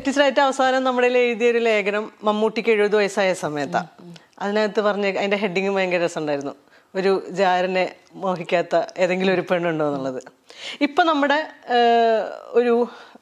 ടീച്ചറായിട്ട് അവസാനം നമ്മുടെ കയ്യിൽ എഴുതിയ ഒരു ലേഖനം മമ്മൂട്ടിക്ക് എഴുപത് വയസ്സായ സമയത്താണ് അതിനകത്ത് പറഞ്ഞ അതിന്റെ ഹെഡിങ് ഭയങ്കര രസമുണ്ടായിരുന്നു ഒരു ജാരനെ മോഹിക്കാത്ത ഏതെങ്കിലും ഒരു പെണ്ണുണ്ടോ എന്നുള്ളത് ഇപ്പൊ നമ്മുടെ ഏഹ്, ഒരു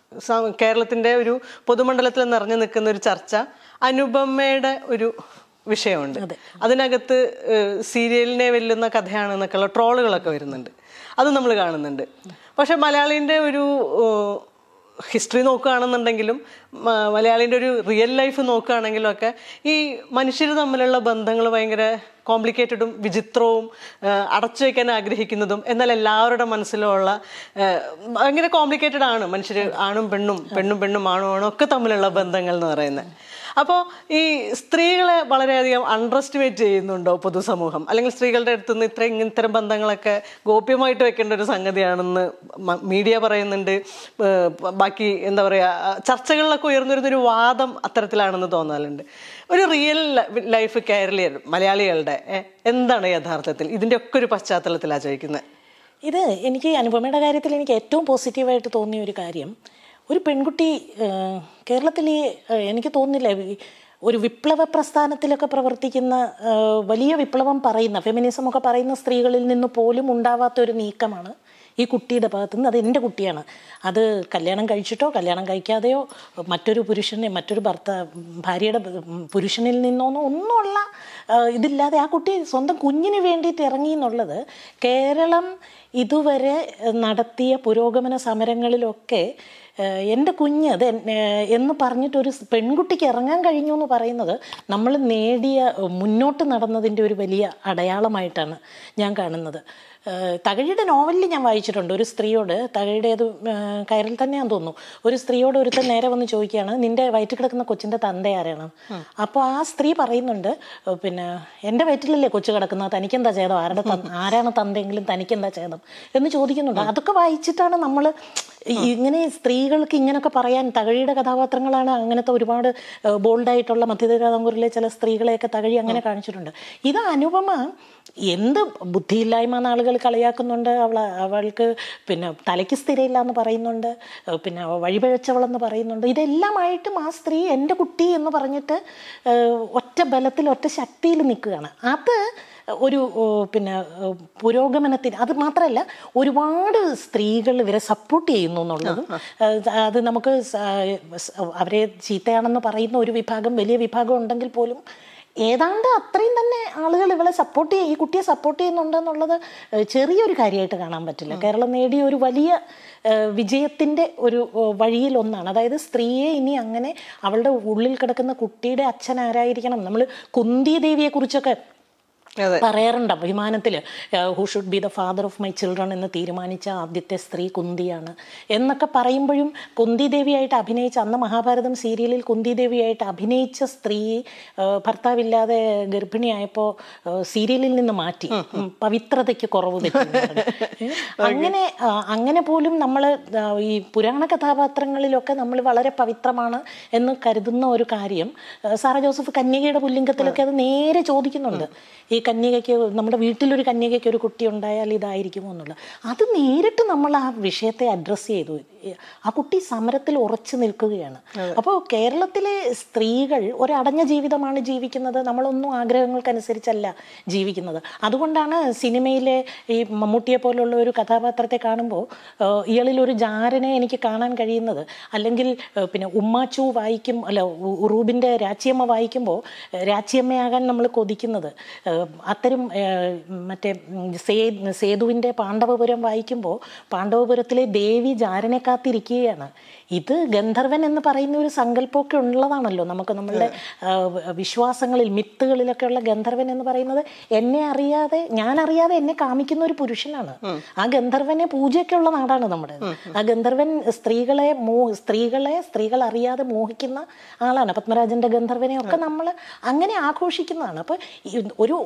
സ- കേരളത്തിന്റെ ഒരു പൊതുമണ്ഡലത്തിൽ നിറഞ്ഞു നിൽക്കുന്ന ഒരു ചർച്ച അനുപമയുടെ ഒരു വിഷയമുണ്ട് അതിനകത്ത് ഏഹ്, സീരിയലിനെ വെല്ലുന്ന കഥയാണെന്നൊക്കെയുള്ള ട്രോളുകളൊക്കെ വരുന്നുണ്ട് അത് നമ്മൾ കാണുന്നുണ്ട് പക്ഷെ മലയാളീൻ്റെ ഒരു ഏഹ്, ഹിസ്റ്ററി നോക്കുകയാണെന്നുണ്ടെങ്കിലും മ- മലയാളിൻ്റെ ഒരു റിയൽ ലൈഫ് നോക്കുകയാണെങ്കിലും ഒക്കെ ഈ മനുഷ്യർ തമ്മിലുള്ള ബന്ധങ്ങൾ ഭയങ്കര കോംപ്ലിക്കേറ്റഡും വിചിത്രവും ഏഹ്, അടച്ചു വെക്കാൻ ആഗ്രഹിക്കുന്നതും എന്നാൽ എല്ലാവരുടെ മനസ്സിലുമുള്ള ഏഹ്, ഭയങ്കര കോംപ്ലിക്കേറ്റഡ് ആണ് മനുഷ്യർ ആണും പെണ്ണും പെണ്ണും പെണ്ണും ആണും ആണും ഒക്കെ തമ്മിലുള്ള ബന്ധങ്ങൾ എന്ന് പറയുന്നത് അപ്പോൾ ഈ സ്ത്രീകളെ വളരെയധികം അണ്ടർ എസ്റ്റിമേറ്റ് ചെയ്യുന്നുണ്ടോ പൊതുസമൂഹം അല്ലെങ്കിൽ സ്ത്രീകളുടെ അടുത്ത് നിന്ന് ഇത്ര ഇത്തരം ബന്ധങ്ങളൊക്കെ ഗോപ്യമായിട്ട് വെക്കേണ്ട ഒരു സംഗതിയാണെന്ന് മീഡിയ പറയുന്നുണ്ട് ഏഹ് ബാക്കി എന്താ പറയുക ചർച്ചകളിലൊക്കെ ഉയർന്നിരുന്നൊരു വാദം അത്തരത്തിലാണെന്ന് തോന്നാറുണ്ട് ഒരു റിയൽ ലൈഫ് കേരളീയർ മലയാളികളുടെ ഏഹ്, എന്താണ് യഥാർത്ഥത്തിൽ ഇതിൻ്റെ ഒക്കെ ഒരു പശ്ചാത്തലത്തിലാണ് ചോദിക്കുന്നത് ഇത് എനിക്ക് അനുപമയുടെ കാര്യത്തിൽ എനിക്ക് ഏറ്റവും പോസിറ്റീവായിട്ട് തോന്നിയ ഒരു കാര്യം ഒരു പെൺകുട്ടി ഏഹ്, കേരളത്തിൽ ഈ, ഏഹ്, എനിക്ക് തോന്നുന്നില്ല ഈ ഒരു വിപ്ലവ പ്രസ്ഥാനത്തിലൊക്കെ പ്രവർത്തിക്കുന്ന ഏഹ്, വലിയ വിപ്ലവം പറയുന്ന ഫെമിനിസം ഒക്കെ പറയുന്ന സ്ത്രീകളിൽ നിന്ന് പോലും ഉണ്ടാവാത്ത ഒരു നീക്കമാണ് ഈ കുട്ടിയുടെ ഭാഗത്തു നിന്ന് അത് എൻ്റെ കുട്ടിയാണ് അത് കല്യാണം കഴിച്ചിട്ടോ കല്യാണം കഴിക്കാതെയോ മറ്റൊരു പുരുഷനെ മറ്റൊരു ഭർത്ത ഭാര്യയുടെ പുരുഷനിൽ നിന്നോന്നോ ഒന്നുമുള്ള ആ, ഇതില്ലാതെ ആ കുട്ടി സ്വന്തം കുഞ്ഞിന് വേണ്ടിയിട്ട് ഇറങ്ങി എന്നുള്ളത് കേരളം ഇതുവരെ നടത്തിയ പുരോഗമന സമരങ്ങളിലൊക്കെ ഏഹ്, എൻ്റെ കുഞ്ഞ് അത് എൻ- ഏഹ്, എന്ന് പറഞ്ഞിട്ട് ഒരു സ് പെൺകുട്ടിക്ക് ഇറങ്ങാൻ കഴിഞ്ഞു എന്ന് പറയുന്നത് നമ്മൾ നേടിയ ഏഹ്, മുന്നോട്ട് നടന്നതിൻ്റെ ഒരു വലിയ അടയാളമായിട്ടാണ് ഞാൻ കാണുന്നത് ഏഹ്, തകഴിയുടെ നോവലിൽ ഞാൻ വായിച്ചിട്ടുണ്ട് ഒരു സ്ത്രീയോട് തകഴിയുടെ അത് ഏഹ്, കയറിൽ തന്നെയാന്ന് തോന്നുന്നു ഒരു സ്ത്രീയോട് ഒരുത്തൻ നേരെ വന്ന് ചോദിക്കുകയാണ് നിന്റെ വയറ്റിൽ കിടക്കുന്ന കൊച്ചിന്റെ തന്ത ആരാണ് അപ്പോൾ ആ സ്ത്രീ പറയുന്നുണ്ട് ഏഹ്, പിന്നെ എൻ്റെ വയറ്റിലല്ലേ കൊച്ചു കിടക്കുന്നത് തനിക്കെന്താ ചെയ്തോ ആരുടെ തന്ത- ആരാണ് തന്തെങ്കിലും തനിക്കെന്താ ചെയ്തം എന്ന് ചോദിക്കുന്നുണ്ട് അതൊക്കെ വായിച്ചിട്ടാണ് നമ്മൾ ഇങ്ങനെ സ്ത്രീകൾക്ക് ഇങ്ങനെയൊക്കെ പറയാൻ തകഴിയുടെ കഥാപാത്രങ്ങളാണ് അങ്ങനത്തെ ഒരുപാട് ബോൾഡായിട്ടുള്ള മധ്യതിരാതങ്കൂറിലെ ചില സ്ത്രീകളെയൊക്കെ തകഴി അങ്ങനെ കാണിച്ചിട്ടുണ്ട് ഇത് അനുപമ എന്ത് ബുദ്ധിയില്ലായ്മ എന്ന് ആളുകൾ കളിയാക്കുന്നുണ്ട് അവൾ അവൾക്ക് പിന്നെ തലയ്ക്ക് സ്ഥിരയില്ല എന്ന് പറയുന്നുണ്ട് ഏഹ് പിന്നെ വഴിപഴച്ചവളെന്ന് പറയുന്നുണ്ട് ഇതെല്ലാമായിട്ടും ആ സ്ത്രീ എൻ്റെ കുട്ടി എന്ന് പറഞ്ഞിട്ട് ഏഹ് ഒറ്റ ബലത്തിൽ ഒറ്റ ശക്തിയിൽ നിൽക്കുകയാണ് അത് ഒരു ഓ, പിന്നെ ഏഹ് പുരോഗമനത്തിന് അത് മാത്രമല്ല ഒരുപാട് സ്ത്രീകൾ ഇവരെ സപ്പോർട്ട് ചെയ്യുന്നു എന്നുള്ളതും ഏഹ് അത് നമുക്ക് സ- സ- അവരെ ചീത്തയാണെന്ന് പറയുന്ന ഒരു വിഭാഗം വലിയ വിഭാഗം ഉണ്ടെങ്കിൽ പോലും ഏതാണ്ട് അത്രയും തന്നെ ആളുകൾ ഇവളെ സപ്പോർട്ട് ചെയ്യും ഈ കുട്ടിയെ സപ്പോർട്ട് ചെയ്യുന്നുണ്ട് എന്നുള്ളത് ഏഹ് ചെറിയൊരു കാര്യമായിട്ട് കാണാൻ പറ്റില്ല കേരളം നേടിയ ഒരു വലിയ ഏഹ് വിജയത്തിൻ്റെ ഒരു ഏഹ് വഴിയിൽ ഒന്നാണ് അതായത് സ്ത്രീയെ ഇനി അങ്ങനെ അവളുടെ ഉള്ളിൽ കിടക്കുന്ന കുട്ടിയുടെ അച്ഛൻ ആരായിരിക്കണം നമ്മൾ കുന്തി ദേവിയെ കുറിച്ചൊക്കെ അതെ പറയാറുണ്ട് അഭിമാനത്തിൽ who should be the father of my children എന്ന് തീരുമാനിച്ച ആദ്യത്തെ സ്ത്രീ കുന്തിയാണ് എന്നൊക്കെ പറയുമ്പോഴും കുന്തി ദേവിയായിട്ട് അഭിനയിച്ച അന്ന് മഹാഭാരതം സീരിയലിൽ കുന്തി ദേവിയായിട്ട് അഭിനയിച്ച സ്ത്രീ ആ, ഭർത്താവില്ലാതെ ഗർഭിണിയായപ്പോൾ ആ, സീരിയലിൽ നിന്ന് മാറ്റി ഉം, പവിത്രതയ്ക്ക് കുറവ് പറ്റുന്നുണ്ട് അങ്ങനെ ആ, അങ്ങനെ പോലും നമ്മൾ ഈ പുരാണ കഥാപാത്രങ്ങളിലൊക്കെ നമ്മൾ വളരെ പവിത്രമാണ് എന്ന് കരുതുന്ന ഒരു കാര്യം ആ, സാറ ജോസഫ് കന്യകയുടെ പുല്ലിംഗത്തിലൊക്കെ അത് നേരെ ചോദിക്കുന്നുണ്ട് ഈ കന്യകയ്ക്ക് നമ്മുടെ വീട്ടിലൊരു കന്യകയ്ക്ക് ഒരു കുട്ടി ഉണ്ടായാൽ ഇതായിരിക്കുമോ എന്നുള്ളത് അത് നേരിട്ട് നമ്മൾ ആ വിഷയത്തെ അഡ്രസ്സ് ചെയ്തു ആ കുട്ടി സമരത്തിൽ ഉറച്ചു നിൽക്കുകയാണ് അപ്പോൾ കേരളത്തിലെ സ്ത്രീകൾ ഒരടഞ്ഞ ജീവിതമാണ് ജീവിക്കുന്നത് നമ്മളൊന്നും ആഗ്രഹങ്ങൾക്കനുസരിച്ചല്ല ജീവിക്കുന്നത് അതുകൊണ്ടാണ് സിനിമയിലെ ഈ മമ്മൂട്ടിയെ പോലുള്ള ഒരു കഥാപാത്രത്തെ കാണുമ്പോൾ ഏഹ്, ഇയാളിൽ ഒരു ജാരനെ എനിക്ക് കാണാൻ കഴിയുന്നത് അല്ലെങ്കിൽ ഏഹ്, പിന്നെ ഉമ്മാച്ചു വായിക്കും അല്ല ഉ- ഉറൂബിൻ്റെ രാച്ചിയമ്മ വായിക്കുമ്പോൾ ഏഹ്, രാച്ചിയമ്മയാകാൻ നമ്മൾ കൊതിക്കുന്നത് ഏഹ്, അത്തരം ഏഹ്, മറ്റേ ഉം, സേ സേതുവിൻ്റെ പാണ്ഡവപുരം വായിക്കുമ്പോൾ പാണ്ഡവപുരത്തിലെ ദേവി ജാരനെ കാത്തിരിക്കുകയാണ് ഇത് ഗന്ധർവൻ എന്ന് പറയുന്ന ഒരു സങ്കല്പമൊക്കെ ഉള്ളതാണല്ലോ നമുക്ക് നമ്മളുടെ ആ, വിശ്വാസങ്ങളിൽ മിത്തുകളിലൊക്കെ ഉള്ള ഗന്ധർവൻ എന്ന് പറയുന്നത് എന്നെ അറിയാതെ ഞാൻ അറിയാതെ എന്നെ കാമിക്കുന്ന ഒരു പുരുഷനാണ് ആ ഗന്ധർവനെ പൂജയൊക്കെ ഉള്ള നാടാണ് നമ്മുടെ ആ ഗന്ധർവൻ സ്ത്രീകളെ മോ സ്ത്രീകളെ സ്ത്രീകൾ അറിയാതെ മോഹിക്കുന്ന ആളാണ് പത്മരാജന്റെ ഗന്ധർവനെ ഒക്കെ നമ്മൾ അങ്ങനെ ആഘോഷിക്കുന്നതാണ് അപ്പൊ ഈ ഒരു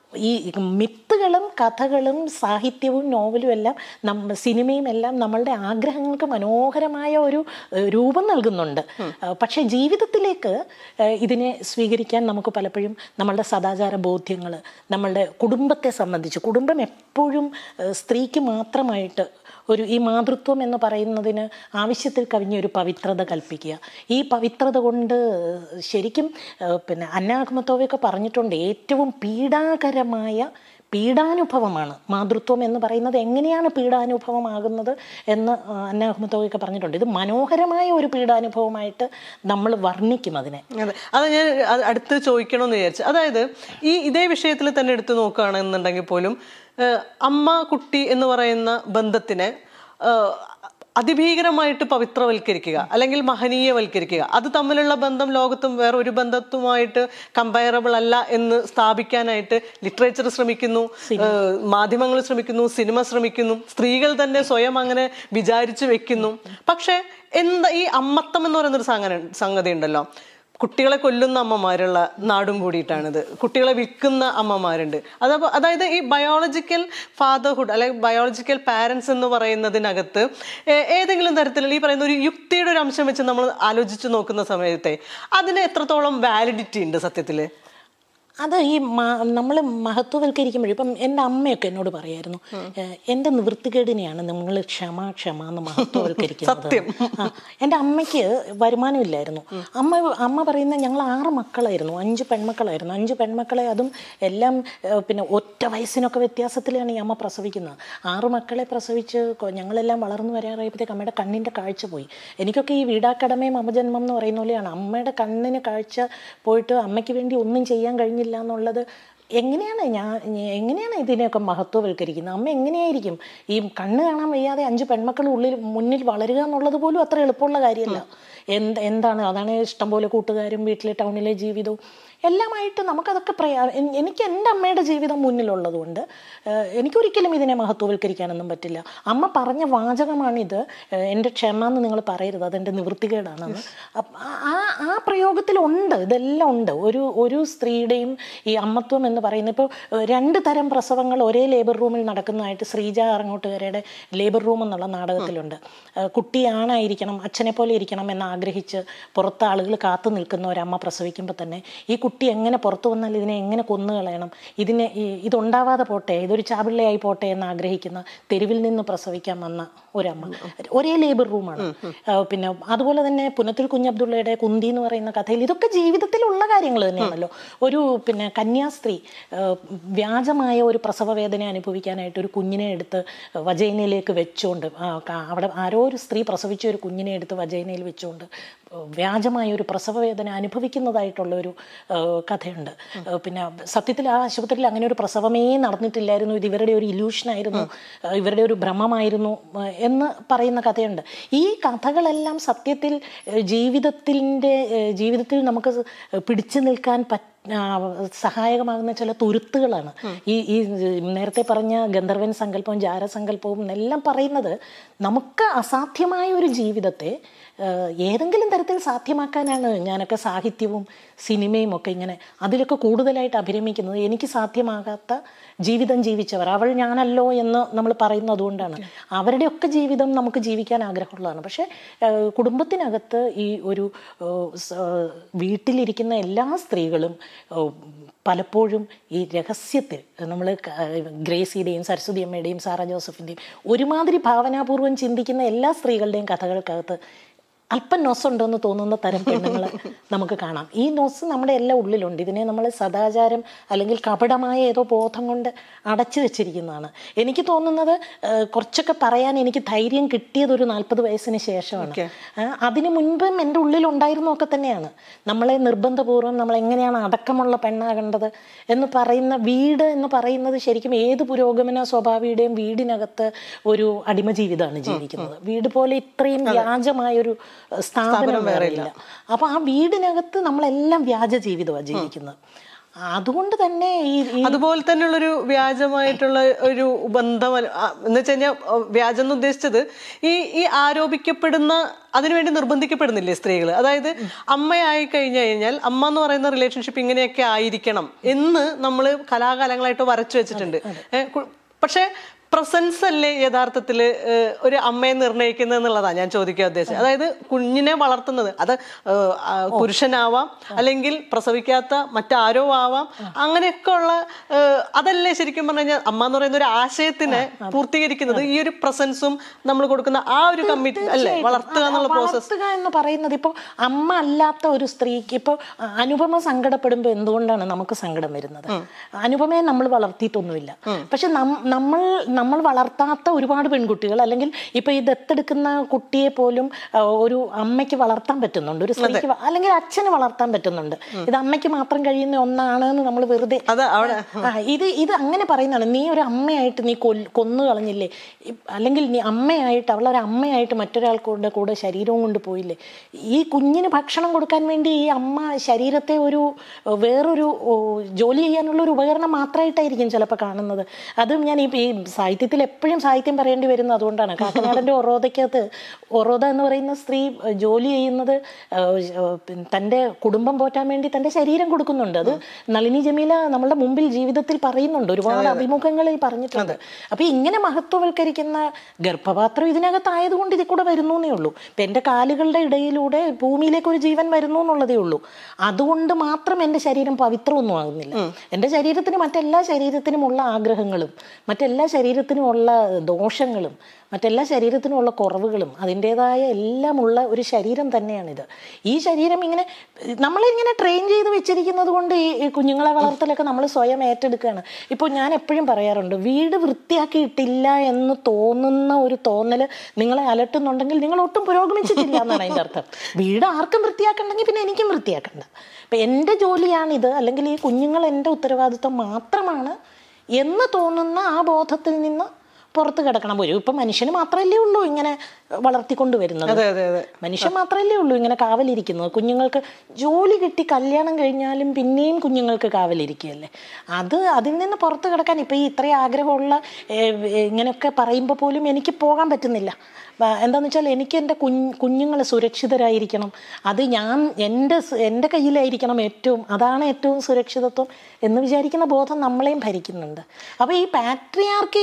ഈ മിത്തുകളും കഥകളും സാഹിത്യവും നോവലും എല്ലാം നമ്മ സിനിമയും എല്ലാം നമ്മളുടെ ആഗ്രഹങ്ങൾക്ക് മനോഹരമായ ഒരു ഏഹ്, രൂപം നൽകുന്നുണ്ട് ഏഹ്, പക്ഷേ ജീവിതത്തിലേക്ക് ഏഹ്, ഇതിനെ സ്വീകരിക്കാൻ നമുക്ക് പലപ്പോഴും നമ്മളുടെ സദാചാര ബോധ്യങ്ങൾ നമ്മളുടെ കുടുംബത്തെ സംബന്ധിച്ച് കുടുംബം എപ്പോഴും ഏഹ്, സ്ത്രീക്ക് മാത്രമായിട്ട് ഒരു ഈ മാതൃത്വം എന്ന് പറയുന്നതിന് ആവശ്യത്തിൽ കവിഞ്ഞ ഒരു പവിത്രത കൽപ്പിക്കുക ഈ പവിത്രത കൊണ്ട് ശരിക്കും ഏഹ്, പിന്നെ അന്ന അഹമ്മത്തോവയൊക്കെ പറഞ്ഞിട്ടുണ്ട് ഏറ്റവും പീഡാകരമായ പീഡാനുഭവമാണ് മാതൃത്വം എന്ന് പറയുന്നത് എങ്ങനെയാണ് പീഡാനുഭവമാകുന്നത് എന്ന് ആ, അന്ന അഹമ്മത്തോവയൊക്കെ പറഞ്ഞിട്ടുണ്ട് ഇത് മനോഹരമായ ഒരു പീഡാനുഭവമായിട്ട് നമ്മൾ വർണ്ണിക്കും അതിനെ അതെ അത് ഞാൻ അത് അടുത്ത് ചോദിക്കണമെന്ന് വിചാരിച്ചു അതായത് ഈ ഇതേ വിഷയത്തിൽ തന്നെ എടുത്തു നോക്കുകയാണെന്നുണ്ടെങ്കിൽ പോലും ഏഹ്, അമ്മ കുട്ടി എന്ന് പറയുന്ന ബന്ധത്തിനെ ഏഹ്, അതിഭീകരമായിട്ട് പവിത്രവൽക്കരിക്കുക അല്ലെങ്കിൽ മഹനീയവൽക്കരിക്കുക അത് തമ്മിലുള്ള ബന്ധം ലോകത്തും വേറെ ഒരു ബന്ധത്തുമായിട്ട് കമ്പയറബിൾ അല്ല എന്ന് സ്ഥാപിക്കാനായിട്ട് ലിറ്ററേച്ചർ ശ്രമിക്കുന്നു മാധ്യമങ്ങൾ ശ്രമിക്കുന്നു സിനിമ ശ്രമിക്കുന്നു സ്ത്രീകൾ തന്നെ സ്വയം അങ്ങനെ വിചാരിച്ചു വെക്കുന്നു പക്ഷെ എന്താ ഈ അമ്മത്തം എന്ന് പറയുന്ന ഒരു സംഗതി സംഗതി ഉണ്ടല്ലോ കുട്ടികളെ കൊല്ലുന്ന അമ്മമാരുള്ള നാടും കൂടിയിട്ടാണിത് കുട്ടികളെ വിൽക്കുന്ന അമ്മമാരുണ്ട് അതപ്പോ അതായത് ഈ ബയോളജിക്കൽ ഫാദർഹുഡ് അല്ലെങ്കിൽ ബയോളജിക്കൽ പാരൻസ് എന്ന് പറയുന്നതിനകത്ത് ഏ- ഏതെങ്കിലും തരത്തിലുള്ള ഈ പറയുന്ന ഒരു യുക്തിയുടെ ഒരു അംശം വെച്ച് നമ്മൾ ആലോചിച്ച് നോക്കുന്ന സമയത്തെ അതിന് എത്രത്തോളം വാലിഡിറ്റി ഉണ്ട് സത്യത്തില് അത് ഈ നമ്മൾ മഹത്വവൽക്കരിക്കുമ്പോഴും ഇപ്പം എൻ്റെ അമ്മയൊക്കെ എന്നോട് പറയായിരുന്നു ഏഹ്, എൻ്റെ നിവൃത്തികേടിനെയാണ് നിങ്ങൾ ക്ഷമ ക്ഷമ എന്ന് മഹത്വവൽക്കരിക്കുന്നത് സത്യം. ആ, എൻ്റെ അമ്മയ്ക്ക് വരുമാനമില്ലായിരുന്നു അമ്മ അമ്മ പറയുന്ന ഞങ്ങൾ ആറ് മക്കളായിരുന്നു അഞ്ച് പെൺമക്കളായിരുന്നു അഞ്ച് പെൺമക്കളെ അതും എല്ലാം ഏഹ്, പിന്നെ ഒറ്റ വയസ്സിനൊക്കെ വ്യത്യാസത്തിലാണ് ഈ അമ്മ പ്രസവിക്കുന്നത് ആറ് മക്കളെ പ്രസവിച്ച് കൊ- ഞങ്ങളെല്ലാം വളർന്നു വരാറായപ്പോഴത്തേക്ക് അമ്മയുടെ കണ്ണിൻ്റെ കാഴ്ച പോയി എനിക്കൊക്കെ ഈ വീടാക്കടമയും അമ്മജന്മം എന്ന് പറയുന്ന പോലെയാണ് അമ്മയുടെ കണ്ണിന് കാഴ്ച പോയിട്ട് അമ്മയ്ക്ക് വേണ്ടി ഒന്നും ചെയ്യാൻ കഴിഞ്ഞില്ല എന്നുള്ളത് എങ്ങനെയാണ് ഞാൻ എങ്ങനെയാണ് ഇതിനെയൊക്കെ മഹത്വവൽക്കരിക്കുന്നത് അമ്മ എങ്ങനെയായിരിക്കും ഈ കണ്ണ് കാണാൻ വയ്യാതെ അഞ്ച് പെൺമക്കൾ ഉള്ളിൽ മുന്നിൽ വളരുക എന്നുള്ളത് പോലും അത്ര എളുപ്പമുള്ള കാര്യമല്ല എന്ത് എന്താണ് അതാണ് ഇഷ്ടംപോലെ കൂട്ടുകാരും വീട്ടിലെ ടൗണിലെ ജീവിതവും എല്ലാമായിട്ട് നമുക്കതൊക്കെ പ്രയാ എൻ- എനിക്ക് എൻ്റെ അമ്മയുടെ ജീവിതം മുന്നിലുള്ളതുകൊണ്ട് ഏഹ്, എനിക്കൊരിക്കലും ഇതിനെ മഹത്വവൽക്കരിക്കാനൊന്നും പറ്റില്ല അമ്മ പറഞ്ഞ വാചകമാണിത് ഏഹ്, എൻ്റെ ക്ഷമ എന്ന് നിങ്ങൾ പറയരുത് അതെൻ്റെ നിവൃത്തികേടാണെന്ന് അപ്പ ആ ആ പ്രയോഗത്തിലുണ്ട് ഇതെല്ലാം ഉണ്ട് ഒരു ഒരു സ്ത്രീയുടെയും ഈ അമ്മത്വം എന്ന് പറയുന്നത് ഇപ്പോൾ ഏഹ്, രണ്ട് തരം പ്രസവങ്ങൾ ഒരേ ലേബർ റൂമിൽ നടക്കുന്നതായിട്ട് ശ്രീജ അറങ്ങോട്ടുകരയുടെ ലേബർ റൂം എന്നുള്ള നാടകത്തിലുണ്ട് ഏഹ്, കുട്ടി ആണായിരിക്കണം അച്ഛനെ പോലെ ഇരിക്കണം എന്ന് ആഗ്രഹിച്ച് പുറത്ത് ആളുകൾ കാത്തു നിൽക്കുന്ന ഒരമ്മ പ്രസവിക്കുമ്പോൾ തന്നെ ഈ കുട്ടി എങ്ങനെ പുറത്തു വന്നാൽ ഇതിനെ എങ്ങനെ കൊന്നു കളയണം ഇതിനെ ഈ- ഇതുണ്ടാവാതെ പോട്ടെ ഇതൊരു ചാപിള്ളയായി പോട്ടെ എന്ന് ആഗ്രഹിക്കുന്ന തെരുവിൽ നിന്ന് പ്രസവിക്കാൻ വന്ന ഒരമ്മ ഒരേ ലേബർ റൂമാണ് ഏഹ് പിന്നെ അതുപോലെ തന്നെ പുനത്തിൽ കുഞ്ഞബ്ദുള്ളയുടെ കുന്തി എന്ന് പറയുന്ന കഥയിൽ ഇതൊക്കെ ജീവിതത്തിലുള്ള കാര്യങ്ങൾ തന്നെയാണല്ലോ ഒരു പിന്നെ കന്യാസ്ത്രീ ഏഹ് വ്യാജമായ ഒരു പ്രസവ വേദന അനുഭവിക്കാനായിട്ട് ഒരു കുഞ്ഞിനെ എടുത്ത് വജൈനയിലേക്ക് വെച്ചുകൊണ്ട് ആ, ക- അവിടെ ആരോ ഒരു സ്ത്രീ പ്രസവിച്ച ഒരു കുഞ്ഞിനെ എടുത്ത് വജൈനയിൽ വെച്ചുകൊണ്ട് വ്യാജമായ ഒരു പ്രസവ വേദന അനുഭവിക്കുന്നതായിട്ടുള്ള ഒരു ഏഹ് കഥയുണ്ട് ഏഹ് പിന്നെ സത്യത്തിൽ ആ ആശുപത്രിയിൽ അങ്ങനെ ഒരു പ്രസവമേ നടന്നിട്ടില്ലായിരുന്നു ഇത് ഇവരുടെ ഒരു ഇല്യൂഷനായിരുന്നു ഏഹ് ഇവരുടെ ഒരു ഭ്രമമായിരുന്നു ഏഹ് എന്ന് പറയുന്ന കഥയുണ്ട് ഈ കഥകളെല്ലാം സത്യത്തിൽ ഏഹ് ജീവിതത്തിൻ്റെ ഏഹ് ജീവിതത്തിൽ നമുക്ക് പിടിച്ചു നിൽക്കാൻ പറ്റ ആ, സഹായകമാകുന്ന ചില തുരുത്തുകളാണ് ഈ ഈ നേരത്തെ പറഞ്ഞ ഗന്ധർവൻ സങ്കല്പവും ജാരസങ്കല്പവും എല്ലാം പറയുന്നത് നമുക്ക് അസാധ്യമായ ഒരു ജീവിതത്തെ ഏഹ്, ഏതെങ്കിലും തരത്തിൽ സാധ്യമാക്കാനാണ് ഞാനൊക്കെ സാഹിത്യവും സിനിമയും ഒക്കെ ഇങ്ങനെ അതിലൊക്കെ കൂടുതലായിട്ട് അഭിരമിക്കുന്നത് എനിക്ക് സാധ്യമാകാത്ത ജീവിതം ജീവിച്ചവർ അവൾ ഞാനല്ലോ എന്ന് നമ്മൾ പറയുന്നത് അതുകൊണ്ടാണ് അവരുടെയൊക്കെ ജീവിതം നമുക്ക് ജീവിക്കാൻ ആഗ്രഹമുള്ളതാണ് പക്ഷേ ഏഹ്, കുടുംബത്തിനകത്ത് ഈ ഒരു ഏഹ്, സ- വീട്ടിലിരിക്കുന്ന എല്ലാ സ്ത്രീകളും ഏഹ്, പലപ്പോഴും ഈ രഹസ്യത്തിൽ നമ്മൾ ഗ്രേസിയുടെയും സരസ്വതി അമ്മയുടെയും സാറ ജോസഫിൻ്റെയും ഒരുമാതിരി ഭാവനാപൂർവ്വം ചിന്തിക്കുന്ന എല്ലാ സ്ത്രീകളുടെയും കഥകൾക്കകത്ത് അല്പം നൊസുണ്ടെന്ന് തോന്നുന്ന തരം പെണ്ണുങ്ങളെ നമുക്ക് കാണാം ഈ നൊസ് നമ്മുടെ എല്ലാ ഉള്ളിലുണ്ട് ഇതിനെ നമ്മൾ സദാചാരം അല്ലെങ്കിൽ കപടമായ ഏതോ ബോധം കൊണ്ട് അടച്ചു വെച്ചിരിക്കുന്നതാണ് എനിക്ക് തോന്നുന്നത് ഏഹ്, കുറച്ചൊക്കെ പറയാൻ എനിക്ക് ധൈര്യം കിട്ടിയത് ഒരു നാൽപ്പത് വയസ്സിന് ശേഷമാണ് ഏഹ്, അതിനു മുൻപും എൻ്റെ ഉള്ളിലുണ്ടായിരുന്നൊക്കെ തന്നെയാണ് നമ്മളെ നിർബന്ധപൂർവ്വം നമ്മൾ എങ്ങനെയാണ് അടക്കമുള്ള പെണ്ണാകേണ്ടത് എന്ന് പറയുന്ന വീട് എന്ന് പറയുന്നത് ശരിക്കും ഏത് പുരോഗമന സ്വഭാവിയുടെയും വീടിനകത്ത് ഒരു അടിമ ജീവിതമാണ് ജീവിക്കുന്നത് വീട് പോലെ ഇത്രയും വ്യാജമായൊരു ഏഹ്, സ്ഥാപനം വേറെ ഇല്ല അപ്പൊ ആ വീടിനകത്ത് നമ്മളെല്ലാം വ്യാജ ജീവിതമാണ് ജീവിക്കുന്നത് അതുകൊണ്ട് തന്നെ ഈ ഈ അതുപോലെ തന്നെയുള്ളൊരു വ്യാജമായിട്ടുള്ള ഒരു ബന്ധം എന്ന് വെച്ച് കഴിഞ്ഞാൽ വ്യാജം എന്ന് ഉദ്ദേശിച്ചത് ഈ ഈ ആരോപിക്കപ്പെടുന്ന അതിനുവേണ്ടി നിർബന്ധിക്കപ്പെടുന്നില്ലേ സ്ത്രീകൾ അതായത് അമ്മയായി കഴിഞ്ഞു കഴിഞ്ഞാൽ അമ്മ എന്ന് പറയുന്ന റിലേഷൻഷിപ്പ് ഇങ്ങനെയൊക്കെ ആയിരിക്കണം എന്ന് നമ്മൾ കലാകാലങ്ങളായിട്ട് വരച്ചു വെച്ചിട്ടുണ്ട് ഏ, കു- പക്ഷേ പ്രസൻസ് അല്ലേ യഥാർത്ഥത്തിൽ ഒരു അമ്മയെ നിർണ്ണയിക്കുന്നത് എന്നുള്ളതാണ് ഞാൻ ചോദിക്കാൻ ഉദ്ദേശിച്ചത് അതായത് കുഞ്ഞിനെ വളർത്തുന്നത് അത് ഏഹ്, ആ, പുരുഷനാവാം അല്ലെങ്കിൽ പ്രസവിക്കാത്ത മറ്റാരോ ആവാം അങ്ങനെയൊക്കെ ഉള്ള ഏഹ്, അതല്ലേ ശരിക്കും പറഞ്ഞു കഴിഞ്ഞാൽ അമ്മ എന്ന് പറയുന്ന ഒരു ആശയത്തിനെ പൂർത്തീകരിക്കുന്നത് ഈ ഒരു പ്രസൻസും നമ്മൾ കൊടുക്കുന്ന ആ ഒരു കമ്മിറ്റ് അല്ലേ വളർത്തുക എന്നുള്ള പ്രോസസ്സ് വളർത്തുക എന്ന് പറയുന്നത് ഇപ്പോൾ അമ്മ അല്ലാത്ത ഒരു സ്ത്രീക്ക് ഇപ്പോൾ അനുപമ സങ്കടപ്പെടുമ്പോൾ എന്തുകൊണ്ടാണ് നമുക്ക് സങ്കടം വരുന്നത് അനുപമയെ നമ്മൾ വളർത്തിയിട്ടൊന്നുമില്ല പക്ഷെ നം- നമ്മൾ നമ്മൾ വളർത്താത്ത ഒരുപാട് പെൺകുട്ടികൾ അല്ലെങ്കിൽ ഇപ്പൊ ഈ ദത്തെടുക്കുന്ന കുട്ടിയെ പോലും ആ, ഒരു അമ്മയ്ക്ക് വളർത്താൻ പറ്റുന്നുണ്ട് ഒരു സ്ത്രീക്ക് വ- അല്ലെങ്കിൽ അച്ഛന് വളർത്താൻ പറ്റുന്നുണ്ട് ഇത് അമ്മയ്ക്ക് മാത്രം കഴിയുന്ന ഒന്നാണ് എന്ന് നമ്മൾ വെറുതെ അത് അവിടെ ആ ഇത് ഇത് അങ്ങനെ പറയുന്നതാണ് നീ ഒരു അമ്മയായിട്ട് നീ കൊൽ കൊന്നു കളഞ്ഞില്ലേ ഇ- അല്ലെങ്കിൽ നീ അമ്മയായിട്ട് അവളൊരു അമ്മയായിട്ട് മറ്റൊരാൾക്കൂടെ കൂടെ ശരീരവും കൊണ്ട് പോയില്ലേ ഈ കുഞ്ഞിന് ഭക്ഷണം കൊടുക്കാൻ വേണ്ടി ഈ അമ്മ ശരീരത്തെ ഒരു ഏ, വേറൊരു ഓ, ജോലി ചെയ്യാനുള്ള ഒരു ഉപകരണം മാത്രമായിട്ടായിരിക്കും ചിലപ്പോൾ കാണുന്നത് അതും ഞാൻ ഈ ഈ സാഹിത്യത്തിൽ എപ്പോഴും സാഹിത്യം പറയേണ്ടി വരുന്നത് അതുകൊണ്ടാണ് കാക്കനാടൻ്റെ ഒറോദയ്ക്കകത്ത് ഒറോദ എന്ന് പറയുന്ന സ്ത്രീ ഏ, ജോലി ചെയ്യുന്നത് ഏ, ഏ, പിന്നെ തൻ്റെ കുടുംബം പോറ്റാൻ വേണ്ടി തൻ്റെ ശരീരം കൊടുക്കുന്നുണ്ട് അത് നളിനി ജമീല നമ്മളുടെ മുമ്പിൽ ജീവിതത്തിൽ പറയുന്നുണ്ട് ഒരുപാട് അഭിമുഖങ്ങളിൽ പറഞ്ഞിട്ടുണ്ട് അപ്പൊ ഇങ്ങനെ മഹത്വവൽക്കരിക്കുന്ന ഗർഭപാത്രം ഇതിനകത്തായതുകൊണ്ട് ഇതിൽ കൂടെ വരുന്നു എന്നേ ഉള്ളൂ ഇപ്പൊ എൻ്റെ കാലുകളുടെ ഇടയിലൂടെ ഭൂമിയിലേക്ക് ഒരു ജീവൻ വരുന്നു എന്നുള്ളതേ ഉള്ളൂ അതുകൊണ്ട് മാത്രം എൻ്റെ ശരീരം പവിത്രമൊന്നും ആകുന്നില്ല എൻ്റെ ശരീരത്തിന് മറ്റെല്ലാ ശരീരത്തിനുമുള്ള ആഗ്രഹങ്ങളും മറ്റെല്ലാ ശരീരത്തിനുമുള്ള ദോഷങ്ങളും മറ്റെല്ലാ ശരീരത്തിനുമുള്ള കുറവുകളും അതിൻ്റെതായ എല്ലാമുള്ള ഒരു ശരീരം തന്നെയാണിത് ഈ ശരീരം ഇങ്ങനെ നമ്മളിങ്ങനെ ട്രെയിൻ ചെയ്ത് വെച്ചിരിക്കുന്നത് കൊണ്ട് ഈ ഈ കുഞ്ഞുങ്ങളെ വളർത്തലൊക്കെ നമ്മൾ സ്വയം ഏറ്റെടുക്കുകയാണ് ഇപ്പോൾ ഞാൻ എപ്പോഴും പറയാറുണ്ട് വീട് വൃത്തിയാക്കിയിട്ടില്ല എന്ന് തോന്നുന്ന ഒരു തോന്നൽ നിങ്ങളെ അലട്ടുന്നുണ്ടെങ്കിൽ നിങ്ങൾ ഒട്ടും പുരോഗമിച്ചിട്ടില്ല എന്നാണ് അതിൻ്റെ അർത്ഥം വീട് ആർക്കും വൃത്തിയാക്കണ്ടെങ്കിൽ പിന്നെ എനിക്കും വൃത്തിയാക്കണ്ട അപ്പം എൻ്റെ ജോലിയാണിത് അല്ലെങ്കിൽ ഈ കുഞ്ഞുങ്ങൾ എൻ്റെ ഉത്തരവാദിത്വം മാത്രമാണ് എന്ന് തോന്നുന്ന ആ ബോധത്തിൽ നിന്ന് പുറത്ത് കിടക്കണം ഒരു ഇപ്പം മനുഷ്യന് മാത്രമല്ലേ ഉള്ളൂ ഇങ്ങനെ വളർത്തിക്കൊണ്ട് വരുന്നത് അതെ അതെ അതെ മനുഷ്യൻ മാത്രമല്ലേ ഉള്ളൂ ഇങ്ങനെ കാവലിരിക്കുന്നത് കുഞ്ഞുങ്ങൾക്ക് ജോലി കിട്ടി കല്യാണം കഴിഞ്ഞാലും പിന്നെയും കുഞ്ഞുങ്ങൾക്ക് കാവലിരിക്കുകയല്ലേ അത് അതിൽ നിന്ന് പുറത്ത് കിടക്കാൻ ഇപ്പം ഈ ഇത്രയും ആഗ്രഹമുള്ള ഏ, ഏ, ഇങ്ങനെയൊക്കെ പറയുമ്പോൾ പോലും എനിക്ക് പോകാൻ പറ്റുന്നില്ല വ- എന്താന്ന് വെച്ചാൽ എനിക്ക് എൻ്റെ കുഞ്ഞ് കുഞ്ഞുങ്ങൾ സുരക്ഷിതരായിരിക്കണം അത് ഞാൻ എൻ്റെ സ്- എൻ്റെ കയ്യിലായിരിക്കണം ഏറ്റവും അതാണ് ഏറ്റവും സുരക്ഷിതത്വം എന്ന് വിചാരിക്കുന്ന ബോധം നമ്മളെയും ഭരിക്കുന്നുണ്ട് അപ്പോൾ ഈ പാട്രിയാർക്കി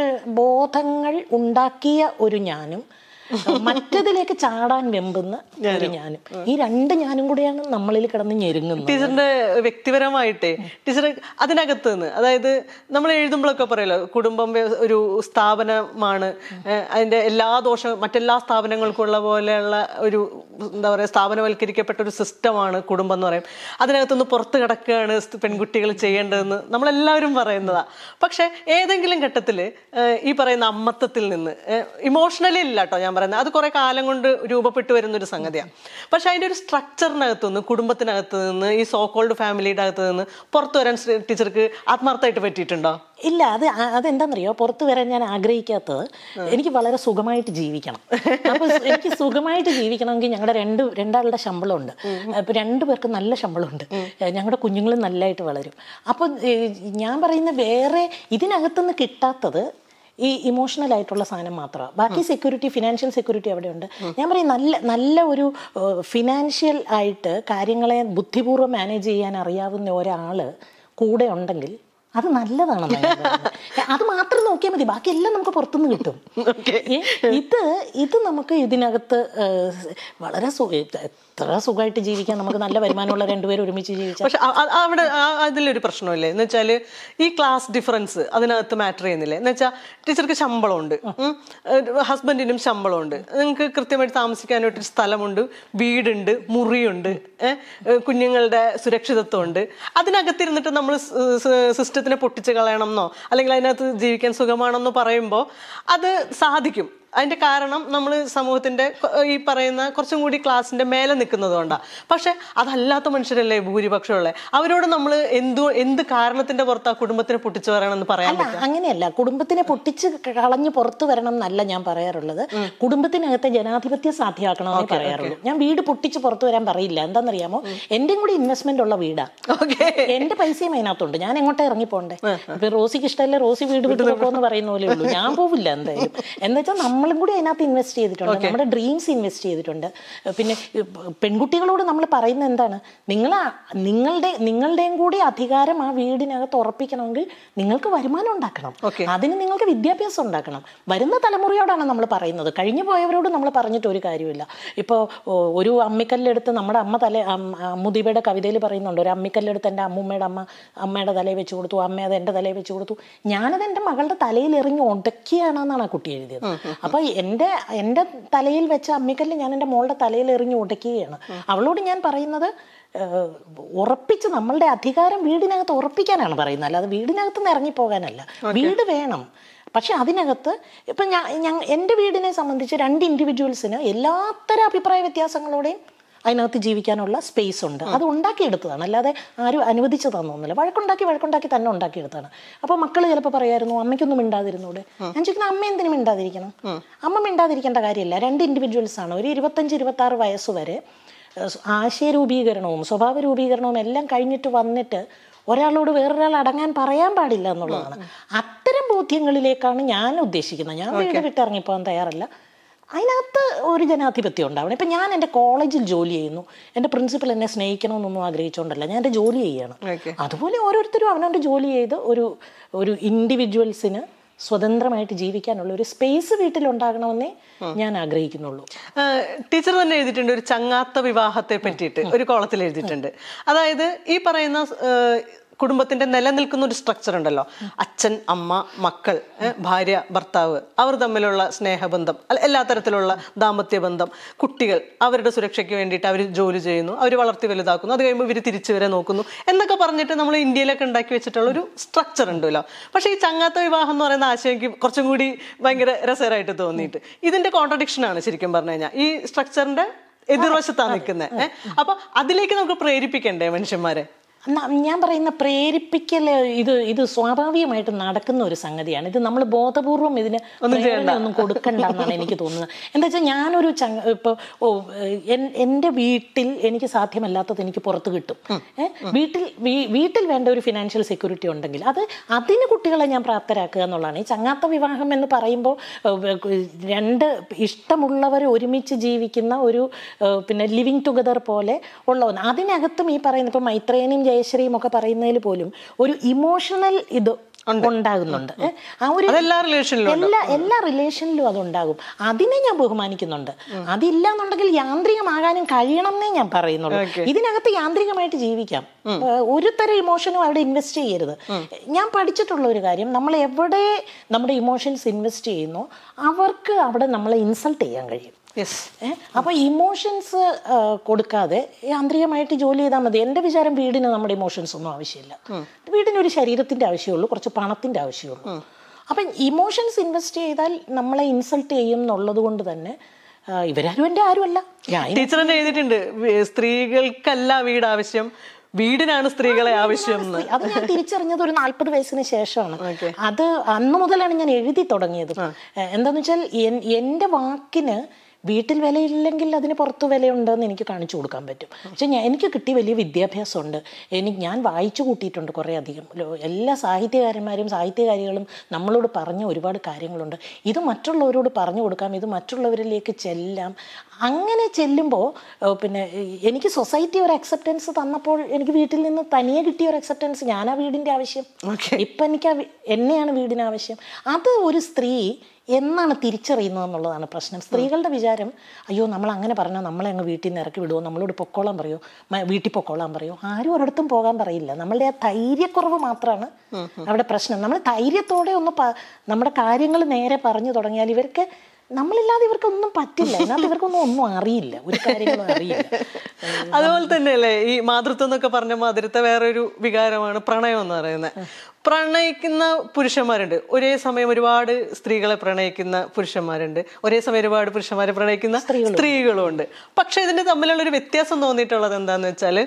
ബോധങ്ങൾ ഉണ്ടാക്കിയ ഒരു ഞാനും മറ്റതിലേക്ക് ചാടാൻ വെമ്പുന്ന ഒരു ഞാനും ഈ രണ്ട് ഞാനും കൂടെയാണ് നമ്മളിൽ കിടന്ന് ഞെരുങ്ങുന്നത് ടീച്ചറിന്റെ വ്യക്തിപരമായിട്ടേ ടീച്ചർ അതിനകത്ത് നിന്ന് അതായത് നമ്മൾ എഴുതുമ്പോഴൊക്കെ പറയല്ലോ കുടുംബം വ്യ- ഒരു സ്ഥാപനമാണ് ഏഹ് അതിന്റെ എല്ലാ ദോഷവും മറ്റെല്ലാ സ്ഥാപനങ്ങൾക്കും ഉള്ള പോലെയുള്ള ഒരു എന്താ പറയുക സ്ഥാപനവൽക്കരിക്കപ്പെട്ട ഒരു സിസ്റ്റമാണ് കുടുംബം എന്ന് പറയും അതിനകത്തുനിന്ന് പുറത്ത് കിടക്കുകയാണ് സ് പെൺകുട്ടികൾ ചെയ്യേണ്ടതെന്ന് നമ്മളെല്ലാവരും പറയുന്നതാ പക്ഷെ ഏതെങ്കിലും ഘട്ടത്തിൽ ഈ പറയുന്ന അമ്മത്തത്തിൽ നിന്ന് ഇമോഷണലി ഇല്ല കേട്ടോ ഞാൻ പറയുന്നത് അത് കുറെ കാലം കൊണ്ട് രൂപപ്പെട്ടു വരുന്ന ഒരു സംഗതിയാണ് പക്ഷെ അതിന്റെ ഒരു സ്ട്രക്ചറിനകത്ത് നിന്ന് കുടുംബത്തിനകത്ത് നിന്ന് ഈ സോക്കോൾഡ് ഫാമിലിയുടെ അകത്ത് നിന്ന് പുറത്തു വരാൻ ശ്രീ- ടീച്ചർക്ക് ആത്മാർത്ഥമായിട്ട് പറ്റിയിട്ടുണ്ടോ ഇല്ല അത് ആ- അതെന്താണെന്നറിയോ പുറത്ത് വരാൻ ഞാൻ ആഗ്രഹിക്കാത്തത് എനിക്ക് വളരെ സുഖമായിട്ട് ജീവിക്കണം അപ്പൊ സ് എനിക്ക് സുഖമായിട്ട് ജീവിക്കണമെങ്കിൽ ഞങ്ങളുടെ രണ്ട് രണ്ടാളുടെ ശമ്പളമുണ്ട് അപ്പൊ രണ്ടു പേർക്ക് നല്ല ശമ്പളമുണ്ട് ഞങ്ങളുടെ കുഞ്ഞുങ്ങളും നല്ലതായിട്ട് വളരും അപ്പൊ ഏഹ്, ഞാൻ പറയുന്ന വേറെ ഇതിനകത്തുനിന്ന് കിട്ടാത്തത് ഈ ഇമോഷണൽ ആയിട്ടുള്ള സാധനം മാത്രമാണ് ബാക്കി സെക്യൂരിറ്റി ഫിനാൻഷ്യൽ സെക്യൂരിറ്റി അവിടെയുണ്ട് ഞാൻ പറയും നല്ല നല്ല ഒരു ഫിനാൻഷ്യൽ ആയിട്ട് കാര്യങ്ങളെ ബുദ്ധിപൂർവ്വം മാനേജ് ചെയ്യാൻ അറിയാവുന്ന ഒരാൾ കൂടെ ഉണ്ടെങ്കിൽ അത് നല്ലതാണെന്ന് ഞാൻ പറയുന്നത്. അത് മാത്രം നോക്കിയാൽ മതി ബാക്കി എല്ലാം നമുക്ക് പുറത്തുനിന്ന് കിട്ടും ഏ, ഇത് ഇത് നമുക്ക് ഇതിനകത്ത് ഏഹ്, വളരെ സു- എത്ര സുഖമായിട്ട് ജീവിക്കാൻ നമുക്ക് നല്ല വരുമാനമുള്ള രണ്ടുപേരും ഒരുമിച്ച് ജീവിച്ചാൽ പക്ഷെ അ- അ- അവിടെ ആ- അതിലൊരു പ്രശ്നമില്ലേ എന്ന് വെച്ചാല് ഈ ക്ലാസ് ഡിഫറൻസ് അതിനകത്ത് മാറ്റർ ചെയ്യുന്നില്ലേ എന്ന് വെച്ചാൽ ടീച്ചർക്ക് ശമ്പളമുണ്ട് ഹസ്ബൻഡിനും ശമ്പളമുണ്ട് നിങ്ങൾക്ക് കൃത്യമായിട്ട് താമസിക്കാനായിട്ട് സ്ഥലമുണ്ട് വീടുണ്ട് മുറിയുണ്ട് ഏഹ്, ഏഹ്, കുഞ്ഞുങ്ങളുടെ സുരക്ഷിതത്വമുണ്ട് അതിനകത്തിരുന്നിട്ട് നമ്മൾ സിസ്റ്റത്തിനെ പൊട്ടിച്ച് കളയണം എന്നോ അല്ലെങ്കിൽ അതിനകത്ത് ജീവിക്കാൻ സുഖമാണെന്നോ പറയുമ്പോൾ അത് സാധിക്കും അതിന്റെ കാരണം നമ്മൾ സമൂഹത്തിന്റെ കൊ- ഈ പറയുന്ന കുറച്ചും കൂടി ക്ലാസിന്റെ മേലെ നിൽക്കുന്നത് കൊണ്ടാണ് പക്ഷെ അതല്ലാത്ത മനുഷ്യരല്ലേ ഭൂരിപക്ഷം ഉള്ളത് അവരോട് നമ്മൾ എന്തു എന്ത് കാരണത്തിന്റെ പുറത്ത് ആ കുടുംബത്തിനെ പൊട്ടിച്ചു പറയണമെന്ന് പറയാൻ അല്ല അങ്ങനെയല്ല കുടുംബത്തിനെ പൊട്ടിച്ച് കളഞ്ഞ് പുറത്തു വരണം എന്നല്ല ഞാൻ പറയാറുള്ളത് കുടുംബത്തിനകത്തെ ജനാധിപത്യം സാധ്യമാക്കണമെന്നേ പറയാറുള്ളൂ ഞാൻ വീട് പൊട്ടിച്ച് പുറത്തു വരാൻ പറയില്ല എന്താണെന്നറിയാമോ എന്റെയും കൂടി ഇൻവെസ്റ്റ്മെന്റ് ഉള്ള വീടാ ഓക്കെ എന്റെ പൈസയും അതിനകത്തുണ്ട് ഞാൻ എങ്ങോട്ടാ ഇറങ്ങി പോണ്ടേ ഇപ്പൊ റോസിക്ക് ഇഷ്ടമല്ല റോസി വീട് വിട്ടു പോക്കോന്ന് പറയുന്ന പോലെ ഉള്ളൂ ഞാൻ പോവില്ല എന്തായാലും എന്ന് വെച്ചാൽ നമ്മളും കൂടി അതിനകത്ത് ഇൻവെസ്റ്റ് ചെയ്തിട്ടുണ്ട് നമ്മുടെ ഡ്രീംസ് ഇൻവെസ്റ്റ് ചെയ്തിട്ടുണ്ട് പിന്നെ ഈ പ- പെൺകുട്ടികളോട് നമ്മൾ പറയുന്നത് എന്താണ് നിങ്ങൾ നിങ്ങളുടെ നിങ്ങളുടെയും കൂടി അധികാരം ആ വീടിനകത്ത് ഉറപ്പിക്കണമെങ്കിൽ നിങ്ങൾക്ക് വരുമാനം ഉണ്ടാക്കണം Okay. അതിന് നിങ്ങൾക്ക് വിദ്യാഭ്യാസം ഉണ്ടാക്കണം വരുന്ന തലമുറയോടാണ് നമ്മൾ പറയുന്നത് കഴിഞ്ഞു പോയവരോട് നമ്മൾ പറഞ്ഞിട്ട് ഒരു കാര്യമില്ല ഇപ്പോൾ ഒരു അമ്മിക്കല്ലെടുത്ത് നമ്മുടെ അമ്മ തല അം- അമ്മുദീപയുടെ കവിതയിൽ പറയുന്നുണ്ട് ഒരു അമ്മിക്കല്ലെടുത്ത് എൻ്റെ അമ്മൂമ്മയുടെ അമ്മ അമ്മയുടെ തലയിൽ വെച്ച് കൊടുത്തു അമ്മ അത് എൻ്റെ തലയിൽ വെച്ച് കൊടുത്തു ഞാനത് എൻ്റെ മകളുടെ തലയിൽ എറിഞ്ഞ് ഉടക്കിയാണെന്നാണ് ആ കുട്ടി എഴുതിയത് അപ്പോൾ എൻ്റെ എൻ്റെ തലയിൽ വെച്ച അമ്മിക്കല്ല് ഞാൻ എൻ്റെ മോളുടെ തലയിൽ എറിഞ്ഞ് ഉടക്കുകയാണ് അവളോട് ഞാൻ പറയുന്നത് ഏഹ്, ഉറപ്പിച്ച് നമ്മളുടെ അധികാരം വീടിനകത്ത് ഉറപ്പിക്കാനാണ് പറയുന്നത് അല്ലാതെ വീടിനകത്ത് നിന്ന് ഇറങ്ങിപ്പോകാനല്ല വീട് വേണം പക്ഷെ അതിനകത്ത് ഇപ്പം ഞാൻ ഞാൻ എൻ്റെ വീടിനെ സംബന്ധിച്ച് രണ്ട് ഇൻഡിവിജ്വൽസിന് എല്ലാത്തരം അഭിപ്രായ വ്യത്യാസങ്ങളോടെയും അതിനകത്ത് ജീവിക്കാനുള്ള സ്പേസ് ഉണ്ട് അത് ഉണ്ടാക്കിയെടുത്തതാണ് അല്ലാതെ ആരും അനുവദിച്ചു തന്നൊന്നുമില്ല വഴക്കുണ്ടാക്കി വഴക്കുണ്ടാക്കി തന്നെ ഉണ്ടാക്കിയെടുത്താണ് അപ്പോൾ മക്കൾ ചിലപ്പോൾ പറയായിരുന്നു അമ്മയ്ക്കൊന്നും മിണ്ടാതിരുന്നൂടെ ഞാൻ ചോദിക്കുന്ന അമ്മ എന്തിനു മിണ്ടാതിരിക്കണം അമ്മ മിണ്ടാതിരിക്കേണ്ട കാര്യമില്ല രണ്ട് ഇൻഡിവിജ്വൽസ് ആണ് ഒരു ഇരുപത്തഞ്ച് ഇരുപത്തി ആറ് വയസ്സ് വരെ ഏഹ് ആശയരൂപീകരണവും സ്വഭാവ രൂപീകരണവും എല്ലാം കഴിഞ്ഞിട്ട് വന്നിട്ട് ഒരാളോട് വേറൊരാൾ അടങ്ങാൻ പറയാൻ പാടില്ല എന്നുള്ളതാണ് അത്തരം ബോധ്യങ്ങളിലേക്കാണ് ഞാൻ ഉദ്ദേശിക്കുന്നത് ഞാൻ വീട് വിട്ടിറങ്ങിപ്പോകാൻ തയ്യാറല്ല അതിനകത്ത് ഒരു ജനാധിപത്യം ഉണ്ടാവണം ഇപ്പം ഞാൻ എൻ്റെ കോളേജിൽ ജോലി ചെയ്യുന്നു എൻ്റെ പ്രിൻസിപ്പൽ എന്നെ സ്നേഹിക്കണമെന്നൊന്നും ആഗ്രഹിച്ചുകൊണ്ടല്ല ഞാൻ എൻ്റെ ജോലി ചെയ്യാണ് Okay. അതുപോലെ ഓരോരുത്തരും അവനവൻ്റെ ജോലി ചെയ്ത് ഒരു ഒരു ഇൻഡിവിജ്വൽസിന് സ്വതന്ത്രമായിട്ട് ജീവിക്കാനുള്ള ഒരു സ്പേസ് വീട്ടിലുണ്ടാകണമെന്നേ ഞാൻ ആഗ്രഹിക്കുന്നുള്ളൂ ടീച്ചർ തന്നെ എഴുതിയിട്ടുണ്ട് ഒരു ചങ്ങാത്ത വിവാഹത്തെ പറ്റിയിട്ട് ഒരു കോളത്തിൽ എഴുതിയിട്ടുണ്ട് അതായത് ഈ പറയുന്ന ഏഹ്, കുടുംബത്തിന്റെ നിലനിൽക്കുന്ന ഒരു സ്ട്രക്ചർ ഉണ്ടല്ലോ അച്ഛൻ അമ്മ മക്കൾ ഏഹ്, ഭാര്യ ഭർത്താവ് അവർ തമ്മിലുള്ള സ്നേഹബന്ധം അല്ല എല്ലാ തരത്തിലുള്ള ദാമ്പത്യ ബന്ധം കുട്ടികൾ അവരുടെ സുരക്ഷയ്ക്ക് വേണ്ടിയിട്ട് അവർ ജോലി ചെയ്യുന്നു അവർ വളർത്തി വലുതാക്കുന്നു അത് കഴിയുമ്പോൾ ഇവർ തിരിച്ചു വരെ നോക്കുന്നു എന്നൊക്കെ പറഞ്ഞിട്ട് നമ്മൾ ഇന്ത്യയിലൊക്കെ ഉണ്ടാക്കി വെച്ചിട്ടുള്ള ഒരു സ്ട്രക്ചർ ഉണ്ടല്ലോ പക്ഷേ ഈ ചങ്ങാത്ത വിവാഹം എന്ന് പറയുന്ന ആശയം എനിക്ക് കുറച്ചും കൂടി ഭയങ്കര രസകരമായിട്ട് തോന്നിയിട്ട് ഇതിന്റെ കോൺട്രഡിക്ഷൻ ആണ് ശരിക്കും പറഞ്ഞു കഴിഞ്ഞാൽ ഈ സ്ട്രക്ചറിന്റെ എതിർവശത്താണ് നിൽക്കുന്നത് ഏഹ് അപ്പൊ അതിലേക്ക് നമുക്ക് പ്രേരിപ്പിക്കണ്ടേ മനുഷ്യന്മാരെ ന- ഞാൻ പറയുന്ന പ്രേരിപ്പിക്കൽ ഇത് ഇത് സ്വാഭാവികമായിട്ട് നടക്കുന്ന ഒരു സംഗതിയാണ് ഇത് നമ്മൾ ബോധപൂർവം ഇതിന് പ്രേരണ ഒന്നും കൊടുക്കണ്ട എന്നാണ് എനിക്ക് തോന്നുന്നത് എന്താ വെച്ചാൽ ഞാനൊരു ചങ്ങ ഇപ്പോൾ ഓ എൻ- എൻ്റെ വീട്ടിൽ എനിക്ക് സാധ്യമല്ലാത്തത് എനിക്ക് പുറത്ത് കിട്ടും ഏ? വീട്ടിൽ വീ- വീട്ടിൽ വേണ്ട ഒരു ഫിനാൻഷ്യൽ സെക്യൂരിറ്റി ഉണ്ടെങ്കിൽ അത് അതിന് കുട്ടികളെ ഞാൻ പ്രാപ്തരാക്കുക എന്നുള്ളതാണ് ഈ ചങ്ങാത്ത വിവാഹം എന്ന് പറയുമ്പോൾ ഏഹ്, രണ്ട് ഇഷ്ടമുള്ളവർ ഒരുമിച്ച് ജീവിക്കുന്ന ഒരു ഏഹ്, പിന്നെ ലിവിങ് ടുഗദർ പോലെ ഉള്ള ഒന്ന് അതിനകത്തും ഈ പറയുന്ന ഇപ്പൊ മൈത്രേനും ജയശ്രീയും ഒക്കെ പറയുന്നതിൽ പോലും ഒരു ഇമോഷണൽ ഇത് ഉണ്ടാകുന്നുണ്ട് ഏ? ആ ഒരു അതെല്ലാ റിലേഷനിലും എല്ലാ എല്ലാ റിലേഷനിലും അതുണ്ടാകും അതിനെ ഞാൻ ബഹുമാനിക്കുന്നുണ്ട് അതില്ല എന്നുണ്ടെങ്കിൽ യാന്ത്രികമാകാനും കഴിയണം എന്നേ ഞാൻ പറയുന്നുള്ളൂ ഇതിനകത്ത് യാന്ത്രികമായിട്ട് ജീവിക്കാം ഏഹ് ഒരു തരം ഇമോഷനും അവിടെ ഇൻവെസ്റ്റ് ചെയ്യരുത് ഞാൻ പഠിച്ചിട്ടുള്ള ഒരു കാര്യം നമ്മൾ എവിടെ നമ്മുടെ ഇമോഷൻസ് ഇൻവെസ്റ്റ് ചെയ്യുന്നോ അവർക്ക് അവിടെ നമ്മളെ ഇൻസൾട്ട് ചെയ്യാൻ കഴിയും യെസ് ഏഹ് അപ്പൊ ഇമോഷൻസ് കൊടുക്കാതെ യാന്ത്രികമായിട്ട് ജോലി ചെയ്താൽ മതി എൻ്റെ വിചാരം വീടിന് നമ്മുടെ ഇമോഷൻസ് ഒന്നും ആവശ്യമില്ല വീടിന് ഒരു ശരീരത്തിന്റെ ആവശ്യമുള്ളൂ കുറച്ച് പണത്തിന്റെ ആവശ്യമുള്ളൂ അപ്പം ഇമോഷൻസ് ഇൻവെസ്റ്റ് ചെയ്താൽ നമ്മളെ ഇൻസൾട്ട് ചെയ്യും എന്നുള്ളത് കൊണ്ട് തന്നെ ആ, ഇവരാരും എൻ്റെ ആരുമല്ല ഞാൻ ടീച്ചർ തന്നെ എഴുതിയിട്ടുണ്ട് വി- സ്ത്രീകൾക്കല്ല വീട് ആവശ്യം വീടിനാണ് സ്ത്രീകളെ ആവശ്യം എന്ന് അത് ഞാൻ തിരിച്ചറിഞ്ഞത് ഒരു നാല്പത് വയസ്സിന് ശേഷമാണ് അത് അന്ന് മുതലാണ് ഞാൻ എഴുതി തുടങ്ങിയത് എന്താന്ന് വെച്ചാൽ എൻ- എൻ്റെ വാക്കിന് വീട്ടിൽ വിലയില്ലെങ്കിൽ അതിന് പുറത്ത് വിലയുണ്ടെന്ന് എനിക്ക് കാണിച്ചു കൊടുക്കാൻ പറ്റും പക്ഷെ ഞാൻ എനിക്ക് കിട്ടിയ വലിയ വിദ്യാഭ്യാസമുണ്ട് എനിക്ക് ഞാൻ വായിച്ചു കൂട്ടിയിട്ടുണ്ട് കുറേ അധികം ലോ- എല്ലാ സാഹിത്യകാരന്മാരും സാഹിത്യകാരികളും നമ്മളോട് പറഞ്ഞ ഒരുപാട് കാര്യങ്ങളുണ്ട് ഇത് മറ്റുള്ളവരോട് പറഞ്ഞു കൊടുക്കാം ഇത് മറ്റുള്ളവരിലേക്ക് ചെല്ലാം അങ്ങനെ ചെല്ലുമ്പോൾ പിന്നെ എനിക്ക് സൊസൈറ്റി ഒരു അക്സെപ്റ്റൻസ് തന്നപ്പോൾ എനിക്ക് വീട്ടിൽ നിന്ന് തനിയെ കിട്ടിയ ഒരു അക്സെപ്റ്റൻസ് ഞാനാ വീടിൻ്റെ ആവശ്യം ഇപ്പം എനിക്ക് ആ വി- എന്നെയാണ് വീടിന് ആവശ്യം അത് ഒരു സ്ത്രീ എന്നാണ് തിരിച്ചറിയുന്നത് എന്നുള്ളതാണ് പ്രശ്നം സ്ത്രീകളുടെ വിചാരം അയ്യോ നമ്മൾ അങ്ങനെ പറഞ്ഞാൽ നമ്മളെ അങ്ങ് വീട്ടിൽ നിന്ന് ഇറക്കി വിടുമോ നമ്മളോട് പൊക്കോളാൻ പറയോ മ- വീട്ടിൽ പൊക്കോളാൻ പറയോ ആരും ഒരിടത്തും പോകാൻ പറയില്ല നമ്മളുടെ ആ ധൈര്യക്കുറവ് മാത്രമാണ് അവിടെ പ്രശ്നം നമ്മൾ ധൈര്യത്തോടെ ഒന്ന് പ- നമ്മുടെ കാര്യങ്ങൾ നേരെ പറഞ്ഞു തുടങ്ങിയാൽ ഇവർക്ക് നമ്മളില്ലാതെ ഇവർക്കൊന്നും പറ്റില്ല അതിനകത്ത് ഇവർക്കൊന്നും ഒന്നും അറിയില്ല ഒരു കാര്യങ്ങളും അറിയില്ല അതുപോലെ തന്നെയല്ലേ ഈ മാതൃത്വം എന്നൊക്കെ പറഞ്ഞ മാതിരത്തെ വേറൊരു വികാരമാണ് പ്രണയം എന്ന് പറയുന്നത് പ്രണയിക്കുന്ന പുരുഷന്മാരുണ്ട് ഒരേ സമയം ഒരുപാട് സ്ത്രീകളെ പ്രണയിക്കുന്ന പുരുഷന്മാരുണ്ട് ഒരേ സമയം ഒരുപാട് പുരുഷന്മാരെ പ്രണയിക്കുന്ന സ്ത്രീകളും ഉണ്ട് പക്ഷെ ഇതിന്റെ തമ്മിലുള്ള ഒരു വ്യത്യാസം തോന്നിയിട്ടുള്ളത് എന്താന്ന് വെച്ചാല്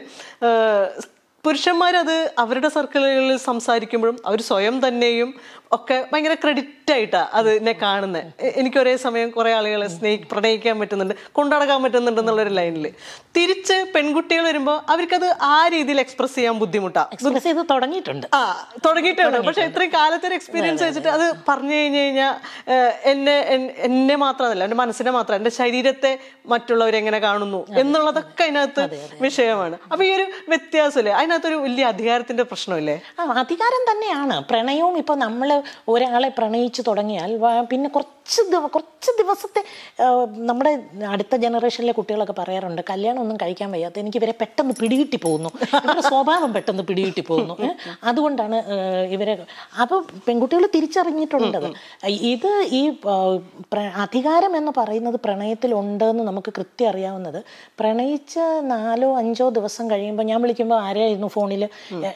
പുരുഷന്മാരത് അവരുടെ സർക്കിളുകളിൽ സംസാരിക്കുമ്പോഴും അവർ സ്വയം തന്നെയും ഒക്കെ ഭയങ്കര ക്രെഡിറ്റ് ആയിട്ടാ അതിനെ കാണുന്നത് എനിക്ക് ഒരേ സമയം കുറെ ആളുകളെ സ്നേഹി പ്രണയിക്കാൻ പറ്റുന്നുണ്ട് കൊണ്ടടക്കാൻ പറ്റുന്നുണ്ട് എന്നുള്ളൊരു ലൈനിൽ തിരിച്ച് പെൺകുട്ടികൾ വരുമ്പോൾ അവർക്കത് ആ രീതിയിൽ എക്സ്പ്രസ് ചെയ്യാൻ ബുദ്ധിമുട്ടാ എക്സ്പ്രസ് ചെയ്ത് തുടങ്ങിയിട്ടുണ്ട് ആ തുടങ്ങിയിട്ടുണ്ട് പക്ഷെ ഇത്രയും കാലത്തെ ഒരു എക്സ്പീരിയൻസ് വെച്ചിട്ട് അത് പറഞ്ഞു കഴിഞ്ഞു കഴിഞ്ഞാൽ എന്നെ എൻ- എന്നെ മാത്രമല്ല എൻ്റെ മനസ്സിനെ മാത്രം എൻ്റെ ശരീരത്തെ മറ്റുള്ളവരെങ്ങനെ കാണുന്നു എന്നുള്ളതൊക്കെ അതിനകത്ത് വിഷയമാണ് അപ്പൊ ഈ ഒരു വ്യത്യാസമില്ലേ അതിനകത്തൊരു വലിയ അധികാരത്തിന്റെ പ്രശ്നമില്ലേ ആ അധികാരം തന്നെയാണ് പ്രണയവും ഇപ്പോൾ നമ്മൾ ഒരാളെ പ്രണയിച്ചു തുടങ്ങിയാൽ വ- പിന്നെ കുറച്ച് ദിവ കുറച്ച് ദിവസത്തെ ആ, നമ്മുടെ അടുത്ത ജനറേഷനിലെ കുട്ടികളൊക്കെ പറയാറുണ്ട് കല്യാണം ഒന്നും കഴിക്കാൻ വയ്യാത്ത എനിക്ക് ഇവരെ പെട്ടെന്ന് പിടികിട്ടി പോകുന്നു ഇവരുടെ സ്വഭാവം പെട്ടെന്ന് പിടികിട്ടി പോകുന്നു ഏ? അതുകൊണ്ടാണ് ആ, ഇവരെ അപ്പോൾ പെൺകുട്ടികൾ തിരിച്ചറിഞ്ഞിട്ടുണ്ട് അത്. ഇത് ഈ ആ, പ്ര- അധികാരം എന്ന് പറയുന്നത് പ്രണയത്തിലുണ്ടെന്ന് നമുക്ക് കൃത്യം അറിയാവുന്നത് പ്രണയിച്ച് നാലോ അഞ്ചോ ദിവസം കഴിയുമ്പോൾ ഞാൻ വിളിക്കുമ്പോൾ ആരായിരുന്നു ഫോണിൽ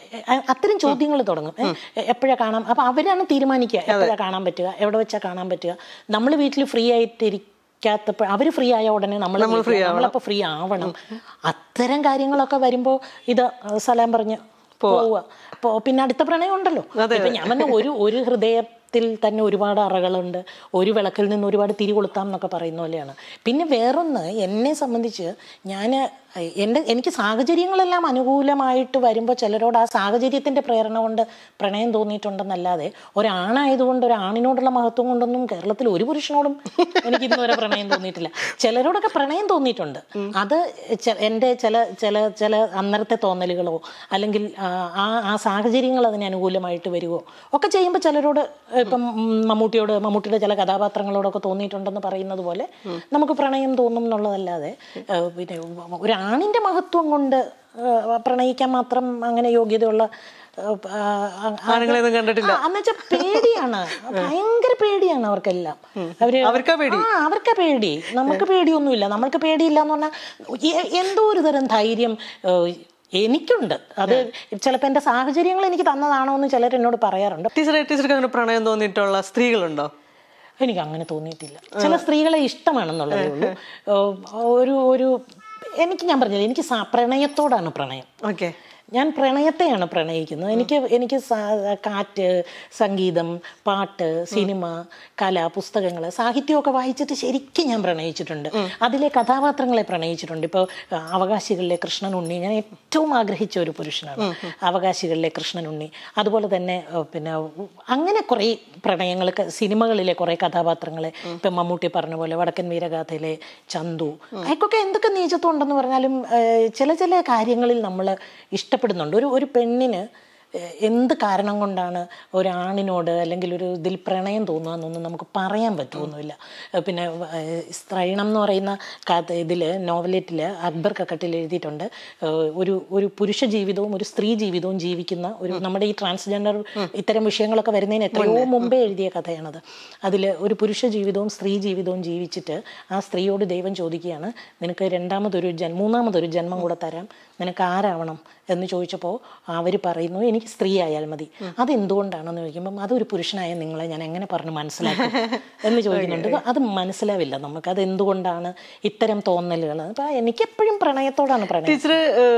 അത്തരം ചോദ്യങ്ങൾ തുടങ്ങും എപ്പോഴാണ് കാണാം അപ്പൊ അവരാണ് തീരുമാനിക്കുക എപ്പോഴാണ് കാണാൻ പറ്റുക എവിടെ വെച്ചാൽ കാണാൻ പറ്റുക നമ്മൾ വീട്ടിൽ ഫ്രീ ആയിട്ടിരിക്കാത്തപ്പോൾ അവർ ഫ്രീ ആയ ഉടനെ നമ്മൾ നമ്മളപ്പോൾ ഫ്രീ ആവണം അത്തരം കാര്യങ്ങളൊക്കെ വരുമ്പോൾ ഇത് സലാം പറഞ്ഞ് പോവുക പോ- പിന്നെ അടുത്ത പ്രണയം ഉണ്ടല്ലോ ഇപ്പൊ ഞാൻ പറഞ്ഞ ഒരു ഒരു ഹൃദയത്തിൽ തന്നെ ഒരുപാട് അറകളുണ്ട് ഒരു വിളക്കിൽ നിന്ന് ഒരുപാട് തിരി കൊളുത്താം എന്നൊക്കെ പറയുന്ന പോലെയാണ് പിന്നെ വേറൊന്ന് എന്നെ സംബന്ധിച്ച് ഞാൻ എൻ്റെ എനിക്ക് സാഹചര്യങ്ങളെല്ലാം അനുകൂലമായിട്ട് വരുമ്പോൾ ചിലരോട് ആ സാഹചര്യത്തിൻ്റെ പ്രേരണ കൊണ്ട് പ്രണയം തോന്നിയിട്ടുണ്ടെന്നല്ലാതെ ഒരാണായതുകൊണ്ട് ഒരാണിനോടുള്ള മഹത്വം കൊണ്ടൊന്നും കേരളത്തിൽ ഒരു പുരുഷനോടും എനിക്ക് ഇന്നുവരെ പ്രണയം തോന്നിയിട്ടില്ല ചിലരോടൊക്കെ പ്രണയം തോന്നിയിട്ടുണ്ട് അത് ചെ- എൻ്റെ ചില ചില ചില അന്നരത്തെ തോന്നലുകളോ അല്ലെങ്കിൽ ആ, ആ ആ സാഹചര്യങ്ങൾ അതിന് അനുകൂലമായിട്ട് വരുമോ ഒക്കെ ചെയ്യുമ്പോൾ ചിലരോട് ഇപ്പം ഉം, മമ്മൂട്ടിയോട് മമ്മൂട്ടിയുടെ ചില കഥാപാത്രങ്ങളോടൊക്കെ തോന്നിയിട്ടുണ്ടെന്ന് പറയുന്നത് പോലെ നമുക്ക് പ്രണയം തോന്നും എന്നുള്ളതല്ലാതെ ഏഹ്, പിന്നെ ഒരു ആണിൻ്റെ മഹത്വം കൊണ്ട് ഏഹ്, പ്രണയിക്കാൻ മാത്രം അങ്ങനെ യോഗ്യതയുള്ള ഏഹ്, ആ, ആ, ആണുങ്ങളെയൊന്നും കണ്ടിട്ടില്ല ആ, എന്നുവെച്ചാ പേടിയാണ് ഭയങ്കര പേടിയാണ് അവർക്കെല്ലാം അവര് അവർക്കാ പേടി ആ അവർക്കാ പേടി നമുക്ക് പേടിയൊന്നുമില്ല നമ്മൾക്ക് പേടിയില്ല എന്ന് പറഞ്ഞാൽ എ- എന്തോ ഒരു തരം ധൈര്യം ഏഹ്, എനിക്കുണ്ട് അത് ചിലപ്പോൾ എൻ്റെ സാഹചര്യങ്ങൾ എനിക്ക് തന്നതാണോ എന്ന് ചിലർ എന്നോട് പറയാറുണ്ട് ടീച്ചറെ ടീച്ചർക്ക് അങ്ങനെ പ്രണയം തോന്നിയിട്ടുള്ള സ്ത്രീകളുണ്ടോ എനിക്ക് അങ്ങനെ തോന്നിയിട്ടില്ല ചില സ്ത്രീകളെ ഇഷ്ടമാണെന്നുള്ളതേ ഉള്ളൂ ഏഹ്, ഒരു ഒരു എനിക്ക് ഞാൻ പറഞ്ഞത് എനിക്ക് സ- പ്രണയത്തോടാണ് പ്രണയം ഓക്കെ ഞാൻ പ്രണയത്തെയാണ് പ്രണയിക്കുന്നത് എനിക്ക് എനിക്ക് സ- കാറ്റ് സംഗീതം പാട്ട് സിനിമ കല പുസ്തകങ്ങൾ സാഹിത്യമൊക്കെ വായിച്ചിട്ട് ശരിക്കും ഞാൻ പ്രണയിച്ചിട്ടുണ്ട് അതിലെ കഥാപാത്രങ്ങളെ പ്രണയിച്ചിട്ടുണ്ട് ഇപ്പോൾ അവകാശികളിലെ കൃഷ്ണനുണ്ണി ഞാൻ ഏറ്റവും ആഗ്രഹിച്ച ഒരു പുരുഷനാണ് അവകാശികളിലെ കൃഷ്ണനുണ്ണി അതുപോലെ തന്നെ ഏഹ്, പിന്നെ അങ്ങനെ കുറേ പ്രണയങ്ങൾ സിനിമകളിലെ കുറേ കഥാപാത്രങ്ങളെ ഇപ്പം മമ്മൂട്ടി പറഞ്ഞ പോലെ വടക്കൻ വീരഗാഥയിലെ ചന്തു അതൊക്കെ എന്തൊക്കെ നീചത്വം ഉണ്ടെന്ന് പറഞ്ഞാലും ഏഹ്, ചില ചില കാര്യങ്ങളിൽ നമ്മൾ ഇഷ്ടപ്പെടുന്നുണ്ട് ഒരു ഒരു പെണ്ണിന് ഏഹ്, എന്ത് കാരണം കൊണ്ടാണ് ഒരാണിനോട് അല്ലെങ്കിൽ ഒരു ഇതിൽ പ്രണയം തോന്നുക എന്നൊന്നും നമുക്ക് പറയാൻ പറ്റുമൊന്നുമില്ല ഏഹ്, പിന്നെ ഏഹ്, സ്ത്രൈണം എന്ന് പറയുന്ന കഥ ഇതിൽ നോവലേറ്റിൽ അക്ബർ കക്കട്ടിൽ എഴുതിയിട്ടുണ്ട് ഏഹ്, ഒരു ഒരു പുരുഷ ജീവിതവും ഒരു സ്ത്രീ ജീവിതവും ജീവിക്കുന്ന ഒരു നമ്മുടെ ഈ ട്രാൻസ്ജെൻഡർ ഇത്തരം വിഷയങ്ങളൊക്കെ വരുന്നതിന് എത്രയോ മുമ്പേ എഴുതിയ കഥയാണത് അതിൽ ഒരു പുരുഷ ജീവിതവും സ്ത്രീ ജീവിതവും ജീവിച്ചിട്ട് ആ സ്ത്രീയോട് ദൈവം ചോദിക്കുകയാണ് നിനക്ക് രണ്ടാമതൊരു ജന്മ മൂന്നാമതൊരു ജന്മം കൂടെ തരാം നിനക്ക് ആരാവണം എന്ന് ചോദിച്ചപ്പോൾ അവർ പറയുന്നു എനിക്ക് സ്ത്രീ ആയാൽ മതി അതെന്തുകൊണ്ടാണെന്ന് ചോദിക്കുമ്പം അതൊരു പുരുഷനായ നിങ്ങളെ ഞാൻ എങ്ങനെ പറഞ്ഞ് മനസ്സിലാക്കും എന്ന് ചോദിക്കുന്നുണ്ട് അത് മനസ്സിലാവില്ല നമുക്ക് അത് എന്തുകൊണ്ടാണ് ഇത്തരം തോന്നലുകൾ അപ്പം എനിക്ക് എപ്പോഴും പ്രണയത്തോടാണ് പ്രണയം ടീച്ചർ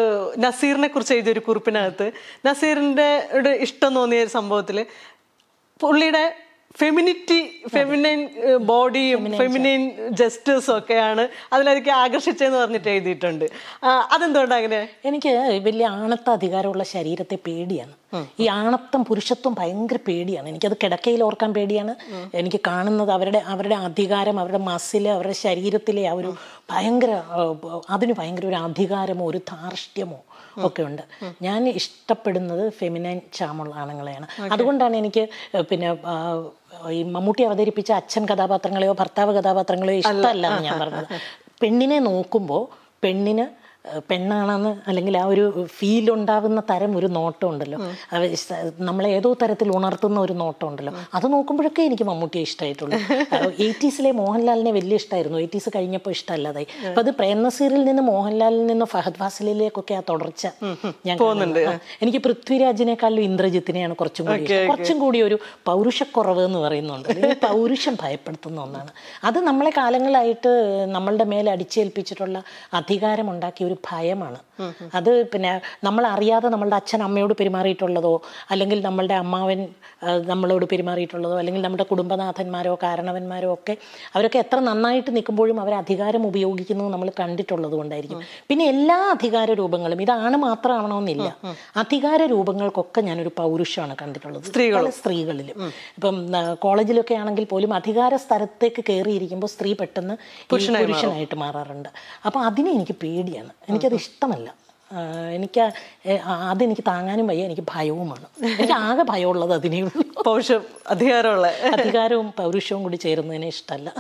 നസീറിനെ കുറിച്ച് എഴുതിയ ഒരു കുറിപ്പിനകത്ത് നസീറിന്റെ ഒരു ഇഷ്ടം തോന്നിയ ഒരു സംഭവത്തില് പുള്ളിയുടെ ഫെമിനിറ്റി ഫെമിനൈൻ ബോഡിയും ഫെമിനൈൻ ജസ്റ്റേഴ്സും ഒക്കെയാണ് അതിലെനിക്ക് ആകർഷിച്ചതെന്ന് പറഞ്ഞിട്ട് എഴുതിയിട്ടുണ്ട് ആ, അതെന്തുകൊണ്ടാ അങ്ങനെ എനിക്ക് വലിയ ആണത്ത അധികാരമുള്ള ശരീരത്തെ പേടിയാണ് ഈ ആണത്തം പുരുഷത്വം ഭയങ്കര പേടിയാണ് എനിക്കത് കിടക്കയിൽ ഓർക്കാൻ പേടിയാണ് എനിക്ക് കാണുന്നത് അവരുടെ അവരുടെ അധികാരം അവരുടെ മസില് അവരുടെ ശരീരത്തിലെ ആ ഒരു ഭയങ്കര ആ, അതിന് ഭയങ്കര ഒരു അധികാരമോ ഒരു ധാർഷ്ട്യമോ ഒക്കെ ഉണ്ട് ഞാൻ ഇഷ്ടപ്പെടുന്നത് ഫെമിനൈൻ ചാമുള്ള ആണുങ്ങളെയാണ് അതുകൊണ്ടാണ് എനിക്ക് പിന്നെ ആ, ഈ മമ്മൂട്ടി അവതരിപ്പിച്ച അച്ഛൻ കഥാപാത്രങ്ങളെയോ ഭർത്താവ് കഥാപാത്രങ്ങളെയോ ഇഷ്ടമല്ല എന്ന് ഞാൻ പറഞ്ഞത് പെണ്ണിനെ നോക്കുമ്പോൾ പെണ്ണിന് ഏഹ് പെണ്ണാണെന്ന് അല്ലെങ്കിൽ ആ ഒരു ഫീൽ ഉണ്ടാകുന്ന തരം ഒരു നോട്ടം ഉണ്ടല്ലോ അത് സ- നമ്മളെ ഏതോ തരത്തിൽ ഉണർത്തുന്ന ഒരു നോട്ടം ഉണ്ടല്ലോ അത് നോക്കുമ്പോഴൊക്കെ എനിക്ക് മമ്മൂട്ടിയെ ഇഷ്ടമായിട്ടുള്ളൂ എയ്റ്റീസിലെ മോഹൻലാലിനെ വലിയ ഇഷ്ടമായിരുന്നു എയ്റ്റീസ് കഴിഞ്ഞപ്പോൾ ഇഷ്ടമല്ലാതായി അപ്പൊ അത് പ്രേംനസീറിൽ നിന്ന് മോഹൻലാലിൽ നിന്ന് ഫഹദ് ഫാസിലിലേക്കൊക്കെ ആ തുടർച്ച ഞാൻ കാണുന്നത്. ആ, എനിക്ക് പൃഥ്വിരാജിനേക്കാളും ഇന്ദ്രജിത്തിനെയാണ് കുറച്ചും കൂടി ഇഷ്ടം. കുറച്ചും കൂടി ഒരു പൗരുഷക്കുറവ് എന്ന് പറയുന്നുണ്ട് ഈ പൗരുഷം ഭയപ്പെടുത്തുന്ന ഒന്നാണ് അത് നമ്മളെ കാലങ്ങളായിട്ട് നമ്മളുടെ മേലെ അടിച്ചേൽപ്പിച്ചിട്ടുള്ള അധികാരം ഉണ്ടാക്കിയ ഒരു ഭയമാണ് അത് പിന്നെ നമ്മൾ അറിയാതെ നമ്മളുടെ അച്ഛൻ അമ്മയോട് പെരുമാറിയിട്ടുള്ളതോ അല്ലെങ്കിൽ നമ്മളുടെ അമ്മാവൻ ആ, നമ്മളോട് പെരുമാറിയിട്ടുള്ളതോ അല്ലെങ്കിൽ നമ്മുടെ കുടുംബനാഥന്മാരോ കാരണവന്മാരോ ഒക്കെ അവരൊക്കെ എത്ര നന്നായിട്ട് നിൽക്കുമ്പോഴും അവർ അധികാരം ഉപയോഗിക്കുന്നത് നമ്മൾ കണ്ടിട്ടുള്ളത് കൊണ്ടായിരിക്കും പിന്നെ എല്ലാ അധികാര രൂപങ്ങളും ഇതാണ് മാത്രമാവണമെന്നില്ല അധികാര രൂപങ്ങൾക്കൊക്കെ ഞാനൊരു പൗരുഷമാണ് കണ്ടിട്ടുള്ളത് പല സ്ത്രീകളിലും ഇപ്പം ആ, കോളേജിലൊക്കെ ആണെങ്കിൽ പോലും അധികാര സ്ഥലത്തേക്ക് കയറിയിരിക്കുമ്പോൾ സ്ത്രീ പെട്ടെന്ന് ഈ പുരുഷനായിട്ട് മാറാറുണ്ട് അപ്പം അതിനെ എനിക്ക് പേടിയാണ് എനിക്കത് ഇഷ്ടമല്ല ആ, എനിക്ക് ഏ, ആ, അതെനിക്ക് താങ്ങാനും വയ്യ എനിക്ക് ഭയവുമാണ് എനിക്ക് ആകെ ഭയമുള്ളത് അതിനേ ഉള്ളൂ പൗരുഷം അധികാരമുള്ള അധികാരവും പൗരുഷവും കൂടി ചേരുന്നതിനെ ഇഷ്ടമല്ല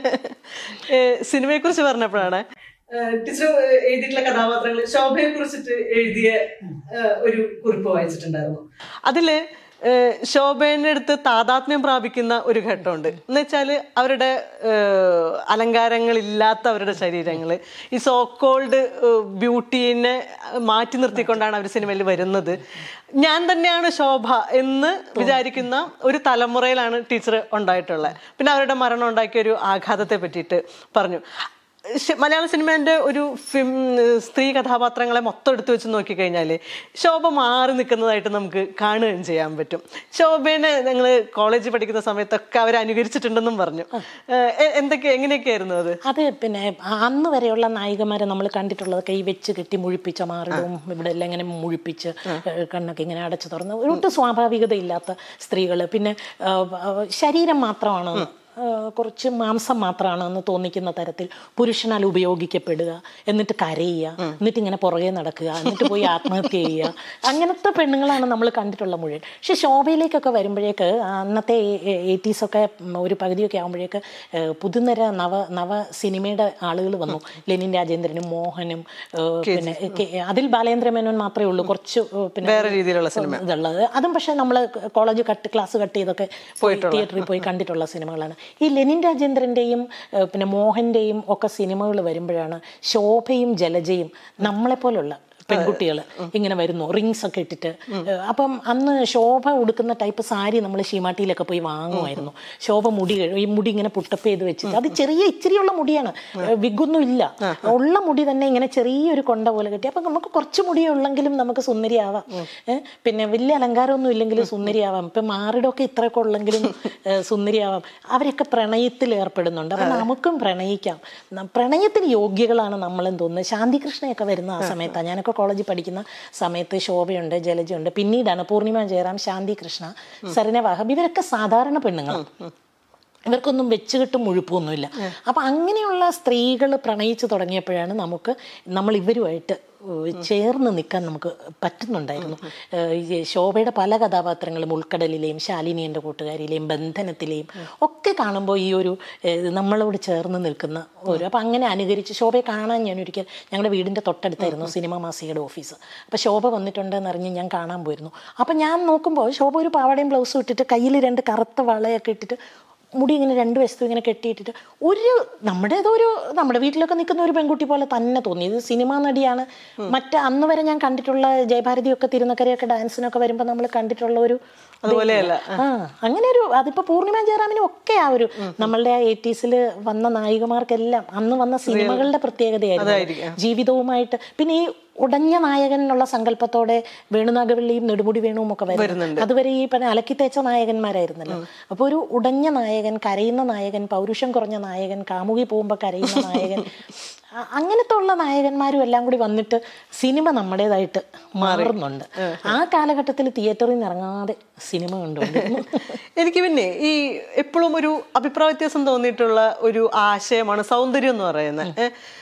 സിനിമയെ കുറിച്ച് പറഞ്ഞപ്പോഴാണ് ടീച്ചർ എഴുതിയിട്ടുള്ള കഥാപാത്രങ്ങൾ ശോഭയെ കുറിച്ചിട്ട് എഴുതിയ ഏഹ്, ഒരു കുറിപ്പ് വായിച്ചിട്ടുണ്ടായിരുന്നു അതില് ഏഹ്, ശോഭേന്റെ അടുത്ത് താതാത്മ്യം പ്രാപിക്കുന്ന ഒരു ഘട്ടമുണ്ട് എന്ന് വെച്ചാല് അവരുടെ ഏഹ്, അലങ്കാരങ്ങളില്ലാത്ത അവരുടെ ശരീരങ്ങൾ ഈ സോക്കോൾഡ് ബ്യൂട്ടീനെ മാറ്റി നിർത്തിക്കൊണ്ടാണ് അവർ സിനിമയിൽ വരുന്നത് ഞാൻ തന്നെയാണ് ശോഭ എന്ന് വിചാരിക്കുന്ന ഒരു തലമുറയിലാണ് ടീച്ചർ ഉണ്ടായിട്ടുള്ളത് പിന്നെ അവരുടെ മരണം ഉണ്ടാക്കിയ ഒരു ആഘാതത്തെ പറ്റിയിട്ട് പറഞ്ഞു ശ- മലയാള സിനിമേന്റെ ഒരു ഫിം സ്ത്രീ കഥാപാത്രങ്ങളെ മൊത്തം എടുത്തു വെച്ച് നോക്കിക്കഴിഞ്ഞാൽ ശോഭ മാറി നിൽക്കുന്നതായിട്ട് നമുക്ക് കാണുകയും ചെയ്യാൻ പറ്റും ശോഭേനെ ഞങ്ങൾ കോളേജിൽ പഠിക്കുന്ന സമയത്തൊക്കെ അവർ അനുകരിച്ചിട്ടുണ്ടെന്നും പറഞ്ഞു ഏഹ് എ- എന്തൊക്കെ എങ്ങനെയൊക്കെയായിരുന്നു അത് അത് പിന്നെ അ- അന്ന് വരെയുള്ള നായികമാരെ നമ്മൾ കണ്ടിട്ടുള്ളത് കൈ വെച്ച് കെട്ടി മുഴിപ്പിച്ച മാറിടവും ഇവിടെ എല്ലാം ഇങ്ങനെ മുഴിപ്പിച്ച് ഏഹ് കണ്ണൊക്കെ ഇങ്ങനെ അടച്ചു തുറന്ന് ഒട്ടും സ്വാഭാവികതയില്ലാത്ത സ്ത്രീകൾ പിന്നെ ആ, ആ, ശരീരം മാത്രമാണ് ആ, കുറച്ച് മാംസം മാത്രമാണ് എന്ന് തോന്നിക്കുന്ന തരത്തിൽ പുരുഷനാൽ ഉപയോഗിക്കപ്പെടുക എന്നിട്ട് കരയുക എന്നിട്ട് ഇങ്ങനെ പുറകെ നടക്കുക എന്നിട്ട് പോയി ആത്മഹത്യ ചെയ്യുക അങ്ങനത്തെ പെണ്ണുങ്ങളാണ് നമ്മൾ കണ്ടിട്ടുള്ള മുഴുവൻ പക്ഷെ ശോഭയിലേക്കൊക്കെ വരുമ്പോഴേക്ക് അന്നത്തെ എയ്റ്റീസ് ഒക്കെ ഉം, ഒരു പകുതിയൊക്കെ ആകുമ്പോഴേക്ക് ഏഹ്, പുതുനിര നവ നവ സിനിമയുടെ ആളുകൾ വന്നു ലെനിൻ രാജേന്ദ്രനും മോഹനും ഏഹ്, പിന്നെ കെ- അതിൽ ബാലേന്ദ്ര മേനോൻ മാത്രമേ ഉള്ളൂ കുറച്ച് ഏഹ്, പിന്നെ വേറെ രീതിയിലുള്ള സിനിമ ഇതുള്ളത് അതും പക്ഷെ നമ്മൾ കോളേജ് കട്ട് ക്ലാസ് കട്ട് ചെയ്തൊക്കെ തിയേറ്ററിൽ പോയി കണ്ടിട്ടുള്ള സിനിമകളാണ് ഈ ലെനിൻ രാജേന്ദ്രന്റെയും ഏഹ്, പിന്നെ മോഹന്റെയും ഒക്കെ സിനിമകൾ വരുമ്പോഴാണ് ശോഭയും ജലജയും നമ്മളെപ്പോലുള്ള പെൺകുട്ടികൾ ഇങ്ങനെ വരുന്നു റിങ്സ് ഒക്കെ ഇട്ടിട്ട് ഏഹ്, അപ്പം അന്ന് ശോഭ ഉടുക്കുന്ന ടൈപ്പ് സാരി നമ്മൾ ഷീമാട്ടിയിലൊക്കെ പോയി വാങ്ങുമായിരുന്നു ശോഭ മുടി കഴി- ഈ മുടി ഇങ്ങനെ പുട്ടപ്പ് ചെയ്ത് വെച്ചിട്ട് അത് ചെറിയ ഇച്ചിരിയുള്ള മുടിയാണ് ഏഹ്, വിഗൊന്നും ഇല്ല ഉള്ള മുടി തന്നെ ഇങ്ങനെ ചെറിയൊരു കൊണ്ട പോലെ കെട്ടി അപ്പൊ നമുക്ക് കുറച്ച് മുടിയേ ഉള്ളെങ്കിലും നമുക്ക് സുന്ദരിയാവാം ഏഹ്, പിന്നെ വലിയ അലങ്കാരമൊന്നും ഇല്ലെങ്കിലും സുന്ദരിയാവാം ഇപ്പൊ മാറിടൊക്കെ ഇത്രയൊക്കെ ഉള്ളെങ്കിലും ഏഹ്, സുന്ദരിയാവാം അവരൊക്കെ പ്രണയത്തിൽ ഏർപ്പെടുന്നുണ്ട് അപ്പൊ നമുക്കും പ്രണയിക്കാം ന- പ്രണയത്തിന് യോഗ്യകളാണ് നമ്മളെന്ന് തോന്നുന്നത് ശാന്തികൃഷ്ണയൊക്കെ വരുന്ന ആ സമയത്താണ് ഞാനൊക്കെ കോളേജിൽ പഠിക്കുന്ന സമയത്ത് ശോഭയുണ്ട് ജലജയുണ്ട് പിന്നീടാണ് പൂർണിമ ജയറാം ശാന്തി കൃഷ്ണ സരിന വാഹബ് ഇവരൊക്കെ സാധാരണ പെണ്ണുങ്ങളാണ് ഇവർക്കൊന്നും വെച്ചുകെട്ടും മുഴുപ്പൊന്നുമില്ല അപ്പൊ അങ്ങനെയുള്ള സ്ത്രീകൾ പ്രണയിച്ചു തുടങ്ങിയപ്പോഴാണ് നമുക്ക് നമ്മൾ ഇവരുമായിട്ട് ഏഹ് ചേർന്ന് നിൽക്കാൻ നമുക്ക് പറ്റുന്നുണ്ടായിരുന്നു ഏഹ് ഈ ശോഭയുടെ പല കഥാപാത്രങ്ങളും ഉൾക്കടലിലെയും ശാലിനിയുടെ കൂട്ടുകാരിയിലെയും ബന്ധനത്തിലെയും ഒക്കെ കാണുമ്പോൾ ഈ ഒരു ഏഹ് നമ്മളോട് ചേർന്ന് നിൽക്കുന്ന ഒരു അപ്പം അങ്ങനെ അനുകരിച്ച് ശോഭയെ കാണാൻ ഞാൻ ഒരിക്കൽ ഞങ്ങളുടെ വീടിൻ്റെ തൊട്ടടുത്തായിരുന്നു സിനിമ മാസികയുടെ ഓഫീസ് അപ്പോൾ ശോഭ വന്നിട്ടുണ്ടെന്ന് അറിഞ്ഞ് ഞാൻ കാണാൻ പോയിരുന്നു അപ്പം ഞാൻ നോക്കുമ്പോൾ ശോഭ ഒരു പാവാടയും ബ്ലൗസും ഇട്ടിട്ട് കയ്യിൽ രണ്ട് കറുത്ത വളയൊക്കെ ഇട്ടിട്ട് മുടി ഇങ്ങനെ രണ്ട് വശത്തും ഇങ്ങനെ കെട്ടിയിട്ടിട്ട് ഒരു നമ്മുടെ ഏതോ ഒരു നമ്മുടെ വീട്ടിലൊക്കെ നിൽക്കുന്ന ഒരു പെൺകുട്ടി പോലെ തന്നെ തോന്നി ഇത് സിനിമാ നടിയാണ് മറ്റ് അന്ന് വരെ ഞാൻ കണ്ടിട്ടുള്ള ജയഭാരതിയൊക്കെ തിരുനക്കരയൊക്കെ ഡാൻസിനൊക്കെ വരുമ്പോൾ നമ്മൾ കണ്ടിട്ടുള്ള ഒരു അതുപോലെയല്ല. ആ അങ്ങനെ ഒരു അതിപ്പോ പൂർണിമ ജയറാമിനും ഒക്കെ ആ ഒരു നമ്മളുടെ ആ എയ്റ്റീസിൽ വന്ന നായികമാർക്കെല്ലാം അന്ന് വന്ന സിനിമകളുടെ പ്രത്യേകതയായിരുന്നു ജീവിതവുമായിട്ട് പിന്നെ ഈ ഉടഞ്ഞ നായകൻ എന്നുള്ള സങ്കല്പത്തോടെ വേണുനാഗവള്ളിയും നെടുമുടി വേണുവും ഒക്കെ വരുന്നുണ്ട് അതുവരെ ഈ പറഞ്ഞ അലക്കി തേച്ച നായകന്മാരായിരുന്നല്ലോ അപ്പൊ ഒരു ഉടഞ്ഞ നായകൻ കരയുന്ന നായകൻ പൗരുഷം കുറഞ്ഞ നായകൻ കാമുകി പോകുമ്പോ കരയുന്ന നായകൻ അ- അങ്ങനത്തെ ഉള്ള നായകന്മാരും എല്ലാം കൂടി വന്നിട്ട് സിനിമ നമ്മുടേതായിട്ട് മാറുന്നുണ്ട് ആ കാലഘട്ടത്തിൽ തിയേറ്ററിൽ നിന്ന് ഇറങ്ങാതെ സിനിമ കണ്ടുകൊണ്ടിരുന്നു എനിക്ക് പിന്നെ ഈ എപ്പോഴും ഒരു അഭിപ്രായ വ്യത്യാസം തോന്നിയിട്ടുള്ള ഒരു ആശയമാണ് സൗന്ദര്യം എന്ന് പറയുന്നത് ഏ,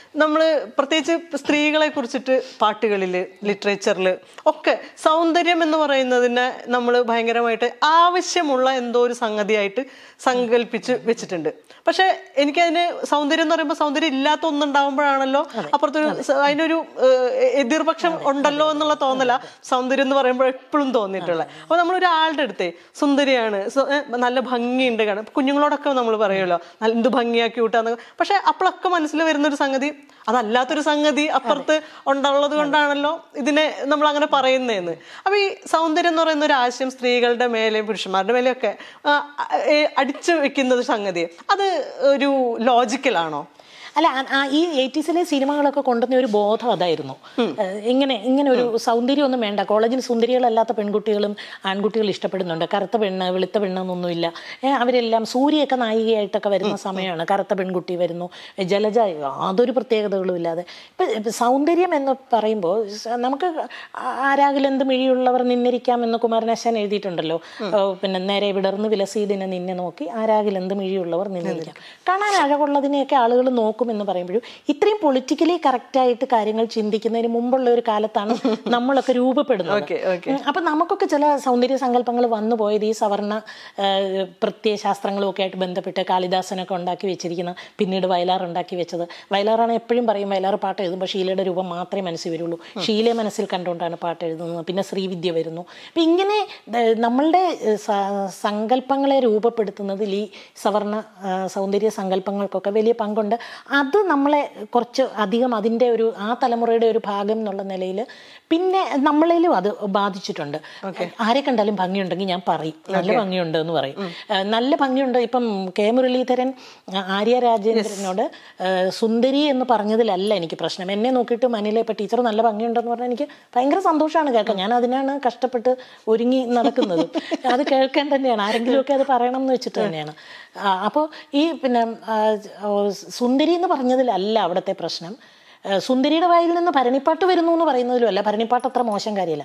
നമ്മൾ പ്രത്യേകിച്ച് സ്ത്രീകളെ കുറിച്ചിട്ട് പാട്ടുകളിൽ ലിറ്ററേച്ചറിൽ ഒക്കെ സൗന്ദര്യം എന്ന് പറയുന്നതിനെ നമ്മൾ ഭയങ്കരമായിട്ട് ആവശ്യമുള്ള എന്തോ ഒരു സംഗതിയായിട്ട് സങ്കല്പിച്ച് വെച്ചിട്ടുണ്ട് പക്ഷെ എനിക്കതിന് സൗന്ദര്യം എന്ന് പറയുമ്പോൾ സൗന്ദര്യം ഇല്ലാത്ത ഒന്നുണ്ടാവുമ്പോഴാണല്ലോ അപ്പുറത്തൊരു സ- അതിനൊരു ഏഹ്, എതിർപക്ഷം ഉണ്ടല്ലോ എന്നുള്ള തോന്നല സൗന്ദര്യം എന്ന് പറയുമ്പോൾ എപ്പോഴും തോന്നിയിട്ടുള്ളത് അപ്പൊ നമ്മൾ ഒരാളുടെ അടുത്തേ സുന്ദരിയാണ് സു- ഏഹ്, നല്ല ഭംഗിയുണ്ട് കാണാൻ ഇപ്പൊ കുഞ്ഞുങ്ങളോടൊക്കെ നമ്മൾ പറയുമല്ലോ നല്ല എന്ത് ഭംഗിയാക്കി വിട്ടാന്ന് പക്ഷെ അപ്പോഴൊക്കെ മനസ്സിൽ വരുന്ന ഒരു സംഗതി അതല്ലാത്തൊരു സംഗതി അപ്പുറത്ത് ഉണ്ടുള്ളത് കൊണ്ടാണല്ലോ ഇതിനെ നമ്മൾ അങ്ങനെ പറയുന്നതെന്ന് അപ്പൊ ഈ സൗന്ദര്യം എന്ന് പറയുന്ന ഒരു ആശയം സ്ത്രീകളുടെ മേലെയും പുരുഷന്മാരുടെ മേലെയും ഒക്കെ ആ, ഏ, അടിച്ചു വെക്കുന്ന ഒരു സംഗതി അത് ഒരു ലോജിക്കലാണോ അല്ല ആ- ആ ഈ എയ്റ്റീസിലെ സിനിമകളൊക്കെ കൊണ്ടുവന്ന ഒരു ബോധം അതായിരുന്നു ഏഹ് ഇങ്ങനെ ഇങ്ങനെ ഒരു സൗന്ദര്യമൊന്നും വേണ്ട കോളേജിൽ സുന്ദരികളല്ലാത്ത പെൺകുട്ടികളും ആൺകുട്ടികളും ഇഷ്ടപ്പെടുന്നുണ്ട് കറുത്ത പെണ്ണ് വെളുത്ത പെണ്ണ് എന്നൊന്നുമില്ല ഏഹ് അവരെല്ലാം സൂര്യയൊക്കെ നായികയായിട്ടൊക്കെ വരുന്ന സമയമാണ് കറുത്ത പെൺകുട്ടി വരുന്നു ജലജ യാതൊരു പ്രത്യേകതകളും ഇല്ലാതെ ഇപ്പം ഇപ്പം സൗന്ദര്യം എന്ന് പറയുമ്പോൾ സ- നമുക്ക് ആ- ആരാകിലെന്ത് മിഴിയുള്ളവർ നിന്നിരിക്കാം എന്ന് കുമാരനാശാൻ എഴുതിയിട്ടുണ്ടല്ലോ ഏഹ് പിന്നെ നേരെ വിടർന്ന് വിലസീതിനെ നിന്നെ നോക്കി ആരാകിലെന്ത് മിഴിയുള്ളവർ നിന്നിരിക്കാം കാണാൻ അഴകുള്ളതിനെയൊക്കെ ആളുകൾ നോക്കും എന്ന് പറയുമ്പോഴും ഇത്രയും പൊളിറ്റിക്കലി കറക്റ്റായിട്ട് കാര്യങ്ങൾ ചിന്തിക്കുന്നതിന് മുമ്പുള്ള ഒരു കാലത്താണ് നമ്മളൊക്കെ രൂപപ്പെടുന്നത് ഓക്കെ ഓക്കെ ഉം, അപ്പൊ നമുക്കൊക്കെ ചില സൗന്ദര്യ സങ്കല്പങ്ങൾ വന്നു പോയത് ഈ സവർണ ഏഹ്, പ്രത്യയശാസ്ത്രങ്ങളും ഒക്കെ ആയിട്ട് ബന്ധപ്പെട്ട് കാളിദാസനൊക്കെ ഉണ്ടാക്കി വെച്ചിരിക്കുന്ന പിന്നീട് വയലാർ ഉണ്ടാക്കി വെച്ചത് വയലാറാണ് എപ്പോഴും പറയും വയലാർ പാട്ട് എഴുതുമ്പോൾ ഷീലയുടെ രൂപം മാത്രമേ മനസ്സിൽ വരുള്ളൂ ഷീലയെ മനസ്സിൽ കണ്ടുകൊണ്ടാണ് പാട്ട് എഴുതുന്നത് പിന്നെ ശ്രീവിദ്യ വരുന്നു അപ്പം ഇങ്ങനെ ഏഹ്, നമ്മളുടെ ഏഹ്, സ- സങ്കല്പങ്ങളെ രൂപപ്പെടുത്തുന്നതിൽ ഈ സവർണ ആ, സൗന്ദര്യ സങ്കല്പങ്ങൾക്കൊക്കെ വലിയ പങ്കുണ്ട് അത് നമ്മളെ കുറച്ച് അധികം അതിൻ്റെ ഒരു ആ തലമുറയുടെ ഒരു ഭാഗം എന്നുള്ള നിലയിൽ പിന്നെ നമ്മളിലും അത് ബാധിച്ചിട്ടുണ്ട് ആരെ കണ്ടാലും ഭംഗിയുണ്ടെങ്കിൽ ഞാൻ പറയും നല്ല ഭംഗിയുണ്ട് എന്ന് പറയും ഏഹ് നല്ല ഭംഗിയുണ്ട് ഇപ്പം കെ മുരളീധരൻ ആ, ആര്യ രാജേന്ദ്രനോട് ഏഹ് സുന്ദരി എന്ന് പറഞ്ഞതിലല്ല എനിക്ക് പ്രശ്നം എന്നെ നോക്കിയിട്ട് മനിലെ ഇപ്പം ടീച്ചർ നല്ല ഭംഗിയുണ്ടെന്ന് പറഞ്ഞാൽ എനിക്ക് ഭയങ്കര സന്തോഷമാണ് കേൾക്കാൻ ഞാൻ അതിനാണ് കഷ്ടപ്പെട്ട് ഒരുങ്ങി നടക്കുന്നത് അത് കേൾക്കാൻ തന്നെയാണ് ആരെങ്കിലുമൊക്കെ അത് പറയണം എന്ന് വെച്ചിട്ട് തന്നെയാണ് അപ്പോൾ ഈ പിന്നെ ആ, ഓ, സുന്ദരി എന്ന് പറഞ്ഞതിലല്ല അവിടുത്തെ പ്രശ്നം ആ, സുന്ദരിയുടെ വായിൽ നിന്ന് ഭരണിപ്പാട്ട് വരുന്നു എന്ന് പറയുന്നതിലും അല്ല ഭരണിപ്പാട്ട് അത്ര മോശം കാര്യമല്ല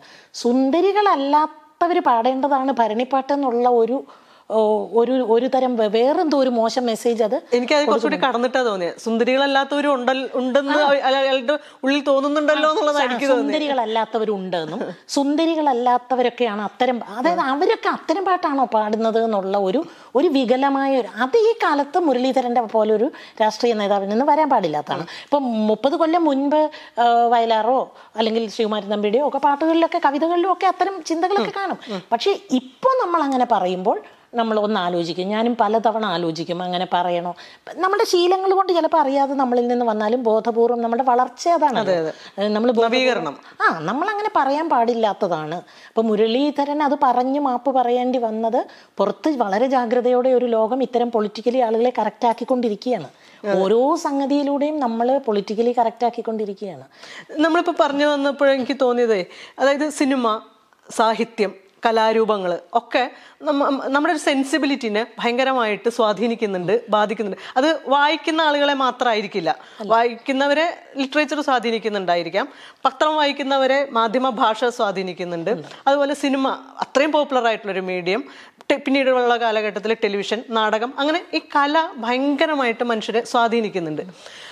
സുന്ദരികളല്ലാത്തവർ പാടേണ്ടതാണ് ഭരണിപ്പാട്ട് എന്നുള്ള ഒരു ഓ, ഒരു ഒരു തരം വേ- വേറെന്തോ ഒരു മോശം മെസ്സേജ് അത് എനിക്കത് കുറച്ചുകൂടി കടന്നിട്ടാ തോന്നിയത് സുന്ദരികളല്ലാത്തവരും ഉണ്ടൽ ഉണ്ടെന്ന് അയ- അയാളുടെ ഉള്ളിൽ തോന്നുന്നുണ്ടല്ലോ എന്നുള്ളതാണ് എനിക്ക് തോന്നിയത് സുന്ദരികളല്ലാത്തവരുണ്ടെന്നും സുന്ദരികളല്ലാത്തവരൊക്കെയാണ് അത്തരം അതായത് അവരൊക്കെ അത്തരം പാട്ടാണോ പാടുന്നത് എന്നുള്ള ഒരു ഒരു വികലമായ ഒരു അത് ഈ കാലത്ത് മുരളീധരന്റെ പോലെ ഒരു രാഷ്ട്രീയ നേതാവിൽ നിന്ന് വരാൻ പാടില്ലാത്തതാണ് ഇപ്പം മുപ്പത് കൊല്ലം മുൻപ് ആ, വയലാറോ അല്ലെങ്കിൽ ശ്രീകുമാരൻ തമ്പിയുടെയോ ഒക്കെ പാട്ടുകളിലൊക്കെ കവിതകളിലും ഒക്കെ അത്തരം ചിന്തകളൊക്കെ കാണും പക്ഷേ ഇപ്പോൾ നമ്മൾ അങ്ങനെ പറയുമ്പോൾ നമ്മൾ ഒന്ന് ആലോചിക്കും ഞാനും പലതവണ ആലോചിക്കും അങ്ങനെ പറയണോ നമ്മുടെ ശീലങ്ങൾ കൊണ്ട് ചിലപ്പോൾ അറിയാതെ നമ്മളിൽ നിന്ന് വന്നാലും ബോധപൂർവം നമ്മുടെ വളർച്ച അതാണ് നമ്മൾ നവീകരണം. ആ നമ്മൾ അങ്ങനെ പറയാൻ പാടില്ലാത്തതാണ് അപ്പൊ മുരളീധരൻ അത് പറഞ്ഞ് മാപ്പ് പറയേണ്ടി വന്നത് പുറത്ത് വളരെ ജാഗ്രതയോടെ ഒരു ലോകം ഇത്തരം പൊളിറ്റിക്കലി ആളുകളെ കറക്റ്റ് ആക്കിക്കൊണ്ടിരിക്കുകയാണ് ഓരോ സംഗതിയിലൂടെയും നമ്മൾ പൊളിറ്റിക്കലി കറക്റ്റ് ആക്കിക്കൊണ്ടിരിക്കുകയാണ് നമ്മളിപ്പോൾ പറഞ്ഞു വന്നപ്പോൾ എനിക്ക് തോന്നിയതേ അതായത് സിനിമ സാഹിത്യം കലാരൂപങ്ങൾ ഒക്കെ നമ്മ- നമ്മുടെ ഒരു സെൻസിബിലിറ്റിനെ ഭയങ്കരമായിട്ട് സ്വാധീനിക്കുന്നുണ്ട് ബാധിക്കുന്നുണ്ട് അത് വായിക്കുന്ന ആളുകളെ മാത്രമായിരിക്കില്ല വായിക്കുന്നവരെ ലിറ്ററേച്ചർ സ്വാധീനിക്കുന്നുണ്ടായിരിക്കാം പത്രം വായിക്കുന്നവരെ മാധ്യമ ഭാഷ സ്വാധീനിക്കുന്നുണ്ട് അതുപോലെ സിനിമ അത്രയും പോപ്പുലർ ആയിട്ടുള്ളൊരു മീഡിയം പിന്നീടുള്ള കാലഘട്ടത്തിൽ ടെലിവിഷൻ നാടകം അങ്ങനെ ഈ കല ഭയങ്കരമായിട്ട് മനുഷ്യരെ സ്വാധീനിക്കുന്നുണ്ട്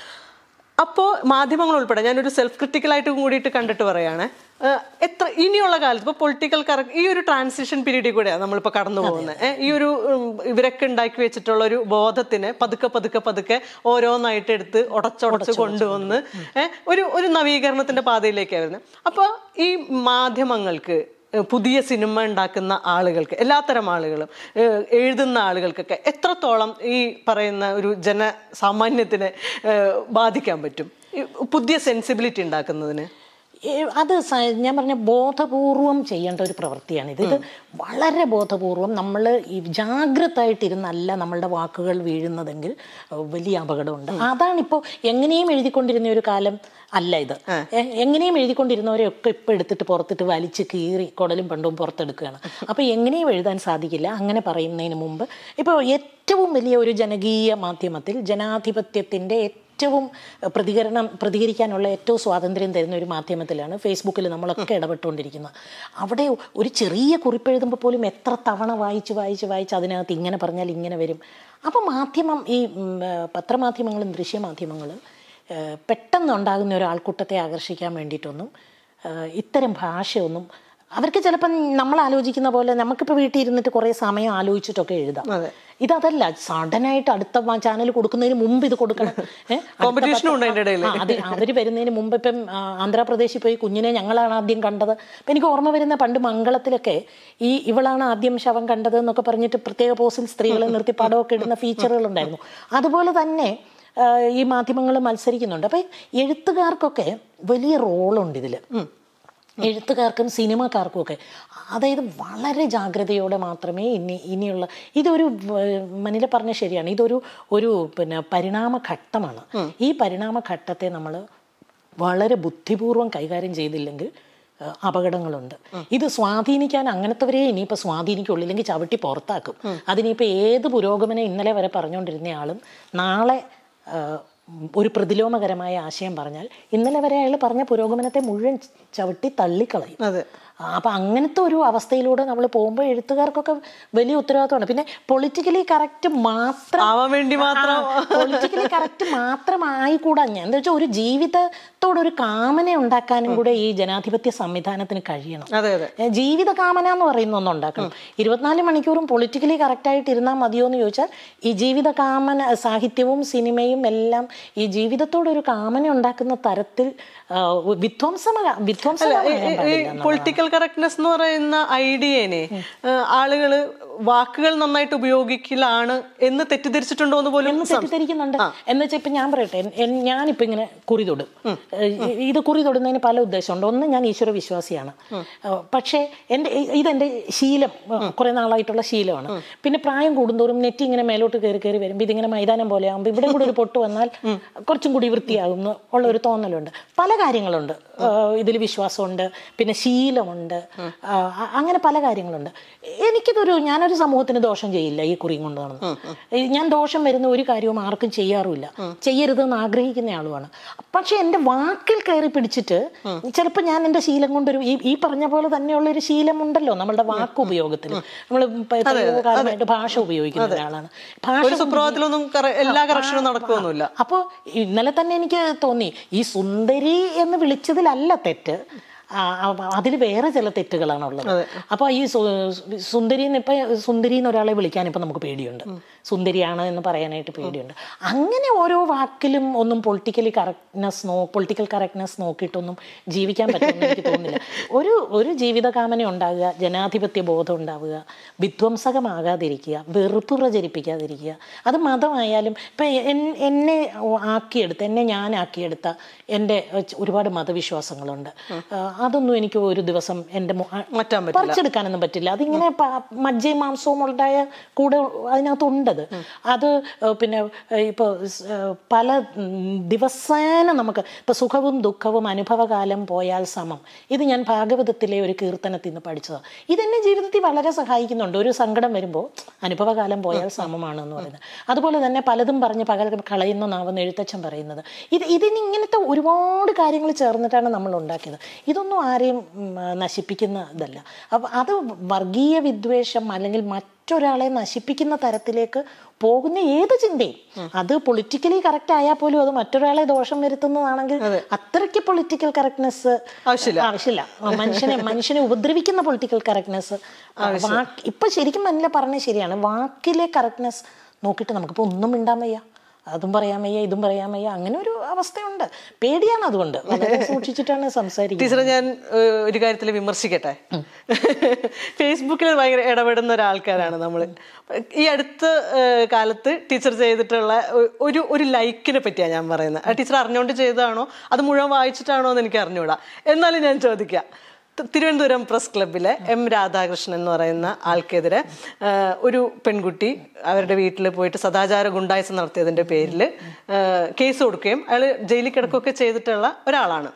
അപ്പോൾ മാധ്യമങ്ങൾ ഉൾപ്പെടെ ഞാനൊരു സെൽഫ് ക്രിട്ടിക്കലായിട്ട് കൂടിയിട്ട് കണ്ടിട്ട് പറയാണ് ഏഹ് എത്ര ഇനിയുള്ള കാലത്ത് ഇപ്പോൾ പൊളിറ്റിക്കൽ കറക്റ്റ് ഈ ഒരു ട്രാൻസിഷൻ പീരീഡിൽ കൂടെയാണ് നമ്മളിപ്പോൾ കടന്നു പോകുന്നത് ഏഹ് ഈ ഒരു ഉം, ഇവരൊക്കെ ഉണ്ടാക്കി വെച്ചിട്ടുള്ള ഒരു ബോധത്തിനെ പതുക്കെ പതുക്കെ പതുക്കെ ഓരോന്നായിട്ട് എടുത്ത് ഉടച്ചുടച്ച് കൊണ്ടുവന്ന് ഏഹ് ഒരു ഒരു നവീകരണത്തിന്റെ പാതയിലേക്കാണ് വരുന്നത് അപ്പോൾ ഈ മാധ്യമങ്ങൾക്ക് ഏഹ് പുതിയ സിനിമ ഉണ്ടാക്കുന്ന ആളുകൾക്ക് എല്ലാത്തരം ആളുകളും ഏഹ് എഴുതുന്ന ആളുകൾക്കൊക്കെ എത്രത്തോളം ഈ പറയുന്ന ഒരു ജനസാമാന്യത്തിനെ ഏഹ് ബാധിക്കാൻ പറ്റും ഈ പുതിയ സെൻസിബിലിറ്റി ഉണ്ടാക്കുന്നതിന് ഏ, അത് സ- ഞാൻ പറഞ്ഞ ബോധപൂർവം ചെയ്യേണ്ട ഒരു പ്രവൃത്തിയാണ് ഇത് ഇത് വളരെ ബോധപൂർവം നമ്മൾ ഈ ജാഗ്രതായിട്ടിരുന്നല്ല നമ്മളുടെ വാക്കുകൾ വീഴുന്നതെങ്കിൽ ഏഹ്, വലിയ അപകടമുണ്ട് അതാണിപ്പോൾ എങ്ങനെയും എഴുതിക്കൊണ്ടിരുന്ന ഒരു കാലം അല്ല ഇത് എ- എങ്ങനെയും എഴുതിക്കൊണ്ടിരുന്നവരെയൊക്കെ ഇപ്പം എടുത്തിട്ട് പുറത്തിട്ട് വലിച്ച് കീറി കുടലും പണ്ടും പുറത്തെടുക്കുകയാണ് അപ്പോൾ എങ്ങനെയും എഴുതാൻ സാധിക്കില്ല അങ്ങനെ പറയുന്നതിന് മുമ്പ് ഇപ്പോൾ ഏറ്റവും വലിയ ഒരു ജനകീയ മാധ്യമത്തിൽ ജനാധിപത്യത്തിൻ്റെ ഏറ്റവും പ്രതികരണം പ്രതികരിക്കാനുള്ള ഏറ്റവും സ്വാതന്ത്ര്യം തരുന്ന ഒരു മാധ്യമത്തിലാണ് ഫേസ്ബുക്കിൽ നമ്മളൊക്കെ ഇടപെട്ടുകൊണ്ടിരിക്കുന്നത് അവിടെ ഒരു ചെറിയ കുറിപ്പ് എഴുതുമ്പോൾ പോലും എത്ര തവണ വായിച്ച് വായിച്ച് വായിച്ച് അതിനകത്ത് ഇങ്ങനെ പറഞ്ഞാൽ ഇങ്ങനെ വരും അപ്പോൾ മാധ്യമം ഈ ഉം, ഏർ, പത്രമാധ്യമങ്ങളും ദൃശ്യമാധ്യമങ്ങളും ഏഹ്, പെട്ടെന്ന് ഉണ്ടാകുന്ന ഒരു ആൾക്കൂട്ടത്തെ ആകർഷിക്കാൻ വേണ്ടിയിട്ടൊന്നും ഏഹ്, ഇത്തരം ഭാഷയൊന്നും അവർക്ക് ചിലപ്പം നമ്മൾ ആലോചിക്കുന്ന പോലെ നമുക്കിപ്പോൾ വീട്ടിൽ ഇരുന്നിട്ട് കുറേ സമയം ആലോചിച്ചിട്ടൊക്കെ എഴുതാം അതെ. ഇതതല്ല സഡനായിട്ട് അടുത്ത ചാനൽ കൊടുക്കുന്നതിന് മുമ്പ് ഇത് കൊടുക്കണം ഏ? അടുത്ത Competition പത്ത് ഉണ്ട് അതിന്റെ ഇടയിൽ. ആ, അത് അവര് വരുന്നതിന് മുമ്പ് ഇപ്പം ആ, ആന്ധ്രാപ്രദേശിൽ പോയി കുഞ്ഞിനെ ഞങ്ങളാണ് ആദ്യം കണ്ടത് അപ്പം എനിക്ക് ഓർമ്മ വരുന്ന പണ്ട് മംഗളത്തിലൊക്കെ ഈ ഇവളാണ് ആദ്യം ശവം കണ്ടത് എന്നൊക്കെ പറഞ്ഞിട്ട് പ്രത്യേക പോസിൽ സ്ത്രീകളെ നിർത്തി പടമൊക്കെ ഇടുന്ന ഫീച്ചറുകൾ ഉണ്ടായിരുന്നു അതുപോലെ തന്നെ ആ, ഈ മാധ്യമങ്ങൾ മത്സരിക്കുന്നുണ്ട് അപ്പം എഴുത്തുകാർക്കൊക്കെ വലിയ റോളുണ്ട് ഇതിൽ എഴുത്തുകാർക്കും സിനിമാക്കാർക്കും ഒക്കെ അതായത് വളരെ ജാഗ്രതയോടെ മാത്രമേ ഇനി ഇനിയുള്ള ഇതൊരു ഏഹ്, മനില പറഞ്ഞ ശരിയാണ് ഇതൊരു ഒരു പിന്നെ പരിണാമഘട്ടമാണ് ഈ പരിണാമഘട്ടത്തെ നമ്മൾ വളരെ ബുദ്ധിപൂർവ്വം കൈകാര്യം ചെയ്തില്ലെങ്കിൽ ഏഹ്, അപകടങ്ങളുണ്ട് ഇത് സ്വാധീനിക്കാൻ അങ്ങനത്തെവരെ ഇനിയിപ്പോൾ സ്വാധീനിക്കുള്ളൂ ഇല്ലെങ്കിൽ ചവിട്ടി പുറത്താക്കും അതിനിപ്പോൾ ഏത് പുരോഗമനം ഇന്നലെ വരെ പറഞ്ഞുകൊണ്ടിരുന്ന ആളും നാളെ ഏഹ്, ഒരു പ്രതിലോമകരമായ ആശയം പറഞ്ഞാൽ ഇന്നലെ വരെ അയാൾ പറഞ്ഞ പുരോഗമനത്തെ മുഴുവൻ ചവിട്ടി തള്ളിക്കളയും അതെ അപ്പൊ അങ്ങനത്തെ ഒരു അവസ്ഥയിലൂടെ നമ്മൾ പോകുമ്പോൾ എഴുത്തുകാർക്കൊക്കെ വലിയ ഉത്തരവാദിത്തമാണ് പിന്നെ പൊളിറ്റിക്കലി കറക്റ്റ് മാത്രം ആവാൻ വേണ്ടി മാത്രം പൊളിറ്റിക്കലി കറക്റ്റ് മാത്രമായിക്കൂടാ ഞാൻ എന്താ വെച്ചാൽ ഒരു ജീവിതത്തോടൊരു കാമന ഉണ്ടാക്കാനും കൂടെ ഈ ജനാധിപത്യ സംവിധാനത്തിന് കഴിയണം അതെ അതെ ഏ, ജീവിത കാമന എന്ന് പറയുന്ന ഒന്ന് ഉണ്ടാക്കണം ഇരുപത്തിനാല് മണിക്കൂറും പൊളിറ്റിക്കലി കറക്റ്റായിട്ട് ഇരുന്നാൽ മതിയോ എന്ന് ചോദിച്ചാൽ ഈ ജീവിത കാമന സാഹിത്യവും സിനിമയും എല്ലാം ഈ ജീവിതത്തോടൊരു കാമന ഉണ്ടാക്കുന്ന തരത്തിൽ ആ, വിധ്വംസമ വിധ്വംസമാകാൻ പാടില്ല പൊളിറ്റിക്കൽ കറക്റ്റ്നെസ് എന്ന് പറയുന്ന ഐഡിയനെ ആളുകള് വാക്കുകൾ നന്നായിട്ട് ഉപയോഗിക്കലാണ് എന്ന് തെറ്റിദ്ധരിച്ചിട്ടുണ്ടോ എന്ന് പോലും എന്ന് തെറ്റിദ്ധരിക്കുന്നുണ്ട് എന്ന് വെച്ചാൽ ഇപ്പൊ ഞാൻ പറയട്ടെ എൻ- എൻ- ഞാനിപ്പോ ഇങ്ങനെ കുറി തൊടും ഏഹ് ഇത് കുറി തൊടുന്നതിന് പല ഉദ്ദേശമുണ്ട് ഒന്ന് ഞാൻ ഈശ്വര വിശ്വാസിയാണ് ഏഹ് പക്ഷേ എൻ്റെ ഇ- ഇതെന്റെ ശീലം കുറെ നാളായിട്ടുള്ള ശീലമാണ് പിന്നെ പ്രായം കൂടുന്തോറും നെറ്റി ഇങ്ങനെ മേലോട്ട് കയറി കയറി വരുമ്പോൾ ഇതിങ്ങനെ മൈതാനം പോലെ ആകുമ്പോൾ ഇവിടെ കൂടെ ഒരു പൊട്ട് വന്നാൽ കുറച്ചും കൂടി വൃത്തിയാകും എന്ന് ഉള്ള ഒരു തോന്നലുണ്ട് പല കാര്യങ്ങളുണ്ട് ഇതിൽ വിശ്വാസമുണ്ട് പിന്നെ ശീലമുണ്ട് ആ, അ- അങ്ങനെ പല കാര്യങ്ങളുണ്ട് എനിക്കിതൊരു ഞാനൊരു സമൂഹത്തിന് ദോഷം ചെയ്യില്ല ഈ കുറിയും കൊണ്ട് നടന്നു ഈ ഞാൻ ദോഷം വരുന്ന ഒരു കാര്യവും ആർക്കും ചെയ്യാറുമില്ല ചെയ്യരുതെന്ന് ആഗ്രഹിക്കുന്ന ആളുമാണ് പക്ഷെ എൻ്റെ വാക്കിൽ കയറി പിടിച്ചിട്ട് ചിലപ്പോൾ ഞാൻ എൻ്റെ ശീലം കൊണ്ടൊരു ഈ ഈ പറഞ്ഞ പോലെ തന്നെയുള്ള ഒരു ശീലമുണ്ടല്ലോ നമ്മളുടെ വാക്ക് ഉപയോഗത്തിൽ നമ്മൾ കാലമായിട്ട് ഭാഷ ഉപയോഗിക്കുന്ന ഒരാളാണ് ഭാഷ ഒരു സുപ്രഭാതത്തിലൊന്നും കറ- എല്ലാ കറക്ഷനും നടക്കുമൊന്നുമില്ല അപ്പോൾ ഇന്നലെ തന്നെ എനിക്ക് തോന്നി ഈ സുന്ദരി എന്ന് വിളിച്ചതിലല്ല തെറ്റ് അതിൽ വേറെ ചില തെറ്റുകളാണുള്ളത് അപ്പോൾ ഈ സു- സുന്ദരി എന്ന് ഇപ്പം സുന്ദരി എന്ന് ഒരാളെ വിളിക്കാൻ ഇപ്പം നമുക്ക് പേടിയുണ്ട് സുന്ദരിയാണ് എന്ന് പറയാനായിട്ട് പേടിയുണ്ട് അങ്ങനെ ഓരോ വാക്കിലും ഒന്നും politically correctness no political correctness നോക്കിയിട്ടൊന്നും ജീവിക്കാൻ പറ്റുമെന്ന് എനിക്ക് തോന്നുന്നില്ല ഒരു ഒരു ജീവിതകാമന ഉണ്ടാകുക ജനാധിപത്യ ബോധം ഉണ്ടാവുക വിധ്വംസകമാകാതിരിക്കുക വെറുപ്പ് പ്രചരിപ്പിക്കാതിരിക്കുക അത് മതമായാലും ഇപ്പം എൻ- എന്നെ ആക്കിയെടുത്ത എന്നെ ഞാനാക്കിയെടുത്ത എൻ്റെ ഒരുപാട് മതവിശ്വാസങ്ങളുണ്ട് ആ, അതൊന്നും എനിക്ക് ഒരു ദിവസം എൻ്റെ മു- ആ- മാറ്റാൻ പറ്റില്ല പറിച്ചെടുക്കാനൊന്നും പറ്റില്ല അതിങ്ങനെ പ- മജ്ജയും മാംസവും ഉണ്ടായ കൂടെ അതിനകത്തുണ്ടത് അത് ഏഹ് പിന്നെ ഏഹ് ഇപ്പോൾ സ് ഏഹ് പല ഉം, ദിവസേന നമുക്ക് ഇപ്പൊ സുഖവും ദുഃഖവും അനുഭവകാലം പോയാൽ സമം ഇത് ഞാൻ ഭാഗവതത്തിലെ ഒരു കീർത്തനത്തിൽ നിന്ന് പഠിച്ചതാണ് ഇതെന്നെ ജീവിതത്തിൽ വളരെ സഹായിക്കുന്നുണ്ട് ഒരു സങ്കടം വരുമ്പോൾ അനുഭവകാലം പോയാൽ സമമാണ് എന്ന് പറയുന്നത് അതുപോലെ തന്നെ പലതും പറഞ്ഞ് പകൽ കളയുന്ന നാവെന്ന് എഴുത്തച്ഛൻ പറയുന്നത് ഇത് ഇതിന് ഇങ്ങനത്തെ ഒരുപാട് കാര്യങ്ങൾ ചേർന്നിട്ടാണ് നമ്മൾ ഉണ്ടാക്കിയത് ഇതൊന്നും ആരെയും ഉം, നശിപ്പിക്കുന്ന ഇതല്ല അപ്പം അത് വർഗീയ വിദ്വേഷം അല്ലെങ്കിൽ മറ്റൊരാളെ നശിപ്പിക്കുന്ന തരത്തിലേക്ക് പോകുന്ന ഏത് ചിന്തയും അത് പൊളിറ്റിക്കലി കറക്റ്റ് ആയാൽ പോലും അത് മറ്റൊരാളെ ദോഷം വരുത്തുന്നതാണെങ്കിൽ അത്രയ്ക്ക് പൊളിറ്റിക്കൽ കറക്റ്റ്നെസ് ആവശ്യമില്ല. ആവശ്യമില്ല മനുഷ്യനെ മനുഷ്യനെ ഉപദ്രവിക്കുന്ന പൊളിറ്റിക്കൽ കറക്റ്റ്നെസ് ഇപ്പൊ ശരിക്കും മനില പറഞ്ഞത് ശരിയാണ് വാക്കിലെ കറക്റ്റ്നെസ് നോക്കിയിട്ട് നമുക്കിപ്പോൾ ഒന്നും മിണ്ടാൻ വയ്യ അതും പറയാൻ വയ്യ ഇതും പറയാൻ വയ്യ അങ്ങനെ ഒരു അവസ്ഥയുണ്ട് പേടിയാണ് അതുകൊണ്ട് വളരെ സൂക്ഷിച്ചിട്ടാണ് സംസാരിക്കുന്നത് ടീച്ചറെ ഞാൻ ഏഹ്, ഒരു കാര്യത്തിൽ വിമർശിക്കട്ടെ ഫേസ്ബുക്കിൽ ഭയങ്കര ഇടപെടുന്ന ഒരാൾക്കാരാണ് നമ്മൾ ഈ അടുത്ത ഏഹ്, കാലത്ത് ടീച്ചർ ചെയ്തിട്ടുള്ള ഒ- ഒരു ഒരു ലൈക്കിനെ പറ്റിയാണ് ഞാൻ പറയുന്നത് ആ ടീച്ചർ അറിഞ്ഞുകൊണ്ട് ചെയ്തതാണോ അത് മുഴുവൻ വായിച്ചിട്ടാണോ എന്ന് എനിക്ക് അറിഞ്ഞുകൂടാ എന്നാലും ഞാൻ ചോദിക്കാം തി- തിരുവനന്തപുരം പ്രസ് ക്ലബ്ബിലെ എം രാധാകൃഷ്ണൻ എന്ന് പറയുന്ന ആൾക്കെതിരെ ഏഹ്, ഒരു പെൺകുട്ടി അവരുടെ വീട്ടിൽ പോയിട്ട് സദാചാര ഗുണ്ടായസം നടത്തിയതിന്റെ പേരിൽ കേസ് കൊടുക്കുകയും അയാൾ ജയിലിൽ കിടക്കുകയൊക്കെ ചെയ്തിട്ടുള്ള ഒരാളാണ്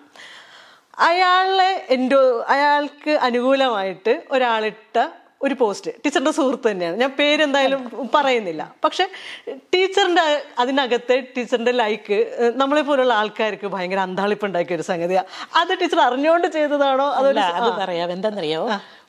അയാളെ എൻ്റെ അയാൾക്ക് അനുകൂലമായിട്ട് ഒരാളിട്ട ഒരു പോസ്റ്റ് ടീച്ചറിന്റെ സുഹൃത്ത് തന്നെയാണ് ഞാൻ പേരെന്തായാലും പറയുന്നില്ല പക്ഷെ ടീച്ചറിന്റെ അതിനകത്തെ ടീച്ചറിന്റെ ലൈക്ക് നമ്മളെ പോലുള്ള ആൾക്കാർക്ക് ഭയങ്കര അന്താളിപ്പ് ഉണ്ടാക്കിയ ഒരു സംഗതിയാണ് അത് ടീച്ചർ അറിഞ്ഞുകൊണ്ട് ചെയ്തതാണോ അതോ അല്ല അത് പറയാം എന്താണെന്നറിയോ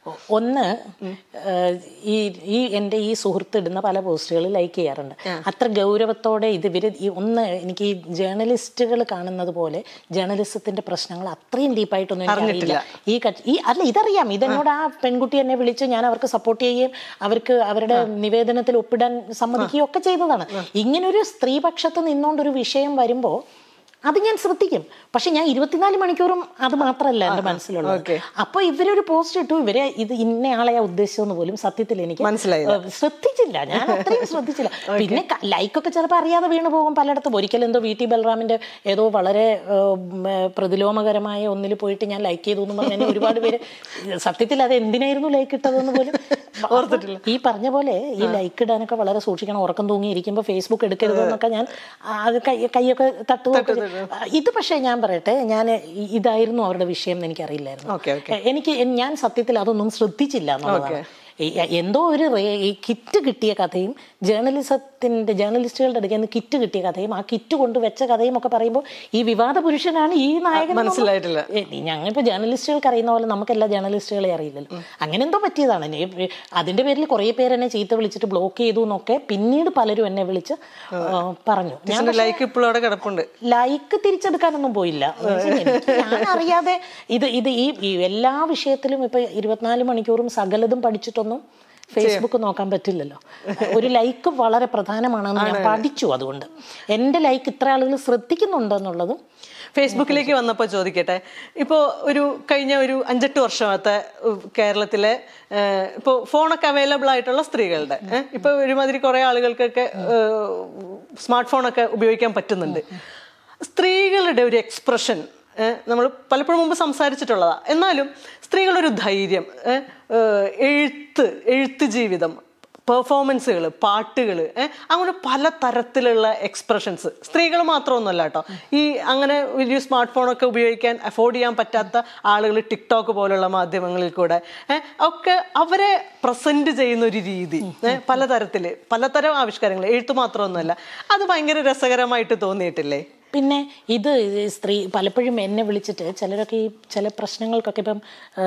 ഒന്ന് ഏഹ്, ഈ ഈ എൻ്റെ ഈ സുഹൃത്ത് ഇടുന്ന പല പോസ്റ്റുകൾ ലൈക്ക് ചെയ്യാറുണ്ട് അത്ര ഗൗരവത്തോടെ ഇത് ഇവര് ഈ ഒന്ന് എനിക്ക് ഈ ജേർണലിസ്റ്റുകൾ കാണുന്നത് പോലെ ജേർണലിസത്തിന്റെ പ്രശ്നങ്ങൾ അത്രയും ഡീപ്പായിട്ടൊന്നും എനിക്ക് അറിയില്ല ഈ കക്ഷി ഈ അല്ല ഇതറിയാം ഇതെന്നോട് ആ പെൺകുട്ടി എന്നെ വിളിച്ച് ഞാൻ അവർക്ക് സപ്പോർട്ട് ചെയ്യുകയും അവർക്ക് അവരുടെ നിവേദനത്തിൽ ഒപ്പിടാൻ സമ്മതിക്കുകയും ഒക്കെ ചെയ്തതാണ് ഇങ്ങനൊരു സ്ത്രീപക്ഷത്ത് നിന്നുകൊണ്ട് ഒരു വിഷയം വരുമ്പോൾ അത് ഞാൻ ശ്രദ്ധിക്കും പക്ഷെ ഞാൻ ഇരുപത്തിനാല് മണിക്കൂറും അത് മാത്രമല്ല എൻ്റെ മനസ്സിലുള്ളത് അപ്പൊ ഇവരൊരു പോസ്റ്റ് ഇട്ടു ഇവരെ ഇത് ഇന്നയാളെയാ ഉദ്ദേശിച്ചെന്ന് പോലും സത്യത്തിൽ എനിക്ക് മനസ്സിലായില്ല. ഏഹ് ശ്രദ്ധിച്ചില്ല ഞാൻ അത്രയും ശ്രദ്ധിച്ചില്ല പിന്നെ ലൈക്കൊക്കെ ചിലപ്പോൾ അറിയാതെ വീണു പോകും പലയിടത്തും ഒരിക്കലും എന്തോ വി ടി ബലറാമിന്റെ ഏതോ വളരെ ഏഹ്, ഉം, ഏഹ്, പ്രതിലോമകരമായ ഒന്നിൽ പോയിട്ട് ഞാൻ ലൈക്ക് ചെയ്തു എന്ന് പറഞ്ഞാൽ ഒരുപാട് പേര് സത്യത്തിൽ അത് എന്തിനായിരുന്നു ലൈക്ക് ഇട്ടതെന്ന് പോലും ഓർത്തിട്ടില്ല ഈ പറഞ്ഞ പോലെ ഈ ലൈക്ക് ഇടാനൊക്കെ വളരെ സൂക്ഷിക്കണം ഉറക്കം തൂങ്ങി ഇരിക്കുമ്പോൾ ഫേസ്ബുക്ക് എടുക്കരുത് എന്നൊക്കെ ഞാൻ ആ, അത് കൈ കൈയൊക്കെ തട്ടുകയൊക്കെ ചെയ്യും. ഇത് പക്ഷേ ഞാൻ പറയട്ടെ ഞാൻ ഇ- ഇതായിരുന്നു അവരുടെ വിഷയം എന്ന് എനിക്കറിയില്ലായിരുന്നു ഓക്കെ ഓക്കെ എ- എനിക്ക് എൻ- ഞാൻ സത്യത്തിൽ അതൊന്നും ശ്രദ്ധിച്ചില്ല എന്നുള്ളതാണ് ഈ- എന്തോ ഒരു റേ- ഈ കിറ്റ് കിട്ടിയ കഥയും ജേർണലിസത്തിന്റെ ജേർണലിസ്റ്റുകളുടെ അടുക്കൽ നിന്ന് കിറ്റ് കിട്ടിയ കഥയും ആ കിറ്റ് കൊണ്ട് വെച്ച കഥയും ഒക്കെ പറയുമ്പോൾ ഈ വിവാദ പുരുഷനാണ് ഈ നായകൻ എന്നൊന്നും- മനസ്സിലായിട്ടില്ല. ഏ, ഞങ്ങളിപ്പോ ജേർണലിസ്റ്റുകൾക്ക് അറിയുന്ന പോലെ നമുക്ക് എല്ലാ ജേർണലിസ്റ്റുകളെ അറിയില്ലല്ലോ അങ്ങനെ എന്തോ പറ്റിയതാണ് ഇനി, ഏ, അതിന്റെ പേരിൽ കുറെ പേര് എന്നെ ചീത്ത വിളിച്ചിട്ട് ബ്ലോക്ക് ചെയ്തു എന്നൊക്കെ പിന്നീട് പലരും എന്നെ വിളിച്ച് ആ, പറഞ്ഞു ഞാൻ ലൈക്ക് ഇപ്പോഴും അവിടെ കിടപ്പുണ്ട് ലൈക്ക് തിരിച്ചെടുക്കാനൊന്നും പോയില്ല എനിക്ക് ഞാൻ അറിയാതെ ഇത് ഇത് ഈ ഈ എല്ലാ വിഷയത്തിലും ഇപ്പൊ ഇരുപത്തിനാല് മണിക്കൂറും സകലതും പഠിച്ചിട്ടൊന്നും ഫേസ്ബുക്ക് നോക്കാൻ പറ്റില്ലല്ലോ ഒരു ലൈക്ക് വളരെ പ്രധാനമാണെന്ന് ഞാൻ പഠിച്ചു അതുകൊണ്ട് എൻ്റെ ലൈക്ക് ഇത്ര ആളുകൾ ശ്രദ്ധിക്കുന്നുണ്ടെന്നുള്ളതും ഫേസ്ബുക്കിലേക്ക് വന്നപ്പോൾ ചോദിക്കട്ടെ ഇപ്പോൾ ഒരു കഴിഞ്ഞ ഒരു അഞ്ചെട്ട് വർഷത്തെ ഉം, കേരളത്തിലെ ഏഹ്, ഇപ്പോൾ ഫോണൊക്കെ അവൈലബിൾ ആയിട്ടുള്ള സ്ത്രീകളുടെ ഏഹ്, ഇപ്പോൾ ഒരുമാതിരി കുറേ ആളുകൾക്കൊക്കെ സ്മാർട്ട് ഫോണൊക്കെ ഉപയോഗിക്കാൻ പറ്റുന്നുണ്ട് സ്ത്രീകളുടെ ഒരു എക്സ്പ്രഷൻ നമ്മൾ പലപ്പോഴും മുമ്പ് സംസാരിച്ചിട്ടുള്ളതാണ് എന്നാലും സ്ത്രീകളൊരു ധൈര്യം ഏഹ്, ഏഹ്, എഴുത്ത് എഴുത്ത് ജീവിതം പെർഫോമൻസുകൾ പാട്ടുകൾ അങ്ങനെ പല തരത്തിലുള്ള എക്സ്പ്രഷൻസ് സ്ത്രീകൾ മാത്രമൊന്നുമല്ല കേട്ടോ ഈ അങ്ങനെ വലിയ സ്മാർട്ട് ഫോണൊക്കെ ഉപയോഗിക്കാൻ അഫോർഡ് ചെയ്യാൻ പറ്റാത്ത ആളുകൾ ടിക്ടോക്ക് പോലുള്ള മാധ്യമങ്ങളിൽ കൂടെ ഏ, ഒക്കെ അവരെ പ്രസന്റ് ചെയ്യുന്ന ഒരു രീതി ഏ, പലതരത്തിൽ പലതരം ആവിഷ്കാരങ്ങൾ എഴുത്ത് മാത്രമൊന്നുമല്ല അത് ഭയങ്കര രസകരമായിട്ട് തോന്നിയിട്ടില്ലേ പിന്നെ ഇത് സ്ത്രീ പലപ്പോഴും എന്നെ വിളിച്ചിട്ട് ചിലരൊക്കെ ഈ ചില പ്രശ്നങ്ങൾക്കൊക്കെ ഇപ്പം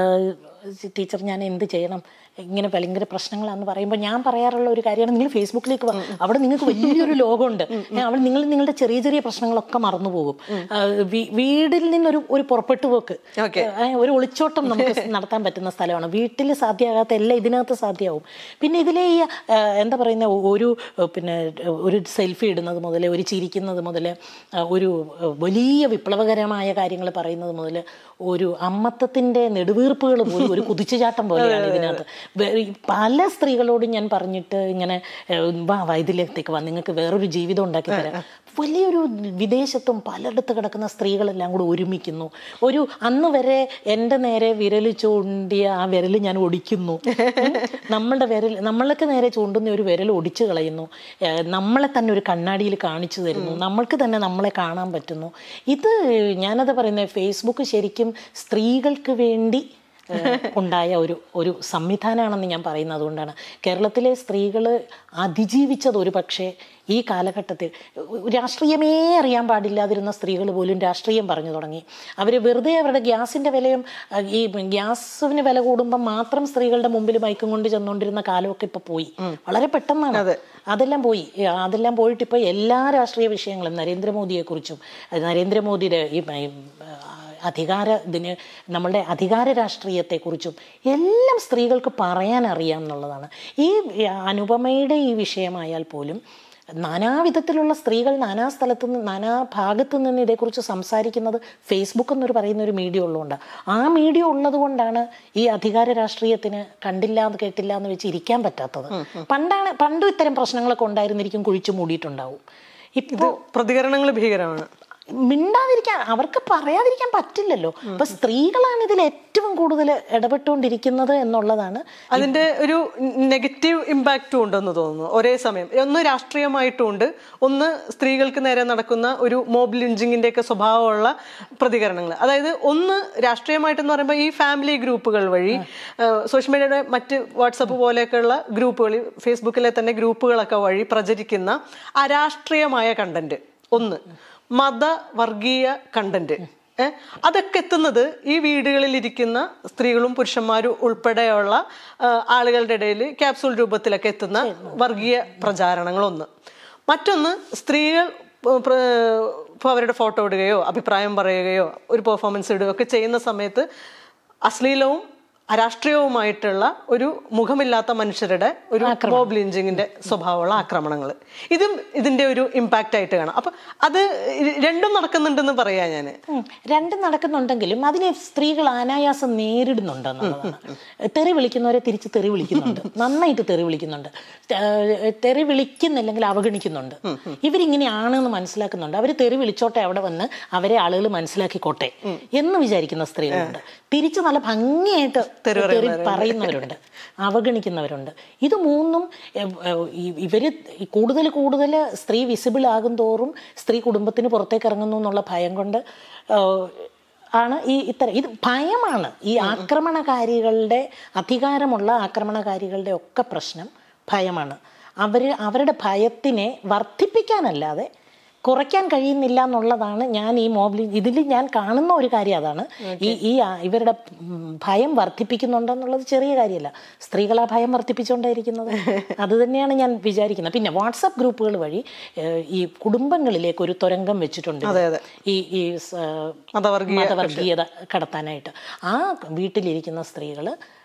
ടീച്ചർ ഞാൻ എന്ത് ചെയ്യണം ഇങ്ങനെ ഭയങ്കര പ്രശ്നങ്ങളാന്ന് പറയുമ്പോൾ ഞാൻ പറയാറുള്ള ഒരു കാര്യമാണ് നിങ്ങൾ ഫേസ്ബുക്കിലേക്ക് വാ അവിടെ നിങ്ങൾക്ക് വലിയൊരു ലോകമുണ്ട് ഏ, അവിടെ നിങ്ങൾ നിങ്ങളുടെ ചെറിയ ചെറിയ പ്രശ്നങ്ങളൊക്കെ മറന്നു പോകും ആ, വീ- വീടിൽ നിന്നൊരു ഒരു പുറപ്പെട്ടു പോക്ക് Okay. ഏ, ഒരു ഒളിച്ചോട്ടം നമുക്ക് നടത്താൻ പറ്റുന്ന സ്ഥലമാണ് വീട്ടിൽ സാധ്യമാകാത്ത എല്ലാം ഇതിനകത്ത് സാധ്യമാവും പിന്നെ ഇതിലെ ഈ ആ, എന്താ പറയുന്ന ഒരു ആ, പിന്നെ ഒരു സെൽഫി ഇടുന്നത് മുതൽ ഒരു ചിരിക്കുന്നത് മുതൽ ഒരു ആ, വലിയ വിപ്ലവകരമായ കാര്യങ്ങൾ പറയുന്നത് മുതൽ ഒരു അമ്മത്തത്തിൻ്റെ നെടുവീർപ്പുകൾ പോലും ഒരു കുതിച്ചുചാട്ടം പോലെയാണ് ഇതിനകത്ത് വേ- ഈ പല സ്ത്രീകളോടും ഞാൻ പറഞ്ഞിട്ട് ഇങ്ങനെ ഏ, വാ വാ ഇതിലേക്ക് വാ നിങ്ങൾക്ക് വേറൊരു ജീവിതം ഉണ്ടാക്കി തരാം വലിയൊരു വിദേശത്തും പലയിടത്ത് കിടക്കുന്ന സ്ത്രീകളെല്ലാം കൂടെ ഒരുമിക്കുന്നു ഒരു അന്ന് വരെ എൻ്റെ നേരെ വിരൽ ചൂണ്ടിയ ആ വിരൽ ഞാൻ ഒടിക്കുന്നു ഉം. നമ്മളുടെ വിരൽ നമ്മൾക്ക് നേരെ ചൂണ്ടുന്ന ഒരു വിരൽ ഒടിച്ചു കളയുന്നു ഏഹ് നമ്മളെ തന്നെ ഒരു കണ്ണാടിയിൽ കാണിച്ചു തരുന്നു നമ്മൾക്ക് തന്നെ നമ്മളെ കാണാൻ പറ്റുന്നു ഇത് ഞാനത് പറയുന്നത് ഫേസ്ബുക്ക് ശരിക്കും സ്ത്രീകൾക്ക് വേണ്ടി ഏഹ് ഉണ്ടായ ഒരു ഒരു സംവിധാനമാണെന്ന് ഞാൻ പറയുന്നത് അതുകൊണ്ടാണ് കേരളത്തിലെ സ്ത്രീകൾ അതിജീവിച്ചത് ഒരു പക്ഷേ ഈ കാലഘട്ടത്തിൽ രാഷ്ട്രീയമേ അറിയാൻ പാടില്ലാതിരുന്ന സ്ത്രീകൾ പോലും രാഷ്ട്രീയം പറഞ്ഞു തുടങ്ങി അവർ വെറുതെ അവരുടെ ഗ്യാസിന്റെ വിലയും അഹ് ഈ ഗ്യാസിന് വില കൂടുമ്പോൾ മാത്രം സ്ത്രീകളുടെ മുമ്പിൽ മയക്കം കൊണ്ട് ചെന്നുകൊണ്ടിരുന്ന കാലമൊക്കെ ഇപ്പൊ പോയി വളരെ പെട്ടെന്നാണ് അതെല്ലാം പോയി ഏ, അതെല്ലാം പോയിട്ട് ഇപ്പൊ എല്ലാ രാഷ്ട്രീയ വിഷയങ്ങളും നരേന്ദ്രമോദിയെ കുറിച്ചും നരേന്ദ്രമോദിയുടെ ഈ ഈ, ആ, അധികാര ഇതിന് നമ്മളുടെ അധികാര രാഷ്ട്രീയത്തെക്കുറിച്ചും എല്ലാം സ്ത്രീകൾക്ക് പറയാൻ അറിയാം എന്നുള്ളതാണ് ഈ അനുപമയുടെ ഈ വിഷയമായാൽ പോലും നാനാവിധത്തിലുള്ള സ്ത്രീകൾ നാനാ സ്ഥലത്തു നിന്ന് നാനാ ഭാഗത്തു നിന്ന് ഇതേക്കുറിച്ച് സംസാരിക്കുന്നത് ഫേസ്ബുക്ക് എന്നൊരു പറയുന്ന ഒരു മീഡിയ ഉള്ളതുകൊണ്ട് ആ മീഡിയ ഉള്ളത് കൊണ്ടാണ് ഈ അധികാര രാഷ്ട്രീയത്തിന് കണ്ടില്ല എന്ന് കേട്ടില്ല എന്ന് വെച്ച് ഇരിക്കാൻ പറ്റാത്തത് പണ്ടാണ് പണ്ടും ഇത്തരം പ്രശ്നങ്ങളൊക്കെ ഉണ്ടായിരുന്നിരിക്കും കുഴിച്ചു മൂടിയിട്ടുണ്ടാവും ഇപ്പോൾ പ്രതികരണങ്ങൾ ഭീകരമാണ് മിണ്ടാതിരിക്കാൻ അവർക്ക് പറയാതിരിക്കാൻ പറ്റില്ലല്ലോ അപ്പൊ സ്ത്രീകളാണ് ഇതിൽ ഏറ്റവും കൂടുതൽ ഇടപെട്ടുകൊണ്ടിരിക്കുന്നത് എന്നുള്ളതാണ് അതിന്റെ ഒരു നെഗറ്റീവ് ഇമ്പാക്റ്റും ഉണ്ടെന്ന് തോന്നുന്നു ഒരേ സമയം ഒന്ന് രാഷ്ട്രീയമായിട്ടും ഉണ്ട് ഒന്ന് സ്ത്രീകൾക്ക് നേരെ നടക്കുന്ന ഒരു മോബ് ലിഞ്ചിങ്ങിന്റെ ഒക്കെ സ്വഭാവമുള്ള പ്രതികരണങ്ങൾ അതായത് ഒന്ന് രാഷ്ട്രീയമായിട്ടെന്ന് പറയുമ്പോൾ ഈ ഫാമിലി ഗ്രൂപ്പുകൾ വഴി സോഷ്യൽ മീഡിയയുടെ മറ്റ് വാട്സപ്പ് പോലെയൊക്കെയുള്ള ഗ്രൂപ്പുകൾ ഫേസ്ബുക്കിലെ തന്നെ ഗ്രൂപ്പുകളൊക്കെ വഴി പ്രചരിക്കുന്ന അരാഷ്ട്രീയമായ കണ്ടന്റ് ഒന്ന് മത വർഗീയ കണ്ടന്റ് ഏ, അതൊക്കെ എത്തുന്നത് ഈ വീടുകളിൽ ഇരിക്കുന്ന സ്ത്രീകളും പുരുഷന്മാരും ഉൾപ്പെടെയുള്ള ആ, ആളുകളുടെ ഇടയിൽ ക്യാപ്സൂൾ രൂപത്തിലൊക്കെ എത്തുന്ന വർഗീയ പ്രചാരണങ്ങളൊന്ന് മറ്റൊന്ന് സ്ത്രീകൾ ഇപ്പോൾ അവരുടെ ഫോട്ടോ ഇടുകയോ അഭിപ്രായം പറയുകയോ ഒരു പെർഫോമൻസ് ഇടുകയോ ഒക്കെ ചെയ്യുന്ന സമയത്ത് അശ്ലീലവും അരാഷ്ട്രീയവുമായിട്ടുള്ള ഒരു മുഖമില്ലാത്ത മനുഷ്യരുടെ ഒരു മോബ് ലിഞ്ചിങ്ങിന്റെ സ്വഭാവമുള്ള ആക്രമണങ്ങൾ ഇതും ഇതിന്റെ ഒരു ഇമ്പാക്റ്റ് ആയിട്ട് കാണാം അപ്പൊ അത് രണ്ടും നടക്കുന്നുണ്ടെന്ന് പറയാ ഞാന് ഉം. രണ്ടും നടക്കുന്നുണ്ടെങ്കിലും അതിനെ സ്ത്രീകൾ അനായാസം നേരിടുന്നുണ്ടെന്നുള്ളതാണ് തെറി വിളിക്കുന്നവരെ തിരിച്ച് തെറി വിളിക്കുന്നുണ്ട് നന്നായിട്ട് തെറി വിളിക്കുന്നുണ്ട് ഏഹ് തെറി വിളിക്കുന്നില്ലെങ്കിൽ അവഗണിക്കുന്നുണ്ട് ഇവരിങ്ങനെയാണെന്ന് മനസ്സിലാക്കുന്നുണ്ട് അവർ തെറി വിളിച്ചോട്ടെ അവിടെ വന്ന് അവരെ ആളുകൾ മനസ്സിലാക്കിക്കോട്ടെ എന്ന് വിചാരിക്കുന്ന സ്ത്രീകളുണ്ട് തിരിച്ച് നല്ല ഭംഗിയായിട്ട് തെറി പറയുന്നവരുണ്ട് അവഗണിക്കുന്നവരുണ്ട് ഇത് മൂന്നും എവ്- എവ് ഈ- ഇവര് ഈ കൂടുതൽ കൂടുതൽ സ്ത്രീ വിസിബിൾ ആകും തോറും സ്ത്രീ കുടുംബത്തിന് പുറത്തേക്ക് ഇറങ്ങുന്നു എന്നുള്ള ഭയം കൊണ്ട് ഏഹ്, ആണ് ഈ ഇത്തരം ഇത് ഭയമാണ് ഈ ആക്രമണകാരികളുടെ അധികാരമുള്ള ആക്രമണകാരികളുടെ ഒക്കെ പ്രശ്നം ഭയമാണ് അവർ അവരുടെ ഭയത്തിനെ വർദ്ധിപ്പിക്കാനല്ലാതെ കുറയ്ക്കാൻ കഴിയുന്നില്ല എന്നുള്ളതാണ് ഞാൻ ഈ മോബിലി ഇതിൽ ഞാൻ കാണുന്ന ഒരു കാര്യം അതാണ് ഈ ഈ ആ- ഇവരുടെ ഉം, ഭയം വർദ്ധിപ്പിക്കുന്നുണ്ടെന്നുള്ളത് ചെറിയ കാര്യമല്ല സ്ത്രീകൾ ആ ഭയം വർദ്ധിപ്പിച്ചുകൊണ്ടായിരിക്കുന്നത് അത് തന്നെയാണ് ഞാൻ വിചാരിക്കുന്നത് പിന്നെ വാട്സപ്പ് ഗ്രൂപ്പുകൾ വഴി ഏഹ്, ഈ കുടുംബങ്ങളിലേക്ക് ഒരു തുരങ്കം വെച്ചിട്ടുണ്ട് അതെ, അതെ. ഈ ഈ സ- മതവർഗീയ മതവർഗീയത കടത്താനായിട്ട് ആ വീട്ടിലിരിക്കുന്ന സ്ത്രീകൾ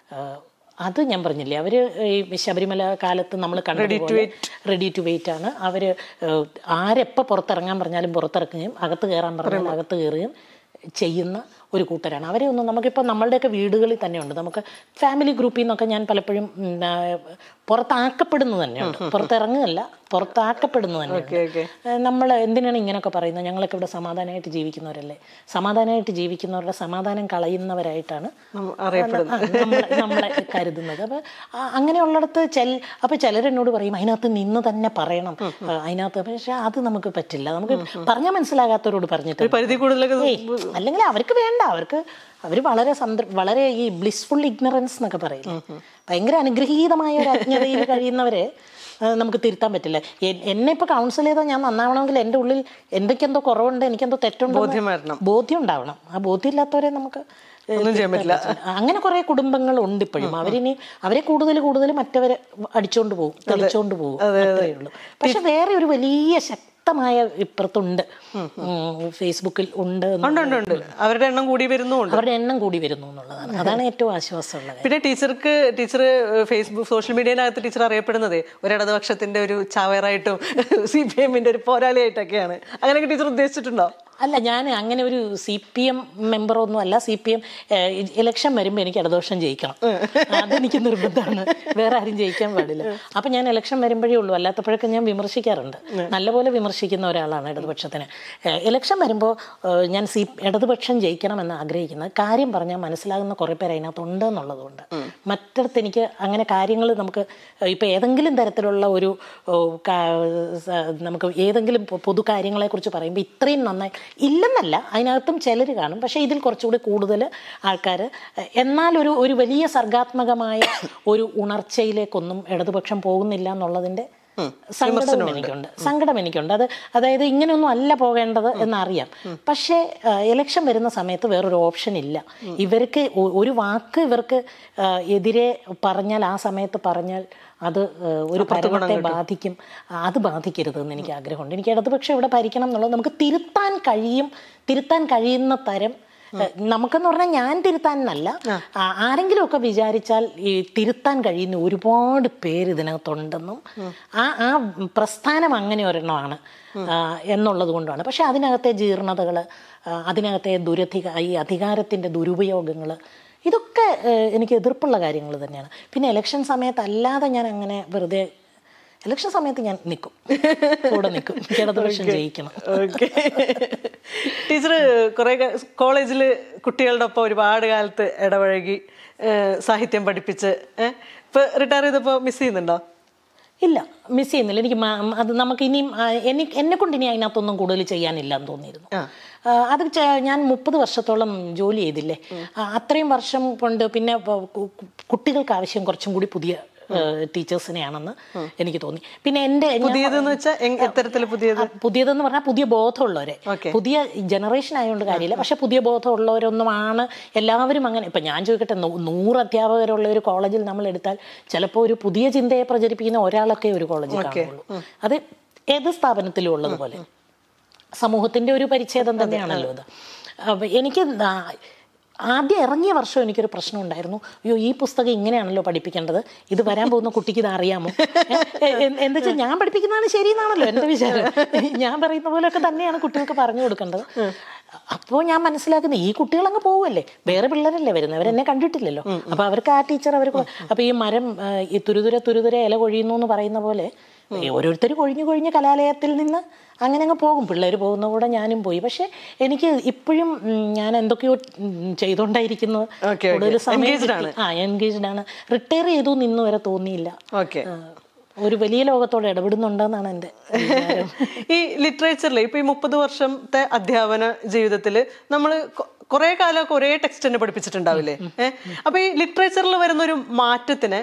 അത് ഞാൻ പറഞ്ഞില്ലേ അവര് ഈ ശബരിമല കാലത്ത് നമ്മൾ കണ്ടതുപോലെ റെഡി ടു വെയിറ്റ് ആണ് അവര് ഏഹ്, ആരെപ്പോ പുറത്തിറങ്ങാൻ പറഞ്ഞാലും പുറത്തിറക്കുകയും അകത്ത് കയറാൻ പറഞ്ഞാൽ അകത്ത് കയറുകയും ചെയ്യുന്ന ഒരു കൂട്ടരാണ് അവരെ ഒന്നും നമുക്കിപ്പോൾ നമ്മളുടെയൊക്കെ വീടുകളിൽ തന്നെയുണ്ട് നമുക്ക് ഫാമിലി ഗ്രൂപ്പിൽ നിന്നൊക്കെ ഞാൻ പലപ്പോഴും ഉം, ആ, പുറത്താക്കപ്പെടുന്നത് തന്നെയുണ്ട് പുറത്തിറങ്ങുകയല്ല പുറത്താക്കപ്പെടുന്നത് തന്നെയുണ്ട് നമ്മൾ എന്തിനാണ് ഇങ്ങനെയൊക്കെ പറയുന്നത് ഞങ്ങളൊക്കെ ഇവിടെ സമാധാനമായിട്ട് ജീവിക്കുന്നവരല്ലേ സമാധാനമായിട്ട് ജീവിക്കുന്നവരുടെ സമാധാനം കളയുന്നവരായിട്ടാണ് നമ്മ- അറിയപ്പെടുന്നു ആ, നമ്മളെ നമ്മളെ കരുതുന്നത് അപ്പൊ ആ, അങ്ങനെയുള്ളിടത്ത് ചെൽ അപ്പൊ ചിലരെന്നോട് പറയും അതിനകത്ത് നിന്ന് തന്നെ പറയണം ആ, അതിനകത്ത് പക്ഷെ അത് നമുക്ക് പറ്റില്ല നമുക്ക് പറഞ്ഞാൽ മനസ്സിലാകാത്തവരോട് പറഞ്ഞിട്ട് പരിധി കൂടുതലൊക്കെ ഏയ്, അല്ലെങ്കിൽ അവർക്ക് വേണ്ട അവർക്ക് അവർ വളരെ സന്തൃ വളരെ ഈ ബ്ലിസ്ഫുൾ ഇഗ്നറൻസ് എന്നൊക്കെ പറയും ഭയങ്കര അനുഗ്രഹീതമായ ഒരു അജ്ഞതയിൽ കഴിയുന്നവരെ ആ, നമുക്ക് തിരുത്താൻ പറ്റില്ല എ- എന്നെ ഇപ്പൊ കൗൺസിൽ ചെയ്താൽ ഞാൻ നന്നാവണമെങ്കിൽ എൻ്റെ ഉള്ളിൽ എന്തൊക്കെന്തോ കുറവുണ്ട് എനിക്കെന്തോ തെറ്റുണ്ട് ബോധ്യം വരണം ബോധ്യം ഉണ്ടാവണം ആ ബോധ്യം ഇല്ലാത്തവരെ നമുക്ക് ഏഹ്, ഒന്നും ചെയ്യാൻ പറ്റില്ല അങ്ങനെ കുറെ കുടുംബങ്ങൾ ഉണ്ട് ഇപ്പോഴും അവരിനി അവരെ കൂടുതൽ കൂടുതൽ മറ്റവരെ അടിച്ചോണ്ട് പോകും തെളിച്ചോണ്ട് പോകും അത്രേ ഉള്ളൂ പക്ഷെ വേറെ ഒരു വലിയ ശക്തമായ ഇപ്പുറത്തുണ്ട് ഉം, ഫേസ്ബുക്കിൽ ഉണ്ട് എന്ന് ഉണ്ട് ഉണ്ട് ഉണ്ട് അവരുടെ എണ്ണം കൂടി വരുന്നുമുണ്ട് അവരുടെ എണ്ണം കൂടി വരുന്നു എന്നുള്ളതാണ് അതാണ് ഏറ്റവും ആശ്വാസമുള്ള കാര്യം പിന്നെ ടീച്ചർക്ക് ടീച്ചർ ഫേസ്ബുക്ക് സോഷ്യൽ മീഡിയയിനകത്ത് ടീച്ചർ അറിയപ്പെടുന്നത് ഒരു ഇടതുപക്ഷത്തിന്റെ ഒരു ചാവേറായിട്ടും സി പി എമ്മിന്റെ ഒരു പോരാളിയായിട്ടൊക്കെയാണ് അങ്ങനെയൊക്കെ ടീച്ചർ ഉദ്ദേശിച്ചിട്ടുണ്ടോ അല്ല ഞാൻ അങ്ങനെ ഒരു സി പി എം മെമ്പറൊന്നും അല്ല സി പി എം ഇലക്ഷൻ വരുമ്പോൾ എനിക്ക് ഇടദോഷം ജയിക്കണം അതെനിക്ക് നിർബന്ധമാണ് വേറെ ആരും ജയിക്കാൻ പാടില്ല അപ്പം ഞാൻ ഇലക്ഷൻ വരുമ്പോഴേ ഉള്ളൂ അല്ലാത്തപ്പോഴൊക്കെ ഞാൻ വിമർശിക്കാറുണ്ട് നല്ലപോലെ വിമർശിക്കുന്ന ഒരാളാണ് ഇടതുപക്ഷത്തിന് ഇലക്ഷൻ വരുമ്പോൾ ഞാൻ സി ഇടതുപക്ഷം ജയിക്കണമെന്ന് ആഗ്രഹിക്കുന്നത് കാര്യം പറഞ്ഞാൽ മനസ്സിലാകുന്ന കുറേ പേര് അതിനകത്ത് ഉണ്ട് എന്നുള്ളതുകൊണ്ട് മറ്റിടത്ത് എനിക്ക് അങ്ങനെ കാര്യങ്ങൾ നമുക്ക് ഇപ്പം ഏതെങ്കിലും തരത്തിലുള്ള ഒരു ഓ, കാ- സ- നമുക്ക് ഏതെങ്കിലും പൊ- പൊതു കാര്യങ്ങളെക്കുറിച്ച് പറയുമ്പോൾ ഇത്രയും നന്നായി ഇല്ലെന്നല്ല അതിനകത്തും ചിലർ കാണും പക്ഷേ ഇതിൽ കുറച്ചുകൂടി കൂടുതൽ ആൾക്കാർ എന്നാൽ ഒരു ഒരു വലിയ സർഗാത്മകമായ ഒരു ഉണർച്ചയിലേക്കൊന്നും ഇടതുപക്ഷം പോകുന്നില്ല എന്നുള്ളതിൻ്റെ സങ്കടം എനിക്കുണ്ട് സങ്കടം എനിക്കുണ്ട് അത് അതായത് ഇങ്ങനെയൊന്നും അല്ല പോകേണ്ടത് എന്നറിയാം പക്ഷേ ഇലക്ഷൻ വരുന്ന സമയത്ത് വേറൊരു ഓപ്ഷൻ ഇല്ല ഇവർക്ക് ഒ- ഒരു വാക്ക് ഇവർക്ക് ആ, എതിരെ പറഞ്ഞാൽ ആ സമയത്ത് പറഞ്ഞാൽ അത് ആ, ഒരു ഭരണത്തെ ബാധിക്കും അത് ബാധിക്കരുതെന്ന് എനിക്ക് ആഗ്രഹമുണ്ട് എനിക്ക് ഇടതുപക്ഷം ഇവിടെ ഭരിക്കണം എന്നുള്ളത് നമുക്ക് തിരുത്താൻ കഴിയും തിരുത്താൻ കഴിയുന്ന തരം ഏഹ് നമുക്കെന്ന് പറഞ്ഞാൽ ഞാൻ തിരുത്താൻ എന്നല്ല ആ- ആരെങ്കിലുമൊക്കെ വിചാരിച്ചാൽ ഈ തിരുത്താൻ കഴിയുന്ന ഒരുപാട് പേര് ഇതിനകത്തുണ്ടെന്നും ആ ആ പ്രസ്ഥാനം അങ്ങനെ ഒരെണ്ണമാണ് ആ, എന്നുള്ളത് കൊണ്ടാണ് പക്ഷെ അതിനകത്തെ ജീർണതകൾ അതിനകത്തെ ദുരധിക ഈ അധികാരത്തിൻ്റെ ദുരുപയോഗങ്ങൾ ഇതൊക്കെ ഏഹ് എനിക്ക് എതിർപ്പുള്ള കാര്യങ്ങൾ തന്നെയാണ് പിന്നെ ഇലക്ഷൻ സമയത്ത് അല്ലാതെ ഞാൻ അങ്ങനെ വെറുതെ ഇലക്ഷൻ സമയത്ത് ഞാൻ നിൽക്കും കൂടെ നിൽക്കും എനിക്ക് ഇടതുപക്ഷം ജയിക്കണം ഓക്കെ ടീച്ചർ കുറെ കോളേജിൽ കുട്ടികളുടെ ഒപ്പം ഒരുപാട് കാലത്ത് ഇടപഴകി ഏഹ് സാഹിത്യം പഠിപ്പിച്ച് ഏഹ് ഇപ്പൊ റിട്ടയർ ചെയ്തപ്പോ മിസ് ചെയ്യുന്നുണ്ടോ ഇല്ല മിസ് ചെയ്യുന്നില്ല എനിക്ക് മ- അത് നമുക്ക് ഇനിയും ആ, എനിക്ക് എന്നെ കൊണ്ട് ഇനി അതിനകത്തൊന്നും കൂടുതൽ ചെയ്യാനില്ല എന്ന് തോന്നിയിരുന്നു ആ, അത് ചെ- ഞാൻ മുപ്പത് വർഷത്തോളം ജോലി ചെയ്തില്ലേ ആ, അത്രയും വർഷം കൊണ്ട് പിന്നെ പ- കു- കു- കുട്ടികൾക്ക് ആവശ്യം കുറച്ചും കൂടി പുതിയ ടീച്ചേഴ്സിനെയാണെന്ന് എനിക്ക് തോന്നി പിന്നെ എൻ്റെ ഞാൻ- പുതിയതെന്ന് വെച്ചാൽ എത്തരത്തിൽ പുതിയത് ആ, പുതിയതെന്ന് പറഞ്ഞാൽ പുതിയ ബോധമുള്ളവരെ Okay. പുതിയ ജനറേഷൻ ആയതുകൊണ്ട് കാര്യമില്ല പക്ഷെ പുതിയ ബോധമുള്ളവരൊന്നുമാണ് എല്ലാവരും അങ്ങനെ ഇപ്പം ഞാൻ ചോദിക്കട്ടെ നൂ- നൂറ് അധ്യാപകരുള്ള ഒരു കോളേജിൽ നമ്മൾ എടുത്താൽ ചിലപ്പോൾ ഒരു പുതിയ ചിന്തയെ പ്രചരിപ്പിക്കുന്ന ഒരാളൊക്കെ ഒരു കോളേജിൽ കാണുള്ളൂ അത് ഏത് സ്ഥാപനത്തിലും ഉള്ളതുപോലെ സമൂഹത്തിന്റെ ഒരു പരിച്ഛേദം തന്നെയാണല്ലോ അത് അപ്പൊ എനിക്ക് നാ- ആദ്യം ഇറങ്ങിയ വർഷം എനിക്കൊരു പ്രശ്നം ഉണ്ടായിരുന്നു അയ്യോ ഈ പുസ്തകം ഇങ്ങനെയാണല്ലോ പഠിപ്പിക്കേണ്ടത് ഇത് വരാൻ പോകുന്ന കുട്ടിക്ക് ഇത് അറിയാമോ എന്താ വെച്ചാൽ ഞാൻ പഠിപ്പിക്കുന്നതാണ് ശരിയെന്നാണല്ലോ എൻ്റെ വിചാരം ഞാൻ പറയുന്ന പോലെയൊക്കെ തന്നെയാണ് കുട്ടികൾക്ക് പറഞ്ഞു കൊടുക്കേണ്ടത് അപ്പോൾ ഞാൻ മനസ്സിലാക്കുന്നത് ഈ കുട്ടികൾ അങ്ങ് പോവുമല്ലേ വേറെ പിള്ളേരല്ലേ വരുന്നത് അവരെന്നെ കണ്ടിട്ടില്ലല്ലോ അപ്പൊ അവർക്ക് ആ ടീച്ചർ അവർക്ക് അപ്പൊ ഈ മരം ആ, ഈ തുരുതുര തുരുതുര ഇല കൊഴിയുന്നു എന്ന് പറയുന്ന പോലെ ഓരോരുത്തർ കൊഴിഞ്ഞു കൊഴിഞ്ഞ് കലാലയത്തിൽ നിന്ന് അങ്ങനെ അങ്ങ് പോകും പിള്ളേർ പോകുന്ന കൂടെ ഞാനും പോയി പക്ഷെ എനിക്ക് ഇപ്പോഴും ഉം, ഞാൻ എന്തൊക്കെയോ ഉം, ചെയ്തുകൊണ്ടായിരിക്കുന്നത് Okay, okay. കൂടുതൽ സമയം Engaged കിട്ടി. ആ എൻഗേജ്ഡ് ആണ് റിട്ടയർ ചെയ്തു നിന്ന് വരെ തോന്നിയില്ല ഓക്കെ ആ, ഒരു വലിയ ലോകത്തോട് ഇടപെടുന്നുണ്ടെന്നാണ് എൻ്റെ വിചാരം. ഈ ലിറ്ററേച്ചറിൽ ഇപ്പൊ ഈ മുപ്പത് വർഷത്തെ അധ്യാപന ജീവിതത്തിൽ നമ്മൾ കുറെ കാലമൊക്കെ ഒരേ ടെക്സ്റ്റ് തന്നെ പഠിപ്പിച്ചിട്ടുണ്ടാവില്ലേ ഏഹ് അപ്പൊ ഈ ലിറ്ററേച്ചറിൽ വരുന്ന ഒരു മാറ്റത്തിന്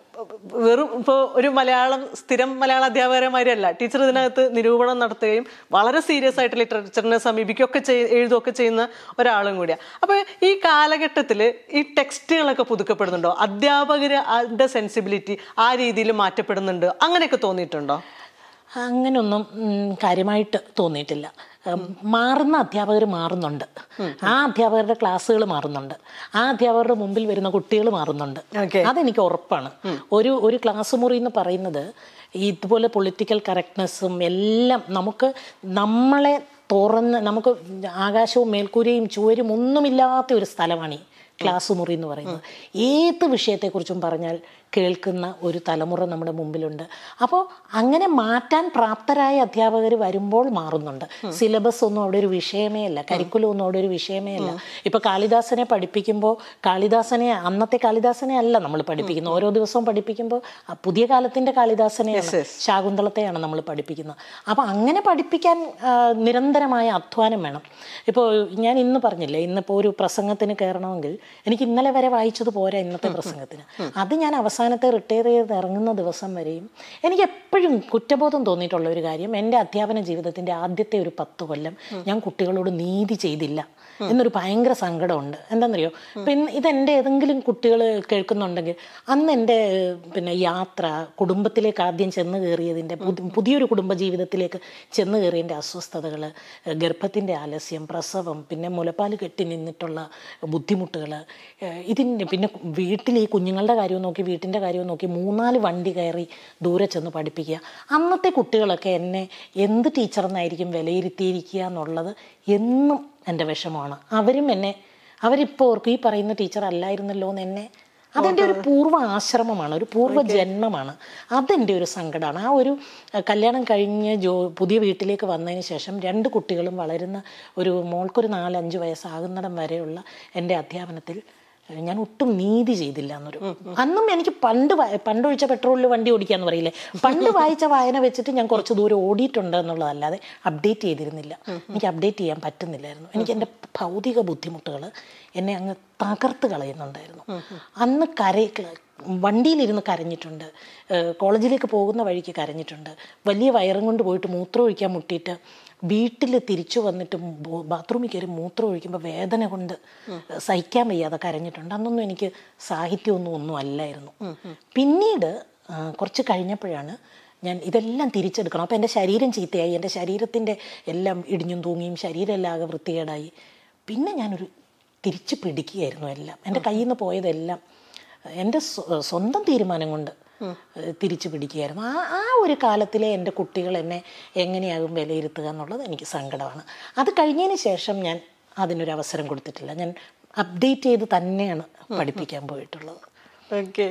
വെറും ഇപ്പൊ ഒരു മലയാളം സ്ഥിരം മലയാള അധ്യാപകരമാരല്ല ടീച്ചർ ഇതിനകത്ത് നിരൂപണം നടത്തുകയും വളരെ സീരിയസ് ആയിട്ട് ലിറ്ററേച്ചറിനെ സമീപിക്കുകയൊക്കെ ചെയ് എഴുതുകയൊക്കെ ചെയ്യുന്ന ഒരാളും കൂടിയാണ് അപ്പൊ ഈ കാലഘട്ടത്തിൽ ഈ ടെക്സ്റ്റുകളൊക്കെ പുതുക്കപ്പെടുന്നുണ്ടോ അധ്യാപകരുടെ സെൻസിബിലിറ്റി ആ രീതിയിൽ മാറ്റപ്പെടുന്നുണ്ട് അങ്ങനെയൊക്കെ തോന്നിയിട്ടുണ്ടോ അങ്ങനൊന്നും ഉം, കാര്യമായിട്ട് തോന്നിയിട്ടില്ല ഉം, മാറുന്ന അധ്യാപകർ മാറുന്നുണ്ട് ആ അധ്യാപകരുടെ ക്ലാസ്സുകൾ മാറുന്നുണ്ട് ആ അധ്യാപകരുടെ മുമ്പിൽ വരുന്ന കുട്ടികൾ മാറുന്നുണ്ട് Okay. അതെനിക്ക് ഉറപ്പാണ് ഒരു ഒരു ക്ലാസ് മുറി എന്ന് പറയുന്നത് ഇതുപോലെ പൊളിറ്റിക്കൽ കറക്റ്റ്നെസ്സും എല്ലാം നമുക്ക് നമ്മളെ തുറന്ന് നമുക്ക് ആകാശവും മേൽക്കൂരയും ചുവരും ഒന്നുമില്ലാത്ത ഒരു സ്ഥലമാണ് ഈ ക്ലാസ് മുറി എന്ന് പറയുന്നത് ഏത് വിഷയത്തെക്കുറിച്ചും പറഞ്ഞാൽ കേൾക്കുന്ന ഒരു തലമുറ നമ്മുടെ മുമ്പിലുണ്ട് അപ്പോൾ അങ്ങനെ മാറ്റാൻ പ്രാപ്തരായ അധ്യാപകർ വരുമ്പോൾ മാറുന്നുണ്ട് സിലബസ് ഒന്നും അവിടെ ഒരു വിഷയമേ അല്ല കരിക്കുലം ഒന്നും അവിടെ ഒരു വിഷയമേ അല്ല ഇപ്പൊ കാളിദാസനെ പഠിപ്പിക്കുമ്പോൾ കാളിദാസനെ അന്നത്തെ കാളിദാസനെ അല്ല നമ്മൾ പഠിപ്പിക്കുന്നത് ഓരോ ദിവസവും പഠിപ്പിക്കുമ്പോൾ ആ പുതിയ കാലത്തിന്റെ കാളിദാസനെയാണ് ശാകുന്തളത്തെയാണ് നമ്മൾ പഠിപ്പിക്കുന്നത് അപ്പോൾ അങ്ങനെ പഠിപ്പിക്കാൻ ആ, നിരന്തരമായ അധ്വാനം വേണം ഇപ്പോൾ ഞാൻ ഇന്ന് പറഞ്ഞില്ലേ ഇന്നിപ്പോൾ ഒരു പ്രസംഗത്തിന് കയറണമെങ്കിൽ എനിക്ക് ഇന്നലെ വരെ വായിച്ചത് പോരാ ഇന്നത്തെ പ്രസംഗത്തിന് അത് ഞാൻ അവസാനത്തെ റിട്ടയർ ചെയ്ത് ഇറങ്ങുന്ന ദിവസം വരെയും എനിക്ക് എപ്പോഴും കുറ്റബോധം തോന്നിയിട്ടുള്ള ഒരു കാര്യം എൻ്റെ അധ്യാപന ജീവിതത്തിൻ്റെ ആദ്യത്തെ ഒരു പത്ത് കൊല്ലം ഞാൻ കുട്ടികളോട് നീതി ചെയ്തില്ല എന്നൊരു ഭയങ്കര സങ്കടമുണ്ട് എന്താണെന്നറിയോ പിന്നെ ഇതെൻ്റെ ഏതെങ്കിലും കുട്ടികൾ കേൾക്കുന്നുണ്ടെങ്കിൽ അന്ന് എൻ്റെ ഏഹ്, പിന്നെ യാത്ര കുടുംബത്തിലേക്ക് ആദ്യം ചെന്ന് കയറിയതിൻ്റെ പുതി- പുതിയൊരു കുടുംബ ജീവിതത്തിലേക്ക് ചെന്ന് കയറിയതിൻ്റെ അസ്വസ്ഥതകൾ ഗർഭത്തിൻ്റെ ആലസ്യം പ്രസവം പിന്നെ മുലപ്പാൽ കെട്ടി നിന്നിട്ടുള്ള ബുദ്ധിമുട്ടുകൾ ഇതിൻ്റെ പിന്നെ വീട്ടിൽ ഈ കുഞ്ഞുങ്ങളുടെ കാര്യവും നോക്കി വീട്ടിൻ്റെ കാര്യവും നോക്കി മൂന്നാല് വണ്ടി കയറി ദൂരെ ചെന്ന് പഠിപ്പിക്കുക അന്നത്തെ കുട്ടികളൊക്കെ എന്നെ എന്ത് ടീച്ചറെന്നായിരിക്കും വിലയിരുത്തിയിരിക്കുക എന്നുള്ളത് എന്നും എൻ്റെ വിഷമമാണ് അവരും എന്നെ അവരിപ്പോൾ ഓർക്കും ഈ പറയുന്ന ടീച്ചർ അല്ലായിരുന്നല്ലോ എന്ന് എന്നെ അതെൻ്റെ ഒരു പൂർവ്വ ആശ്രമമാണ് ഒരു പൂർവ്വ ജന്മമാണ് അതെൻ്റെ ഒരു സങ്കടമാണ് ആ ഒരു അഹ്, കല്യാണം കഴിഞ്ഞ് ജോ പുതിയ വീട്ടിലേക്ക് വന്നതിന് ശേഷം രണ്ട് കുട്ടികളും വളരുന്ന ഒരു മോൾക്കൊരു നാലഞ്ച് വയസ്സാകുന്നിടം വരെയുള്ള എൻ്റെ അധ്യാപനത്തിൽ അഹ്, ഞാൻ ഒട്ടും നീതി ചെയ്തില്ല എന്നൊരു അന്നും എനിക്ക് പണ്ട് വാ- പണ്ട് ഒഴിച്ച പെട്രോളിൽ വണ്ടി ഓടിക്കാന്ന് പറയില്ലേ പണ്ട് വായിച്ച വായന വെച്ചിട്ട് ഞാൻ കുറച്ച് ദൂരം ഓടിയിട്ടുണ്ട് എന്നുള്ളതല്ലാതെ അപ്ഡേറ്റ് ചെയ്തിരുന്നില്ല എനിക്ക് അപ്ഡേറ്റ് ചെയ്യാൻ പറ്റുന്നില്ലായിരുന്നു എനിക്ക് എൻ്റെ ഭൗതിക ബുദ്ധിമുട്ടുകൾ എന്നെ അങ്ങ് തകർത്ത് കളയുന്നുണ്ടായിരുന്നു അന്ന് കര വണ്ടിയിലിരുന്ന് കരഞ്ഞിട്ടുണ്ട് ഏഹ് കോളേജിലേക്ക് പോകുന്ന വഴിക്ക് കരഞ്ഞിട്ടുണ്ട് വലിയ വയറും കൊണ്ട് പോയിട്ട് മൂത്രം ഒഴിക്കാൻ മുട്ടിയിട്ട് വീട്ടിൽ തിരിച്ചു വന്നിട്ട് ബോ- ബാത്റൂമിൽ കയറി മൂത്രം ഒഴിക്കുമ്പോൾ വേദന കൊണ്ട് സഹിക്കാൻ വയ്യാതെ കരഞ്ഞിട്ടുണ്ട് അന്നൊന്നും എനിക്ക് സാഹിത്യമൊന്നും ഒന്നും അല്ലായിരുന്നു പിന്നീട് ആ, കുറച്ച് കഴിഞ്ഞപ്പോഴാണ് ഞാൻ ഇതെല്ലാം തിരിച്ചെടുക്കണം അപ്പോൾ എൻ്റെ ശരീരം ചീത്തയായി എൻ്റെ ശരീരത്തിൻ്റെ എല്ലാം ഇടിഞ്ഞും തൂങ്ങിയും ശരീരം എല്ലാം ആകെ വൃത്തികേടായി പിന്നെ ഞാനൊരു തിരിച്ചു പിടിക്കുകയായിരുന്നു എല്ലാം എൻ്റെ കയ്യിൽ നിന്ന് പോയതെല്ലാം എൻ്റെ സ്വ- സ്വന്തം തീരുമാനം കൊണ്ട് ഏഹ് തിരിച്ചു പിടിക്കുകയായിരുന്നു ആ ആ ഒരു കാലത്തിലെ എൻ്റെ കുട്ടികൾ എന്നെ എങ്ങനെയാകും വിലയിരുത്തുക എന്നുള്ളത് എനിക്ക് സങ്കടമാണ് അത് കഴിഞ്ഞതിന് ശേഷം ഞാൻ അതിനൊരു അവസരം കൊടുത്തിട്ടില്ല ഞാൻ അപ്ഡേറ്റ് ചെയ്ത് തന്നെയാണ് പഠിപ്പിക്കാൻ പോയിട്ടുള്ളത് ഓക്കെ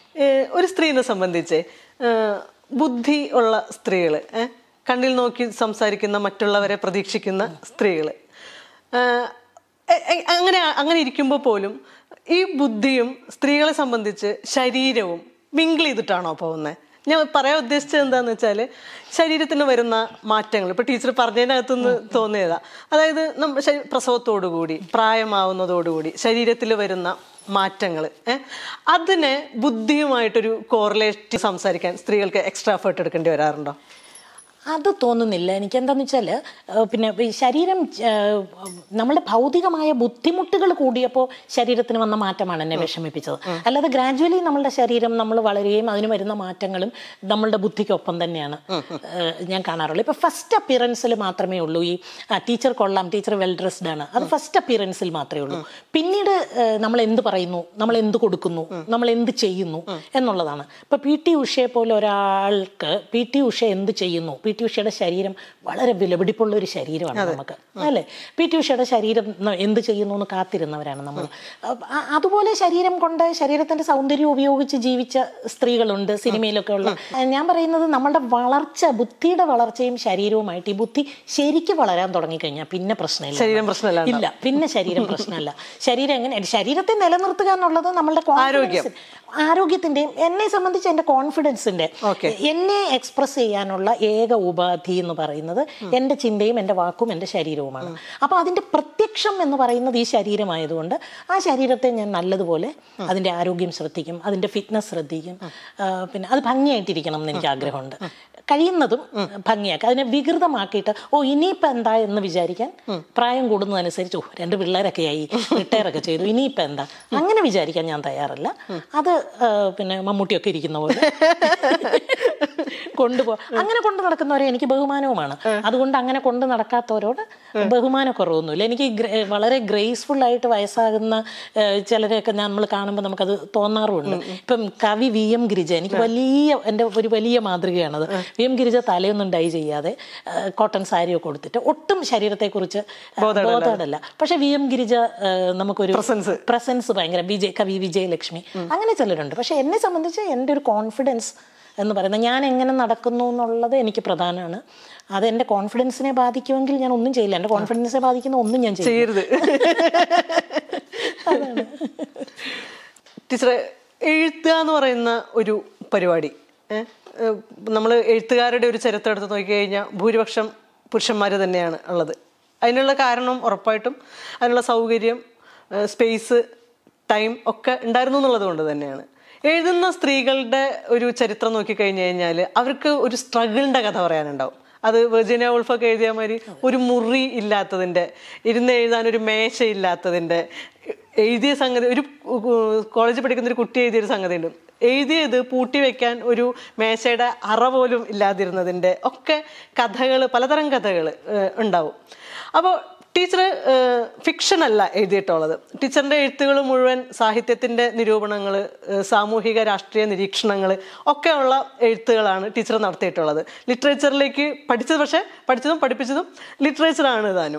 ഒരു സ്ത്രീനെ സംബന്ധിച്ച് ഏഹ്, ബുദ്ധി ഉള്ള സ്ത്രീകൾ കണ്ണിൽ നോക്കി സംസാരിക്കുന്ന മറ്റുള്ളവരെ പ്രതീക്ഷിക്കുന്ന സ്ത്രീകൾ അങ്ങനെ അങ്ങനെ ഇരിക്കുമ്പോൾ പോലും ഈ ബുദ്ധിയും സ്ത്രീകളെ സംബന്ധിച്ച് ശരീരവും മിങ്കിൾ ചെയ്തിട്ടാണോ പോകുന്നത് ഞാൻ പറയാൻ ഉദ്ദേശിച്ചത് എന്താന്ന് വെച്ചാൽ ശരീരത്തിന് വരുന്ന മാറ്റങ്ങൾ ഇപ്പൊ ടീച്ചർ പറഞ്ഞതിനകത്തുനിന്ന് തോന്നിയതാ അതായത് നമ്മ ശരീ- പ്രസവത്തോടുകൂടി പ്രായമാവുന്നതോടുകൂടി ശരീരത്തിൽ വരുന്ന മാറ്റങ്ങൾ അതിനെ ബുദ്ധിയുമായിട്ടൊരു കോറിലേറ്റ് സംസാരിക്കാൻ സ്ത്രീകൾക്ക് എക്സ്ട്രാ എഫേർട്ട് എടുക്കേണ്ടി വരാറുണ്ടോ അത് തോന്നുന്നില്ല എനിക്ക് എന്താന്ന് വെച്ചാൽ പിന്നെ ഈ ശരീരം ഏഹ്, നമ്മുടെ ഭൗതികമായ ബുദ്ധിമുട്ടുകൾ കൂടിയപ്പോൾ ശരീരത്തിന് വന്ന മാറ്റമാണ് എന്നെ വിഷമിപ്പിച്ചത് അല്ലാതെ ഗ്രാജുവലി നമ്മളുടെ ശരീരം നമ്മൾ വളരുകയും അതിന് വരുന്ന മാറ്റങ്ങളും നമ്മളുടെ ബുദ്ധിക്കൊപ്പം തന്നെയാണ് ഏഹ്, ഞാൻ കാണാറുള്ളത് ഇപ്പൊ ഫസ്റ്റ് അപ്പിയറൻസിൽ മാത്രമേ ഉള്ളൂ ഈ ടീച്ചർ കൊള്ളാം ടീച്ചർ വെൽ ഡ്രസ്ഡ് ആണ് അത് ഫസ്റ്റ് അപ്പിയറൻസിൽ മാത്രമേ ഉള്ളൂ പിന്നീട് ഏഹ്, നമ്മൾ എന്ത് പറയുന്നു നമ്മൾ എന്ത് കൊടുക്കുന്നു നമ്മൾ എന്ത് ചെയ്യുന്നു എന്നുള്ളതാണ് ഇപ്പൊ പി ടി ഉഷയെ പോലെ ഒരാൾക്ക് പി ടി ഉഷ എന്ത് ചെയ്യുന്നു പി ടി ഉഷയുടെ ശരീരം വളരെ വിലപിടിപ്പുള്ള ഒരു ശരീരമാണ് നമുക്ക് അല്ലേ പി ടി ഉഷയുടെ ശരീരം ന- എന്ത് ചെയ്യുന്നു എന്ന് കാത്തിരുന്നവരാണ് നമ്മൾ അ- അതുപോലെ ശരീരം കൊണ്ട് ശരീരത്തിന്റെ സൗന്ദര്യം ഉപയോഗിച്ച് ജീവിച്ച സ്ത്രീകളുണ്ട് സിനിമയിലൊക്കെ ഉള്ള ഞാൻ പറയുന്നത് നമ്മളുടെ വളർച്ച ബുദ്ധിയുടെ വളർച്ചയും ശരീരവുമായിട്ട് ഈ ബുദ്ധി ശരിക്കും വളരാൻ തുടങ്ങിക്കഴിഞ്ഞാൽ പിന്നെ പ്രശ്നമില്ല ശരീരം പ്രശ്നമല്ല ഇല്ല പിന്നെ ശരീരം പ്രശ്നമല്ല ശരീരം എങ്ങനെ ശരീരത്തെ നിലനിർത്തുക എന്നുള്ളത് നമ്മളുടെ ആരോഗ്യം. confidence- ആരോഗ്യത്തിന്റെയും എന്നെ സംബന്ധിച്ച് എന്റെ കോൺഫിഡൻസിന്റെ Okay. എന്നെ എക്സ്പ്രസ് ചെയ്യാനുള്ള ഏക ഉപാധി എന്ന് പറയുന്നത് എന്റെ ചിന്തയും എന്റെ വാക്കും എന്റെ ശരീരവുമാണ് അപ്പൊ അതിന്റെ പ്രത്യക്ഷം എന്ന് പറയുന്നത് ഈ ശരീരമായതുകൊണ്ട് ആ ശരീരത്തെ ഞാൻ നല്ലതുപോലെ അതിന്റെ ആരോഗ്യം ശ്രദ്ധിക്കും അതിന്റെ ഫിറ്റ്നസ് ശ്രദ്ധിക്കും ആ, പിന്നെ അത് ഭംഗിയായിട്ടിരിക്കണം എന്ന് എനിക്ക് ആഗ്രഹമുണ്ട് കഴിയുന്നതും ഭംഗിയാക്കുക അതിനെ വികൃതമാക്കിയിട്ട് ഓ ഇനിയിപ്പോൾ എന്താ എന്ന് വിചാരിക്കാൻ പ്രായം കൂടുന്നതനുസരിച്ച് ഓ രണ്ട് പിള്ളേരൊക്കെ ആയി റിട്ടയർ ഒക്കെ ചെയ്തു ഇനിയിപ്പോൾ എന്താ അങ്ങനെ വിചാരിക്കാൻ ഞാൻ തയ്യാറല്ല അത് ആ, പിന്നെ മമ്മൂട്ടിയൊക്കെ ഇരിക്കുന്ന പോലെ കൊണ്ടുപോ അങ്ങനെ കൊണ്ട് നടക്കുന്നവരെ എനിക്ക് ബഹുമാനവുമാണ് അതുകൊണ്ട് അങ്ങനെ കൊണ്ട് നടക്കാത്തവരോട് ബഹുമാനക്കുറവൊന്നുമില്ല എനിക്ക് ഗ്ര- വളരെ ഗ്രേസ്ഫുൾ ആയിട്ട് വയസ്സാകുന്ന ഏഹ്, ചിലരെയൊക്കെ നമ്മൾ കാണുമ്പോൾ നമുക്കത് തോന്നാറുമുണ്ട് ഇപ്പം കവി വി എം ഗിരിജ എനിക്ക് വലിയ എൻ്റെ ഒരു വലിയ മാതൃകയാണത് വി എം ഗിരിജ തലയൊന്നും ഡൈ ചെയ്യാതെ ഏഹ്, കോട്ടൺ സാരിയൊക്കെ കൊടുത്തിട്ട് ഒട്ടും ശരീരത്തെക്കുറിച്ച് ബോധമല്ല പക്ഷെ വി എം ഗിരിജ ഏഹ്, നമുക്കൊരു Presence. പ്രസൻസ് ഭയങ്കര വിജയ് കവി വിജയലക്ഷ്മി അങ്ങനെ ചിലരുണ്ട് പക്ഷെ എന്നെ സംബന്ധിച്ച് എൻ്റെ ഒരു കോൺഫിഡൻസ് എന്ന് പറയുന്നത് ഞാൻ എങ്ങനെ നടക്കുന്നു എന്നുള്ളത് എനിക്ക് പ്രധാനമാണ് അത് എൻ്റെ കോൺഫിഡൻസിനെ ബാധിക്കുമെങ്കിൽ ഞാൻ ഒന്നും ചെയ്യില്ല എൻ്റെ കോൺഫിഡൻസിനെ ബാധിക്കുന്ന ഒന്നും ഞാൻ ചെയ്യില്ല ചെയ്യരുത് ടീച്ചറെ എഴുത്തുക എന്ന് പറയുന്ന ഒരു പരിപാടി നമ്മൾ എഴുത്തുകാരുടെ ഒരു ചരിത്രം എടുത്ത് നോക്കിക്കഴിഞ്ഞാൽ ഭൂരിപക്ഷം പുരുഷന്മാർ തന്നെയാണ് ഉള്ളത് അതിനുള്ള കാരണം ഉറപ്പായിട്ടും അതിനുള്ള സൗകര്യം സ്പേസ് ടൈം ഒക്കെ ഉണ്ടായിരുന്നു എന്നുള്ളത് കൊണ്ട് തന്നെയാണ് എഴുതുന്ന സ്ത്രീകളുടെ ഒരു ചരിത്രം നോക്കിക്കഴിഞ്ഞു കഴിഞ്ഞാൽ അവർക്ക് ഒരു സ്ട്രഗിളിൻ്റെ കഥ പറയാനുണ്ടാവും അത് വെർജീനിയ ഉൾഫൊക്കെ എഴുതിയ മാതിരി ഒരു മുറി ഇല്ലാത്തതിൻ്റെ ഇരുന്ന് എഴുതാൻ ഒരു മേശ ഇല്ലാത്തതിൻ്റെ എഴുതിയ സംഗതി ഒരു കോളേജിൽ പഠിക്കുന്ന ഒരു കുട്ടി എഴുതിയൊരു സംഗതി ഉണ്ട് എഴുതിയത് പൂട്ടി വെക്കാൻ ഒരു മേശയുടെ അറ പോലും ഇല്ലാതിരുന്നതിൻ്റെ ഒക്കെ കഥകൾ പലതരം കഥകൾ ഉണ്ടാവും അപ്പോൾ ടീച്ചർ ഫിക്ഷൻ അല്ല എഴുതിയിട്ടുള്ളത് ടീച്ചറിൻ്റെ എഴുത്തുകൾ മുഴുവൻ സാഹിത്യത്തിൻ്റെ നിരൂപണങ്ങൾ സാമൂഹിക രാഷ്ട്രീയ നിരീക്ഷണങ്ങൾ ഒക്കെയുള്ള എഴുത്തുകളാണ് ടീച്ചർ നടത്തിയിട്ടുള്ളത് ലിറ്ററേച്ചറിലേക്ക് പഠിച്ചത് പക്ഷേ പഠിച്ചതും പഠിപ്പിച്ചതും ലിറ്ററേച്ചറാണ് താനും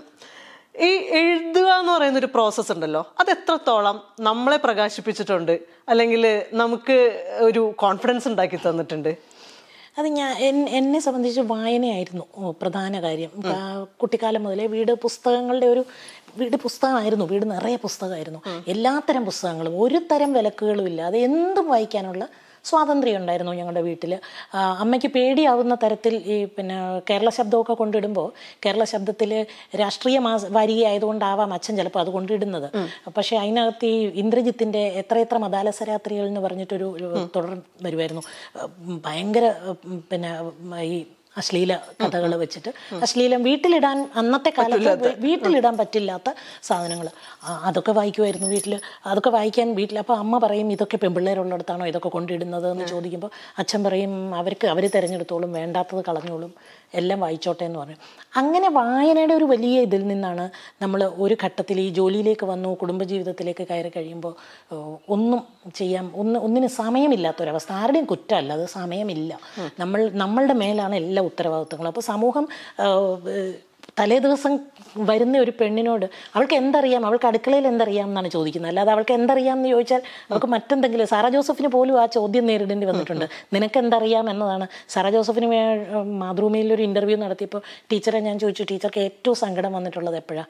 ഈ എഴുതുക എന്ന് പറയുന്ന ഒരു പ്രോസസ്സ് ഉണ്ടല്ലോ അത് എത്രത്തോളം നമ്മളെ പ്രകാശിപ്പിച്ചിട്ടുണ്ട് അല്ലെങ്കിൽ നമുക്ക് ഒരു കോൺഫിഡൻസ് ഉണ്ടാക്കി തന്നിട്ടുണ്ട് അത് ഞാൻ എൻ- എന്നെ സംബന്ധിച്ച് വായനയായിരുന്നു ഓ, പ്രധാന കാര്യം ആ, കുട്ടിക്കാലം മുതലേ വീട് പുസ്തകങ്ങളുടെ ഒരു വീട് പുസ്തകമായിരുന്നു വീട് നിറയെ പുസ്തകമായിരുന്നു എല്ലാത്തരം പുസ്തകങ്ങളും ഒരു തരം വിലക്കുകളും ഇല്ലാതെ എന്തും വായിക്കാനുള്ള സ്വാതന്ത്ര്യം ഉണ്ടായിരുന്നു ഞങ്ങളുടെ വീട്ടിൽ അമ്മയ്ക്ക് പേടിയാവുന്ന തരത്തിൽ ഈ പിന്നെ കേരള ശബ്ദമൊക്കെ കൊണ്ടിടുമ്പോൾ കേരള ശബ്ദത്തിൽ രാഷ്ട്രീയ മാസ വാരികയായതുകൊണ്ടാവാം അച്ഛൻ ചിലപ്പോൾ അത് കൊണ്ടിടുന്നത് പക്ഷേ അതിനകത്ത് ഈ ഇന്ദ്രജിത്തിൻ്റെ എത്രയെത്ര മദാലസരാത്രികൾ എന്ന് പറഞ്ഞിട്ടൊരു ഒരു തുടർ വരുമായിരുന്നു ഉം, ഭയങ്കര ഉം, പിന്നെ ഉം, ഈ അശ്ലീല കഥകൾ വെച്ചിട്ട് അശ്ലീലം വീട്ടിലിടാൻ അന്നത്തെ കാലത്ത് വീ- വീട്ടിലിടാൻ പറ്റില്ലാത്ത സാധനങ്ങൾ അതൊക്കെ വായിക്കുമായിരുന്നു വീട്ടിൽ അതൊക്കെ വായിക്കാൻ വീട്ടിൽ അപ്പോൾ അമ്മ പറയും ഇതൊക്കെ പെൺപിള്ളേരുള്ളിടത്താണോ ഇതൊക്കെ കൊണ്ടിടുന്നത് എന്ന് ചോദിക്കുമ്പോൾ അച്ഛൻ പറയും അവർക്ക് അവർ തിരഞ്ഞെടുത്തോളും വേണ്ടാത്തത് കളഞ്ഞോളും എല്ലാം വായിച്ചോട്ടെ എന്ന് പറയും അങ്ങനെ വായനയുടെ ഒരു വലിയ ഇതിൽ നിന്നാണ് നമ്മൾ ഒരു ഘട്ടത്തിൽ ഈ ജോലിയിലേക്ക് വന്നു കുടുംബജീവിതത്തിലേക്ക് കയറി കഴിയുമ്പോൾ ഓ, ഒന്നും ചെയ്യാൻ ഒന്ന് ഒന്നിന് സമയമില്ലാത്തൊരവസ്ഥ ആരുടെയും കുറ്റമല്ല അത് സമയമില്ല നമ്മൾ നമ്മളുടെ മേലാണ് എല്ലാ ഉത്തരവാദിത്വങ്ങളും അപ്പോൾ സമൂഹം ആ, ഏഹ്, തലേ ദിവസം വരുന്ന ഒരു പെണ്ണിനോട് അവൾക്ക് എന്തറിയാം അവൾക്ക് അടുക്കളയിൽ എന്തറിയാം എന്നാണ് ചോദിക്കുന്നത് അല്ലാതെ അവൾക്ക് എന്തറിയാം എന്ന് ചോദിച്ചാൽ അവൾക്ക് മറ്റെന്തെങ്കിലും സാറ ജോസഫിന് പോലും ആ ചോദ്യം നേരിടേണ്ടി വന്നിട്ടുണ്ട് നിനക്ക് എന്തറിയാം എന്നതാണ് സാറ ജോസഫിന് വേ മാതൃഭൂമിയിൽ ഒരു ഇൻ്റർവ്യൂ നടത്തിയപ്പോൾ ടീച്ചറെ ഞാൻ ചോദിച്ചു ടീച്ചർക്ക് ഏറ്റവും സങ്കടം വന്നിട്ടുള്ളത് എപ്പോഴാണ്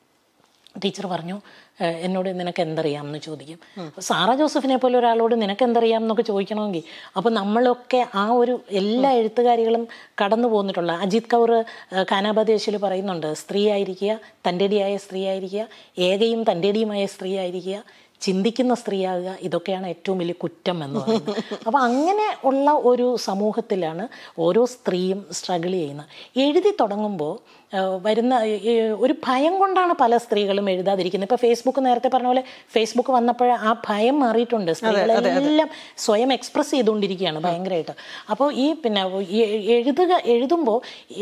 ടീച്ചർ പറഞ്ഞു "ഏഹ്, എന്നോട് നിനക്ക് എന്തറിയാം എന്ന് ചോദിക്കും സാറ ജോസഫിനെ പോലെ ഒരാളോട് നിനക്ക് എന്തറിയാം എന്നൊക്കെ ചോദിക്കണമെങ്കിൽ അപ്പോൾ നമ്മളൊക്കെ ആ ഒരു എല്ലാ എഴുത്തുകാരികളും കടന്നു പോന്നിട്ടുള്ള അജിത് കൗർ ഏഹ്, കാനാബാദേശിൽ പറയുന്നുണ്ട് സ്ത്രീ ആയിരിക്കുക തൻ്റെടിയായ സ്ത്രീ ആയിരിക്കുക ഏകയും തൻ്റെടിയുമായ സ്ത്രീ ആയിരിക്കുക ചിന്തിക്കുന്ന സ്ത്രീയാകുക ഇതൊക്കെയാണ് ഏറ്റവും വലിയ കുറ്റം എന്ന് പറയുന്നത് അപ്പോൾ അങ്ങനെ ഉള്ള ഒരു സമൂഹത്തിലാണ് ഓരോ സ്ത്രീയും സ്ട്രഗിൾ ചെയ്യുന്നത് എഴുതി തുടങ്ങുമ്പോൾ ഏഹ് വരുന്ന ഈ ഒരു ഭയം കൊണ്ടാണ് പല സ്ത്രീകളും എഴുതാതിരിക്കുന്നത് ഇപ്പൊ ഫേസ്ബുക്ക് നേരത്തെ പറഞ്ഞ പോലെ ഫേസ്ബുക്ക് വന്നപ്പോൾ ആ ഭയം മാറിയിട്ടുണ്ട് സ്ത്രീകളെല്ലാം സ്വയം എക്സ്പ്രസ് ചെയ്തുകൊണ്ടിരിക്കുകയാണ് ഭയങ്കരമായിട്ട് അപ്പോൾ ഈ പിന്നെ ഈ എഴുതുക എഴുതുമ്പോൾ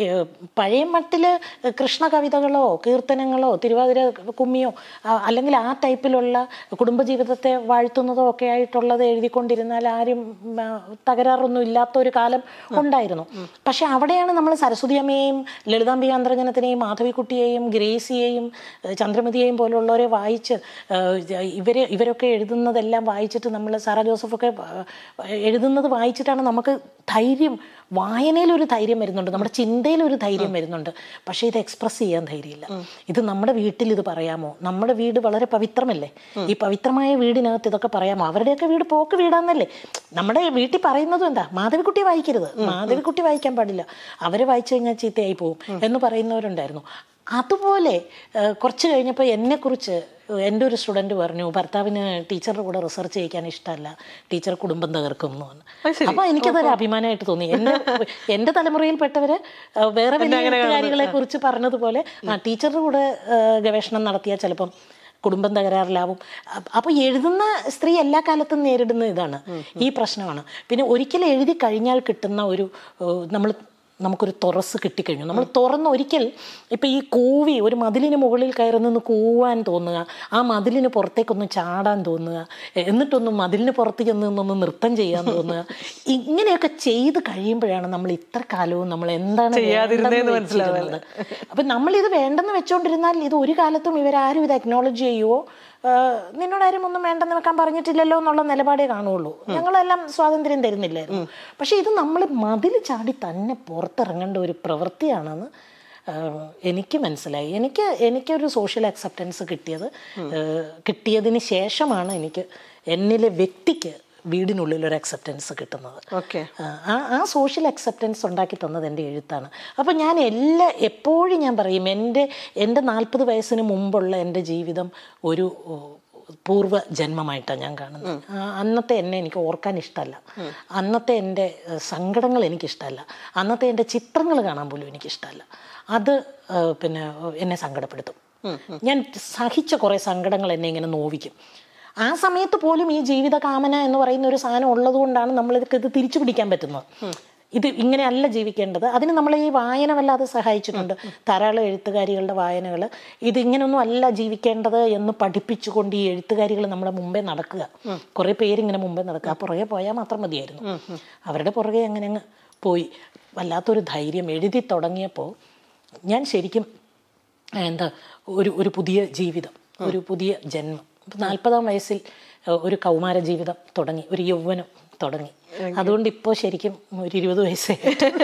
പഴയ മട്ടില് കൃഷ്ണ കവിതകളോ കീർത്തനങ്ങളോ തിരുവാതിര കുമ്മിയോ ആ, അല്ലെങ്കിൽ ആ ടൈപ്പിലുള്ള കുടുംബജീവിതത്തെ വാഴ്ത്തുന്നതോ ഒക്കെ ആയിട്ടുള്ളത് എഴുതിക്കൊണ്ടിരുന്നാൽ ആരും ഉം, ആ, തകരാറൊന്നും ഇല്ലാത്ത ഒരു കാലം ഉണ്ടായിരുന്നു പക്ഷെ അവിടെയാണ് നമ്മൾ സരസ്വതി അമ്മയെയും ലളിതാംബിക അന്തർജനത്തിനെയും മാധവിക്കുട്ടിയെയും ഗ്രേസിയെയും ഏഹ് ചന്ദ്രമതിയെയും പോലുള്ളവരെ വായിച്ച് ഏഹ് ഇവര് ഇവരൊക്കെ എഴുതുന്നതെല്ലാം വായിച്ചിട്ട് നമ്മൾ സാറ ജോസഫൊക്കെ ഏഹ് എഴുതുന്നത് വായിച്ചിട്ടാണ് നമുക്ക് ധൈര്യം വായനയിൽ ഒരു ധൈര്യം വരുന്നുണ്ട് നമ്മുടെ ചിന്തയിൽ ഒരു ധൈര്യം വരുന്നുണ്ട് പക്ഷേ ഇത് എക്സ്പ്രസ് ചെയ്യാൻ ധൈര്യമില്ല ഇത് നമ്മുടെ വീട്ടിൽ ഇത് പറയാമോ നമ്മുടെ വീട് വളരെ പവിത്രമല്ലേ ഈ പവിത്രമായ വീടിനകത്ത് ഇതൊക്കെ പറയാമോ അവരുടെയൊക്കെ വീട് പോക്ക് വീടാന്നല്ലേ നമ്മുടെ വീട്ടിൽ പറയുന്നതും എന്താ മാധവിക്കുട്ടി വായിക്കരുത് മാധവിക്കുട്ടി വായിക്കാൻ പാടില്ല അവരെ വായിച്ചു കഴിഞ്ഞാൽ ചീത്തയായി പോകും എന്ന് പറയുന്നവരുണ്ടായിരുന്നു അതുപോലെ ഏഹ്, കുറച്ച് കഴിഞ്ഞപ്പോൾ എന്നെക്കുറിച്ച് എൻ്റെ ഒരു സ്റ്റുഡൻറ്റ് പറഞ്ഞു ഭർത്താവിന് ടീച്ചറുടെ കൂടെ റിസർച്ച് ചെയ്യിക്കാൻ ഇഷ്ടമല്ല ടീച്ചർ കുടുംബം തകർക്കും എന്ന് പറഞ്ഞു അപ്പോൾ എനിക്കതൊരു അഭിമാനമായിട്ട് തോന്നി എൻ്റെ എൻ്റെ തലമുറയിൽപ്പെട്ടവര് ഏഹ്, വേറെ വലിയ എഴുത്തുകാരികളെ കുറിച്ച് പറഞ്ഞതുപോലെ ആ ടീച്ചറുടെ കൂടെ ഏഹ്, ഗവേഷണം നടത്തിയാൽ ചിലപ്പം കുടുംബം തകരാറിലാവും അപ്പ- അപ്പോൾ എഴുതുന്ന സ്ത്രീ എല്ലാ കാലത്തും നേരിടുന്ന ഇതാണ് ഈ പ്രശ്നമാണ് പിന്നെ ഒരിക്കൽ എഴുതി കഴിഞ്ഞാൽ കിട്ടുന്ന ഒരു നമ്മൾ നമുക്കൊരു തുറസ് കിട്ടിക്കഴിഞ്ഞു നമ്മൾ തുറന്ന് ഒരിക്കൽ ഇപ്പം ഈ കൂവി ഒരു മതിലിന് മുകളിൽ കയറി നിന്ന് കൂവാൻ തോന്നുക ആ മതിലിന് പുറത്തേക്കൊന്ന് ചാടാൻ തോന്നുക എ- എന്നിട്ടൊന്ന് മതിലിന് പുറത്ത് ചെന്ന് നിന്നൊന്ന് നൃത്തം ചെയ്യാൻ തോന്നുക ഇങ്ങനെയൊക്കെ ചെയ്ത് കഴിയുമ്പോഴാണ് നമ്മൾ ഇത്ര കാലവും നമ്മൾ എന്താണ് ചെയ്യാതിരുന്നേന്ന് വേണ്ടെന്ന് വെച്ചിരുന്നത് അപ്പം നമ്മളിത് വേണ്ടെന്ന് വെച്ചോണ്ടിരുന്നാൽ ഇത് ഒരു കാലത്തും ഇവരാരും ഇത് അക്നോളജ് ചെയ്യുവോ ആഹ് നിന്നോടാരും ഒന്നും വേണ്ടെന്ന് വെക്കാൻ പറഞ്ഞിട്ടില്ലല്ലോ എന്നുള്ള നിലപാടേ കാണുള്ളൂ ഞങ്ങളെല്ലാം സ്വാതന്ത്ര്യം തരുന്നില്ലായിരുന്നു പക്ഷെ ഇത് നമ്മൾ മതിൽ ചാടി തന്നെ പുറത്തിറങ്ങേണ്ട ഒരു പ്രവൃത്തിയാണെന്ന് ആഹ് എനിക്ക് മനസ്സിലായി എനിക്ക് എനിക്കൊരു സോഷ്യൽ അക്സെപ്റ്റൻസ് കിട്ടിയത് ആഹ് കിട്ടിയതിന് ശേഷമാണ് എനിക്ക് എന്നിലെ വ്യക്തിക്ക് വീടിനുള്ളിൽ ഒരു അക്സെപ്റ്റൻസ് കിട്ടുന്നത് ഓക്കെ ആ ആ സോഷ്യൽ അക്സെപ്റ്റൻസ് ഉണ്ടാക്കി തന്നത് എൻ്റെ എഴുത്താണ് അപ്പോൾ ഞാൻ എല്ലാ എപ്പോഴും ഞാൻ പറയും എൻ്റെ എൻ്റെ നാൽപ്പത് വയസ്സിന് മുമ്പുള്ള എൻ്റെ ജീവിതം ഒരു ഓ, പൂർവ്വ ജന്മമായിട്ടാണ് ഞാൻ കാണുന്നത് ആ, അന്നത്തെ എന്നെ എനിക്ക് ഓർക്കാൻ ഇഷ്ടമല്ല അന്നത്തെ എൻ്റെ ഏഹ്, സങ്കടങ്ങൾ എനിക്കിഷ്ടമല്ല അന്നത്തെ എൻ്റെ ചിത്രങ്ങൾ കാണാൻ പോലും എനിക്കിഷ്ടമല്ല അത് ഏഹ്, പിന്നെ എന്നെ സങ്കടപ്പെടുത്തും ഞാൻ സഹിച്ച കുറേ സങ്കടങ്ങൾ എന്നെ ഇങ്ങനെ നോവിക്കും ആ സമയത്ത് പോലും ഈ ജീവിത കാമന എന്ന് പറയുന്ന ഒരു സാധനം ഉള്ളത് കൊണ്ടാണ് നമ്മൾ ഇത് തിരിച്ചു പിടിക്കാൻ പറ്റുന്നത് ഇത് ഇങ്ങനെയല്ല ജീവിക്കേണ്ടത് അതിന് നമ്മൾ ഈ വായന വല്ലാതെ സഹായിച്ചിട്ടുണ്ട് ധാരാളം എഴുത്തുകാരികളുടെ വായനകൾ ഇത് ഇങ്ങനെയൊന്നും അല്ല ജീവിക്കേണ്ടത് എന്ന് പഠിപ്പിച്ചുകൊണ്ട് ഈ എഴുത്തുകാരികൾ നമ്മുടെ മുമ്പേ നടക്കുക കുറേ പേരിങ്ങനെ മുമ്പേ നടക്കുക ആ പുറകെ പോയാൽ മാത്രം മതിയായിരുന്നു അവരുടെ പുറകെ അങ്ങനെ അങ്ങ് പോയി വല്ലാത്തൊരു ധൈര്യം എഴുതി തുടങ്ങിയപ്പോൾ ഞാൻ ശരിക്കും എന്താ ഒരു ഒരു പുതിയ ജീവിതം ഒരു പുതിയ ജന്മം ഇപ്പം നാൽപ്പതാം വയസ്സിൽ ഏഹ്, ഒരു കൗമാര ജീവിതം തുടങ്ങി ഒരു യൗവനം തുടങ്ങി അതുകൊണ്ട് ഇപ്പോൾ ശരിക്കും ഒരു ഇരുപത് വയസ്സേ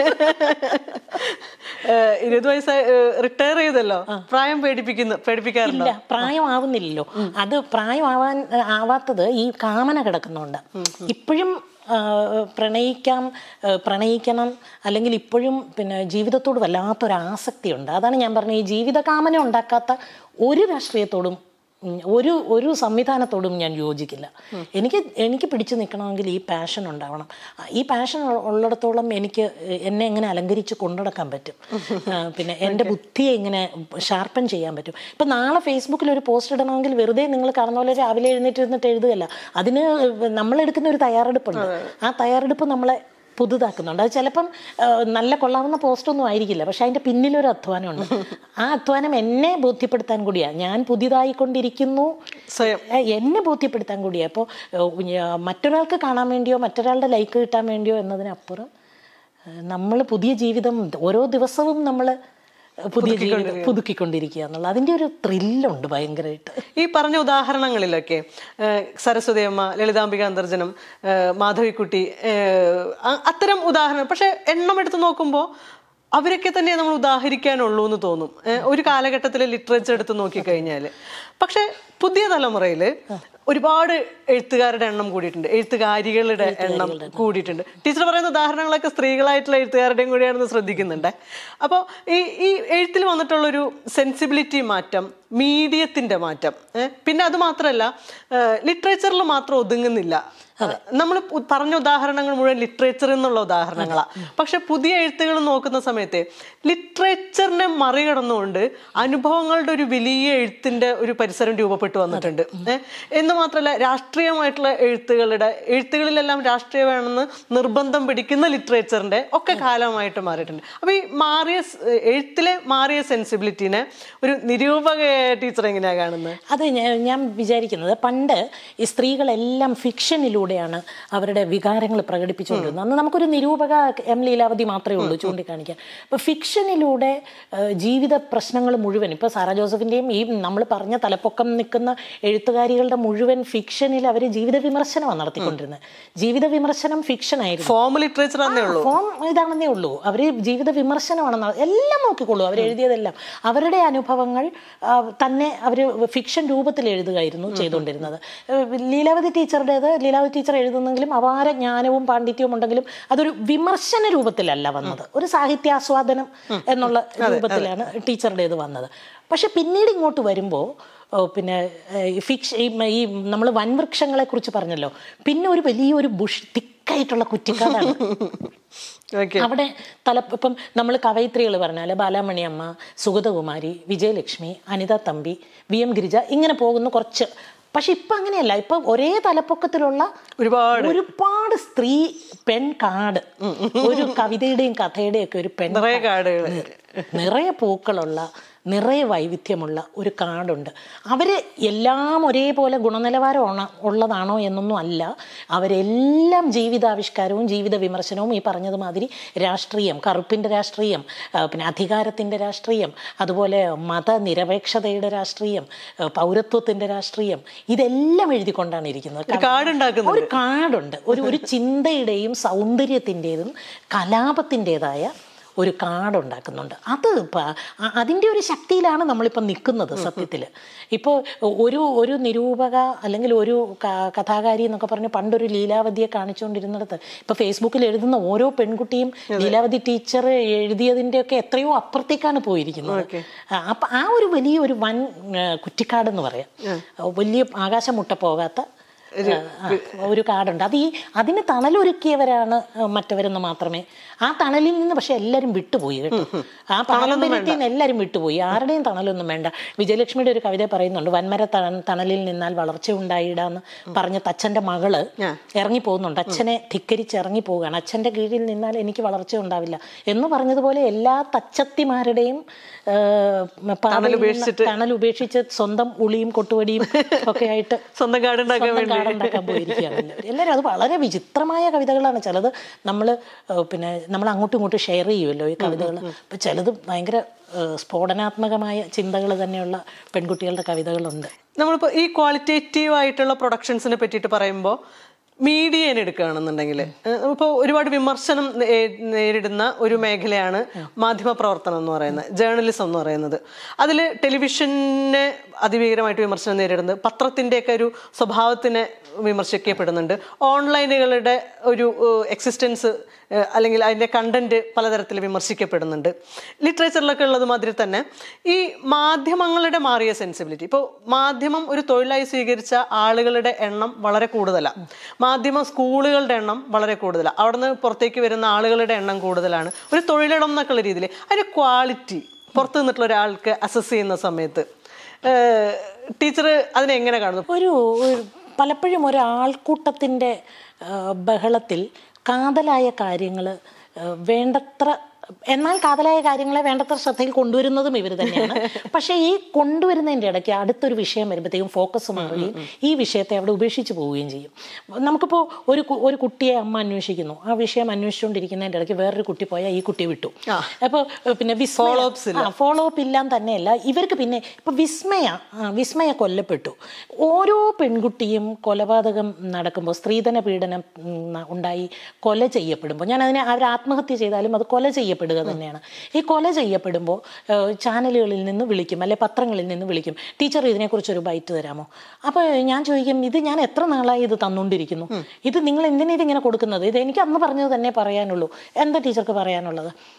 ഏഹ് ഇരുപത് വയസ്സായി റിട്ടയർ ചെയ്തല്ലോ പ്രായം പേടിപ്പിക്കുന്നു പേടിപ്പിക്കാറുണ്ടോ ഇല്ല പ്രായമാവുന്നില്ലല്ലോ അത് പ്രായമാവാൻ ഏഹ്, ആവാത്തത് ഈ കാമന കിടക്കുന്നുണ്ട് ഇപ്പോഴും ആഹ്, പ്രണയിക്കാം ഏഹ്, പ്രണയിക്കണം അല്ലെങ്കിൽ ഇപ്പോഴും പിന്നെ ജീവിതത്തോട് വല്ലാത്തൊരു ആസക്തിയുണ്ട് അതാണ് ഞാൻ പറഞ്ഞത് ഈ ജീവിത കാമന ഉണ്ടാക്കാത്ത ഒരു രാഷ്ട്രീയത്തോടും ഉം, ഒരു ഒരു സംവിധാനത്തോടും ഞാൻ യോജിക്കില്ല എനിക്ക് എനിക്ക് പിടിച്ചു നിൽക്കണമെങ്കിൽ ഈ പാഷൻ ഉണ്ടാവണം ആ, ഈ പാഷൻ ഉള്ളിടത്തോളം എനിക്ക് എന്നെ എങ്ങനെ അലങ്കരിച്ച് കൊണ്ടുനടക്കാൻ പറ്റും ആ, പിന്നെ എൻ്റെ ബുദ്ധിയെ ഇങ്ങനെ ഷാർപ്പൻ ചെയ്യാൻ പറ്റും ഇപ്പം നാളെ ഫേസ്ബുക്കിൽ ഒരു പോസ്റ്റ് ഇടണമെങ്കിൽ വെറുതെ നിങ്ങൾ കാണുന്ന പോലെ രാവിലെ എഴുന്നേറ്റ് ഇരുന്നിട്ട് എഴുതുകയല്ല അതിന് നമ്മളെടുക്കുന്ന ഒരു തയ്യാറെടുപ്പുണ്ട് ആ തയ്യാറെടുപ്പ് നമ്മളെ പുതുതാക്കുന്നുണ്ട് അത് ചിലപ്പം ആ, നല്ല കൊള്ളാവുന്ന പോസ്റ്റൊന്നും ആയിരിക്കില്ല പക്ഷെ അതിൻ്റെ പിന്നിലൊരു അധ്വാനമുണ്ട് ആ അധ്വാനം എന്നെ ബോധ്യപ്പെടുത്താൻ കൂടിയാണ് ഞാൻ പുതിയതായിക്കൊണ്ടിരിക്കുന്നു സ്വയം ഏ, എന്നെ ബോധ്യപ്പെടുത്താൻ കൂടിയാണ് അപ്പോൾ മറ്റൊരാൾക്ക് കാണാൻ വേണ്ടിയോ മറ്റൊരാളുടെ ലൈക്ക് കിട്ടാൻ വേണ്ടിയോ എന്നതിനപ്പുറം നമ്മൾ പുതിയ ജീവിതം ഓരോ ദിവസവും നമ്മൾ പുതിയ ജീവിതം പുതുക്കിക്കൊണ്ടിരിക്കുക എന്നുള്ള അതിൻ്റെ ഒരു ത്രില്ലുണ്ട് ഭയങ്കരമായിട്ട് ഈ പറഞ്ഞ ഉദാഹരണങ്ങളിലൊക്കെ ഏഹ് സരസ്വതി അമ്മ ലളിതാംബിക അന്തർജനം ഏഹ് മാധവിക്കുട്ടി ഏഹ് അ- അത്തരം ഉദാഹരണം പക്ഷെ എണ്ണം എടുത്ത് നോക്കുമ്പോൾ അവരൊക്കെ തന്നെ നമ്മൾ ഉദാഹരിക്കാനുള്ളൂ എന്ന് തോന്നും ഏഹ് ഒരു കാലഘട്ടത്തിൽ ലിറ്ററേച്ചർ എടുത്ത് നോക്കിക്കഴിഞ്ഞാൽ പക്ഷെ പുതിയ തലമുറയിൽ ഒരുപാട് എഴുത്തുകാരുടെ എണ്ണം കൂടിയിട്ടുണ്ട് എഴുത്തുകാരികളുടെ എണ്ണം കൂടിയിട്ടുണ്ട് ടീച്ചർ പറയുന്ന ഉദാഹരണങ്ങളൊക്കെ സ്ത്രീകളായിട്ടുള്ള എഴുത്തുകാരുടെയും കൂടിയാണെന്ന് ശ്രദ്ധിക്കുന്നുണ്ട് അപ്പോൾ ഈ ഈ എഴുത്തിൽ വന്നിട്ടുള്ളൊരു സെൻസിബിലിറ്റി മാറ്റം മീഡിയത്തിന്റെ മാറ്റം ഏ, പിന്നെ അത് മാത്രമല്ല ലിറ്ററേച്ചറിൽ മാത്രം ഒതുങ്ങുന്നില്ല നമ്മൾ പറഞ്ഞ ഉദാഹരണങ്ങൾ മുഴുവൻ ലിറ്ററേച്ചർ എന്നുള്ള ഉദാഹരണങ്ങളാണ് പക്ഷെ പുതിയ എഴുത്തുകൾ നോക്കുന്ന സമയത്ത് ലിറ്ററേച്ചറിനെ മറികടന്നുകൊണ്ട് അനുഭവങ്ങളുടെ ഒരു വലിയ എഴുത്തിന്റെ ഒരു പരിസരം രൂപപ്പെട്ടു വന്നിട്ടുണ്ട് ഏഹ് എന്ന് മാത്രമല്ല രാഷ്ട്രീയമായിട്ടുള്ള എഴുത്തുകളുടെ എഴുത്തുകളിലെല്ലാം രാഷ്ട്രീയം വേണമെന്ന് നിർബന്ധം പിടിക്കുന്ന ലിറ്ററേച്ചറിന്റെ ഒക്കെ കാലമായിട്ട് മാറിയിട്ടുണ്ട് അപ്പൊ ഈ മാറിയ സ്- എഴുത്തിലെ മാറിയ സെൻസിബിലിറ്റിനെ ഒരു നിരൂപക ടീച്ചർ എങ്ങനെയാ കാണുന്നത് അത് ഞാൻ- ഞാൻ വിചാരിക്കുന്നത് പണ്ട് ഈ സ്ത്രീകളെല്ലാം ഫിക്ഷനിലൂടെയാണ് അവരുടെ വികാരങ്ങൾ പ്രകടിപ്പിച്ചുകൊണ്ടിരുന്നത് അന്ന് നമുക്കൊരു നിരൂപക എം ലീലാവതി മാത്രമേ ഉള്ളൂ ചൂണ്ടിക്കാണിക്കാൻ അപ്പോൾ ഫിക്ഷനിലൂടെ ആ, ജീവിത പ്രശ്നങ്ങൾ മുഴുവൻ ഇപ്പോൾ സാറാ ജോസഫിൻ്റെയും ഈ നമ്മൾ പറഞ്ഞ തലപ്പൊക്കം നിൽക്കുന്ന എഴുത്തുകാരികളുടെ മുഴുവൻ ഫിക്ഷനിൽ അവർ ജീവിത വിമർശനമാണ് നടത്തിക്കൊണ്ടിരുന്നത് ജീവിത വിമർശനം ഫിക്ഷനായിരുന്നു ഫോം ലിറ്ററേച്ചർ തന്നെ ഉള്ളൂ ഫോം ഇതാണെന്നേ ഉള്ളൂ അവർ ജീവിത വിമർശനമാണ് നട- എല്ലാം നോക്കിക്കൊള്ളൂ അവർ എഴുതിയതെല്ലാം അവരുടെ അനുഭവങ്ങൾ ആ, തന്നെ അവർ ഫിക്ഷൻ രൂപത്തിൽ എഴുതുകയായിരുന്നു ചെയ്തുകൊണ്ടിരുന്നത് ഏഹ് ലീലാവതി ടീച്ചറുടേത് ലീലാവതി ടീച്ചർ എഴുതുന്നെങ്കിലും അപാര ജ്ഞാനവും പാണ്ഡിത്യവും ഉണ്ടെങ്കിലും അതൊരു വിമർശന രൂപത്തിലല്ല വന്നത് ഒരു സാഹിത്യാസ്വാദനം എന്നുള്ള രൂപത്തിലാണ് ടീച്ചറുടേത് വന്നത് പക്ഷെ പിന്നീട് ഇങ്ങോട്ട് വരുമ്പോൾ ഓ, പിന്നെ ഏഹ്, ഈ ഫിക്ഷ ഈ മ- ഈ നമ്മൾ വൻവൃക്ഷങ്ങളെ കുറിച്ച് പറഞ്ഞല്ലോ പിന്നെ ഒരു വലിയൊരു ബുഷ് തിക്കായിട്ടുള്ള കുറ്റിക്കാടാണ് ഓക്കെ അവിടെ തല ഇപ്പം നമ്മൾ കവയിത്രികൾ പറഞ്ഞാൽ ബാലാമണി അമ്മ സുഗതകുമാരി വിജയലക്ഷ്മി അനിത തമ്പി വി എം ഗിരിജ ഇങ്ങനെ പോകുന്ന കുറച്ച് പക്ഷെ ഇപ്പൊ അങ്ങനെയല്ല ഇപ്പൊ ഒരേ തലപ്പൊക്കത്തിലുള്ള ഒരുപാട് ഒരുപാട് സ്ത്രീ പെൺ കാട് ഒരു കവിതയുടെയും കഥയുടെയും ഒക്കെ ഒരു പെൺ നിറയെ കാടുകൾ നിറയെ പൂക്കളുള്ള നിറയെ വൈവിധ്യമുള്ള ഒരു കാടുണ്ട് അവർ എല്ലാം ഒരേപോലെ ഗുണനിലവാരം ഉള്ളതാണോ എന്നൊന്നും അല്ല അവരെല്ലാം ജീവിതാവിഷ്കാരവും ജീവിത വിമർശനവും ഈ പറഞ്ഞതുമാതിരി രാഷ്ട്രീയം കറുപ്പിൻ്റെ രാഷ്ട്രീയം ആ, പിന്നെ അധികാരത്തിൻ്റെ രാഷ്ട്രീയം അതുപോലെ മതനിരപേക്ഷതയുടെ രാഷ്ട്രീയം ആ, പൗരത്വത്തിൻ്റെ രാഷ്ട്രീയം ഇതെല്ലാം എഴുതിക്കൊണ്ടാണ് ഇരിക്കുന്നത് ഒരു കാടുണ്ടാക്കുന്നുണ്ട് ഒരു കാടുണ്ട് ഒരു ഒരു ചിന്തയുടെയും സൗന്ദര്യത്തിൻ്റെതും കലാപത്തിൻ്റെതായ ഒരു കാടുണ്ടാക്കുന്നുണ്ട് അത് പ- അ- അതിൻ്റെ ഒരു ശക്തിയിലാണ് നമ്മളിപ്പം നിൽക്കുന്നത് സത്യത്തിൽ ഇപ്പോൾ ഒരു ഒരു നിരൂപക അല്ലെങ്കിൽ ഒരു ക- കഥാകാരി എന്നൊക്കെ പറഞ്ഞ് പണ്ടൊരു ലീലാവതിയെ കാണിച്ചുകൊണ്ടിരുന്നിടത്ത് ഇപ്പോൾ ഫേസ്ബുക്കിൽ എഴുതുന്ന ഓരോ പെൺകുട്ടിയും ലീലാവതി ടീച്ചർ എഴുതിയതിൻ്റെയൊക്കെ എത്രയോ അപ്പുറത്തേക്കാണ് പോയിരിക്കുന്നത് ആ, അപ്പം ആ ഒരു വലിയൊരു വൻ ആ, കുറ്റിക്കാടെന്ന് പറയാം വലിയ ആകാശം മുട്ട പോകാത്ത ആ, ഒരു കാടുണ്ട് അത് ഈ അതിന് തണലൊരുക്കിയവരാണ് ആ, മറ്റവരെന്ന് മാത്രമേ ആ തണലിൽ നിന്ന് പക്ഷെ എല്ലാവരും വിട്ടുപോയി കേട്ടോ ആ പാരമ്പര്യത്തിൽ നിന്ന് എല്ലാവരും വിട്ടുപോയി ആരുടെയും തണലൊന്നും വേണ്ട വിജയലക്ഷ്മിയുടെ ഒരു കവിത പറയുന്നുണ്ട് വൻമര തണ- തണലിൽ നിന്നാൽ വളർച്ച ഉണ്ടായിടാന്ന് പറഞ്ഞ തച്ചന്റെ മകള് ഇറങ്ങി പോകുന്നുണ്ട് അച്ഛനെ ധിക്കരിച്ച് ഇറങ്ങി പോവുകയാണ് അച്ഛന്റെ കീഴിൽ നിന്നാൽ എനിക്ക് വളർച്ച ഉണ്ടാവില്ല എന്ന് പറഞ്ഞതുപോലെ എല്ലാ തച്ചത്തിമാരുടെയും ആ, പാതയിൽ നിന്ന് തണൽ ഉപേക്ഷിച്ച് സ്വന്തം ഉളിയും കൊട്ടുവടിയും ഒക്കെ ആയിട്ട് സ്വന്തം കാടുണ്ടാക്കാൻ സ്വന്തം കാടുണ്ടാക്കാൻ പോയിരിക്കുകയാണ് എല്ലാവരും. എല്ലാവരും അത് വളരെ വിചിത്രമായ കവിതകളാണ് ചിലത് നമ്മൾ പിന്നെ നമ്മൾ അങ്ങോട്ടും ഇങ്ങോട്ടും ഷെയർ ചെയ്യുമല്ലോ ഈ കവിതകൾ അപ്പം ചിലത് ഭയങ്കര ഏഹ്, സ്ഫോടനാത്മകമായ ചിന്തകൾ തന്നെയുള്ള പെൺകുട്ടികളുടെ കവിതകളുണ്ട് നമ്മളിപ്പോൾ ഈ ക്വാളിറ്റേറ്റീവ് ആയിട്ടുള്ള പ്രൊഡക്ഷൻസിനെ പറ്റിയിട്ട് പറയുമ്പോൾ മീഡിയനെ എടുക്കുകയാണെന്നുണ്ടെങ്കിൽ ഇപ്പോൾ ഒരുപാട് വിമർശനം നേ- നേരിടുന്ന ഒരു മേഖലയാണ് മാധ്യമ പ്രവർത്തനം എന്ന് പറയുന്നത് ജേർണലിസം എന്ന് പറയുന്നത് അതിൽ ടെലിവിഷനെ അതിഭീകരമായിട്ട് വിമർശനം നേരിടുന്നത് പത്രത്തിൻ്റെയൊക്കെ ഒരു സ്വഭാവത്തിനെ വിമർശിക്കപ്പെടുന്നുണ്ട് ഓൺലൈനുകളുടെ ഒരു എക്സിസ്റ്റൻസ് അല്ലെങ്കിൽ അതിൻ്റെ കണ്ടന്റ് പലതരത്തിൽ വിമർശിക്കപ്പെടുന്നുണ്ട് ലിറ്ററേച്ചറിലൊക്കെ ഉള്ളത് മാതിരി തന്നെ ഈ മാധ്യമങ്ങളുടെ മാറിയ സെൻസിബിലിറ്റി ഇപ്പോൾ മാധ്യമം ഒരു തൊഴിലായി സ്വീകരിച്ച ആളുകളുടെ എണ്ണം വളരെ കൂടുതലാണ് മാധ്യമ സ്കൂളുകളുടെ എണ്ണം വളരെ കൂടുതലാണ് അവിടുന്ന് പുറത്തേക്ക് വരുന്ന ആളുകളുടെ എണ്ണം കൂടുതലാണ് ഒരു തൊഴിലിടം എന്നൊക്കെയുള്ള രീതിയിൽ അതിൻ്റെ ക്വാളിറ്റി പുറത്തു നിന്നിട്ടുള്ള ഒരാൾക്ക് അസസ് ചെയ്യുന്ന സമയത്ത് ടീച്ചർ അതിനെ എങ്ങനെ കാണുന്നു ഒരു ഒരു- പലപ്പോഴും ഒരാൾക്കൂട്ടത്തിൻ്റെ ബഹളത്തിൽ കാതലായ കാര്യങ്ങൾ വേണ്ടത്ര എന്നാൽ കാതലായ കാര്യങ്ങളെ വേണ്ടത്ര ശ്രദ്ധയിൽ കൊണ്ടുവരുന്നതും ഇവർ തന്നെയാണ് പക്ഷേ ഈ കൊണ്ടുവരുന്നതിൻ്റെ ഇടയ്ക്ക് അടുത്തൊരു വിഷയം വരുമ്പോഴത്തേക്കും ഫോക്കസ് മാറുകയും ഈ വിഷയത്തെ അവിടെ ഉപേക്ഷിച്ച് പോവുകയും ചെയ്യും നമുക്കിപ്പോൾ ഒരു കു- ഒരു കുട്ടിയെ അമ്മ അന്വേഷിക്കുന്നു ആ വിഷയം അന്വേഷിച്ചുകൊണ്ടിരിക്കുന്നതിൻ്റെ ഇടയ്ക്ക് വേറൊരു കുട്ടി പോയാൽ ഈ കുട്ടിയെ വിട്ടു അപ്പോൾ പിന്നെ Follow ups Vismaya follow up ഇല്ലാൻ തന്നെയല്ല ഇവർക്ക് പിന്നെ ഇപ്പൊ വിസ്മയ ആ, വിസ്മയ കൊല്ലപ്പെട്ടു ഓരോ പെൺകുട്ടിയും കൊലപാതകം നടക്കുമ്പോൾ സ്ത്രീധന പീഡനം ഉം, ഉണ്ടായി കൊല ചെയ്യപ്പെടുമ്പോൾ ഞാൻ അതിനെ അവർ ആത്മഹത്യ ചെയ്താലും അത് കൊല ചെയ്യപ്പെടുക തന്നെയാണ് ഈ കൊല ചെയ്യപ്പെടുമ്പോൾ ഏഹ്, ചാനലുകളിൽ നിന്ന് വിളിക്കും അല്ലെ പത്രങ്ങളിൽ നിന്ന് വിളിക്കും ടീച്ചർ ഇതിനെക്കുറിച്ച് ഒരു ബൈറ്റ് തരാമോ അപ്പോൾ ഞാൻ ചോദിക്കും ഇത് ഞാൻ എത്ര നാളായി ഇത് തന്നുകൊണ്ടിരിക്കുന്നു ഇത് നിങ്ങൾ എന്തിനാ ഇതിങ്ങനെ കൊടുക്കുന്നത് ഇത് എനിക്ക് അന്ന് പറഞ്ഞത് തന്നെ പറയാനുള്ളൂ എന്താ ടീച്ചർക്ക് പറയാനുള്ളത്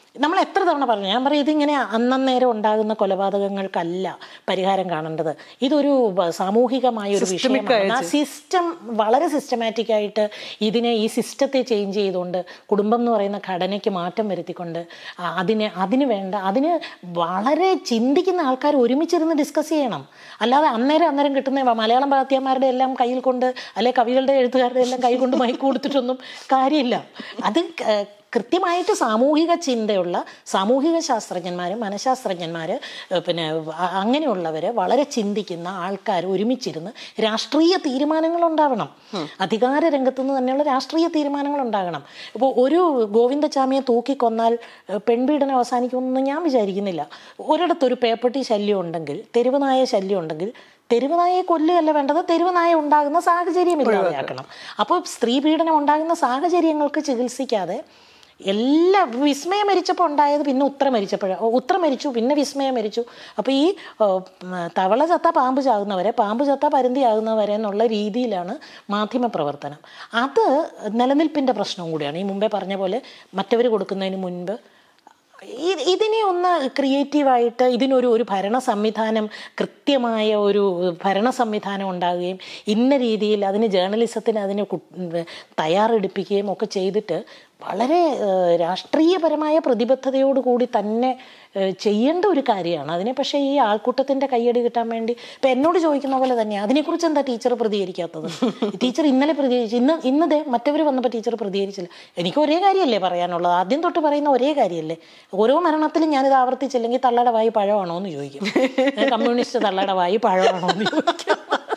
നമ്മൾ എത്ര തവണ പറഞ്ഞു ഞാൻ പറയും ഇതിങ്ങനെ അന്നേരം ഉണ്ടാകുന്ന കൊലപാതകങ്ങൾക്കല്ല പരിഹാരം കാണേണ്ടത് ഇതൊരു വ- സാമൂഹികമായ ഒരു വിഷയമാണ് ആ സിസ്റ്റം വളരെ സിസ്റ്റമാറ്റിക് ആയിട്ട് ഇതിനെ ഈ സിസ്റ്റത്തെ ചേഞ്ച് ചെയ്തുകൊണ്ട് കുടുംബം എന്ന് പറയുന്ന ഘടനയ്ക്ക് മാറ്റം വരുത്തിക്കൊണ്ട് ആ, അതിനെ അതിന് വേണ്ട അതിന് വളരെ ചിന്തിക്കുന്ന ആൾക്കാർ ഒരുമിച്ചിരുന്ന് ഡിസ്കസ് ചെയ്യണം അല്ലാതെ അന്നേരം അന്നേരം കിട്ടുന്ന വ- മലയാളം പാത്യാന്മാരുടെ എല്ലാം കയ്യിൽ കൊണ്ട് അല്ലെ കവികളുടെ എഴുത്തുകാരുടെ എല്ലാം കൈ കൊണ്ട് മൈക്ക് കൊടുത്തിട്ടൊന്നും കാര്യമില്ല അത് ക- കൃത്യമായിട്ട് സാമൂഹിക ചിന്തയുള്ള സാമൂഹിക ശാസ്ത്രജ്ഞന്മാർ മനഃശാസ്ത്രജ്ഞന്മാർ പിന്നെ അ- അങ്ങനെയുള്ളവർ വളരെ ചിന്തിക്കുന്ന ആൾക്കാർ ഒരുമിച്ചിരുന്ന് രാഷ്ട്രീയ തീരുമാനങ്ങൾ ഉണ്ടാവണം അധികാര രംഗത്തു നിന്ന് തന്നെയുള്ള രാഷ്ട്രീയ തീരുമാനങ്ങൾ ഉണ്ടാകണം ഇപ്പോൾ ഒരു ഗോവിന്ദചാമിയെ തൂക്കിക്കൊന്നാൽ ഏഹ്, പെൺപീഡനം അവസാനിക്കുമെന്ന് ഞാൻ വിചാരിക്കുന്നില്ല ഒരിടത്തൊരു പേപ്പട്ടി ശല്യം ഉണ്ടെങ്കിൽ തെരുവ് നായ ശല്യം ഉണ്ടെങ്കിൽ തെരുവ് നായയെ കൊല്ലുകയല്ല വേണ്ടത് തെരുവ് നായ ഉണ്ടാകുന്ന സാഹചര്യം ഇല്ലാതെയാക്കണം അപ്പോൾ സ്ത്രീ പീഡനം ഉണ്ടാകുന്ന സാഹചര്യങ്ങൾക്ക് ചികിത്സിക്കാതെ എല്ലാ വിസ്മയം മരിച്ചപ്പോൾ ഉണ്ടായത് പിന്നെ ഉത്തര മരിച്ചപ്പോഴാണ് ഉത്തര മരിച്ചു പിന്നെ വിസ്മയം മരിച്ചു അപ്പോൾ ഈ ഓ, ഉം, തവള ചത്ത പാമ്പ് ചാകുന്നവരെ പാമ്പ് ചത്ത പരുന്തി ആകുന്നവരെ എന്നുള്ള രീതിയിലാണ് മാധ്യമ പ്രവർത്തനം അത് നിലനിൽപ്പിൻ്റെ പ്രശ്നവും കൂടിയാണ് ഈ മുമ്പേ പറഞ്ഞ പോലെ മറ്റവർ കൊടുക്കുന്നതിന് മുൻപ് ഇ- ഇതിനെ ഒന്ന് ക്രിയേറ്റീവായിട്ട് ഇതിനൊരു ഒരു ഭരണ സംവിധാനം കൃത്യമായ ഒരു ഭരണ സംവിധാനം ഉണ്ടാകുകയും ഇന്ന രീതിയിൽ അതിന് ജേർണലിസത്തിന് അതിന് കു- തയ്യാറെടുപ്പിക്കുകയും ഒക്കെ ചെയ്തിട്ട് വളരെ ഏഹ്, രാഷ്ട്രീയപരമായ പ്രതിബദ്ധതയോടുകൂടി തന്നെ ഏഹ്, ചെയ്യേണ്ട ഒരു കാര്യമാണ് അതിനെ പക്ഷേ ഈ ആൾക്കൂട്ടത്തിൻ്റെ കയ്യടി കിട്ടാൻ വേണ്ടി ഇപ്പം എന്നോട് ചോദിക്കുന്ന പോലെ തന്നെയാണ് അതിനെക്കുറിച്ച് എന്താ ടീച്ചർ പ്രതികരിക്കാത്തത് ടീച്ചർ ഇന്നലെ പ്രതികരിച്ചു ഇന്ന് ഇന്നതേ മറ്റവർ വന്നപ്പോൾ ടീച്ചർ പ്രതികരിച്ചില്ല എനിക്ക് ഒരേ കാര്യമല്ലേ പറയാനുള്ളത് ആദ്യം തൊട്ട് പറയുന്ന ഒരേ കാര്യമല്ലേ ഓരോ മരണത്തിലും ഞാനിത് ആവർത്തിച്ചില്ലെങ്കിൽ തള്ളയുടെ വായി പഴമാണോ എന്ന് ചോദിക്കും ഏ, കമ്മ്യൂണിസ്റ്റ് തള്ളയുടെ വായി പഴമാണോ എന്ന് ചോദിക്കും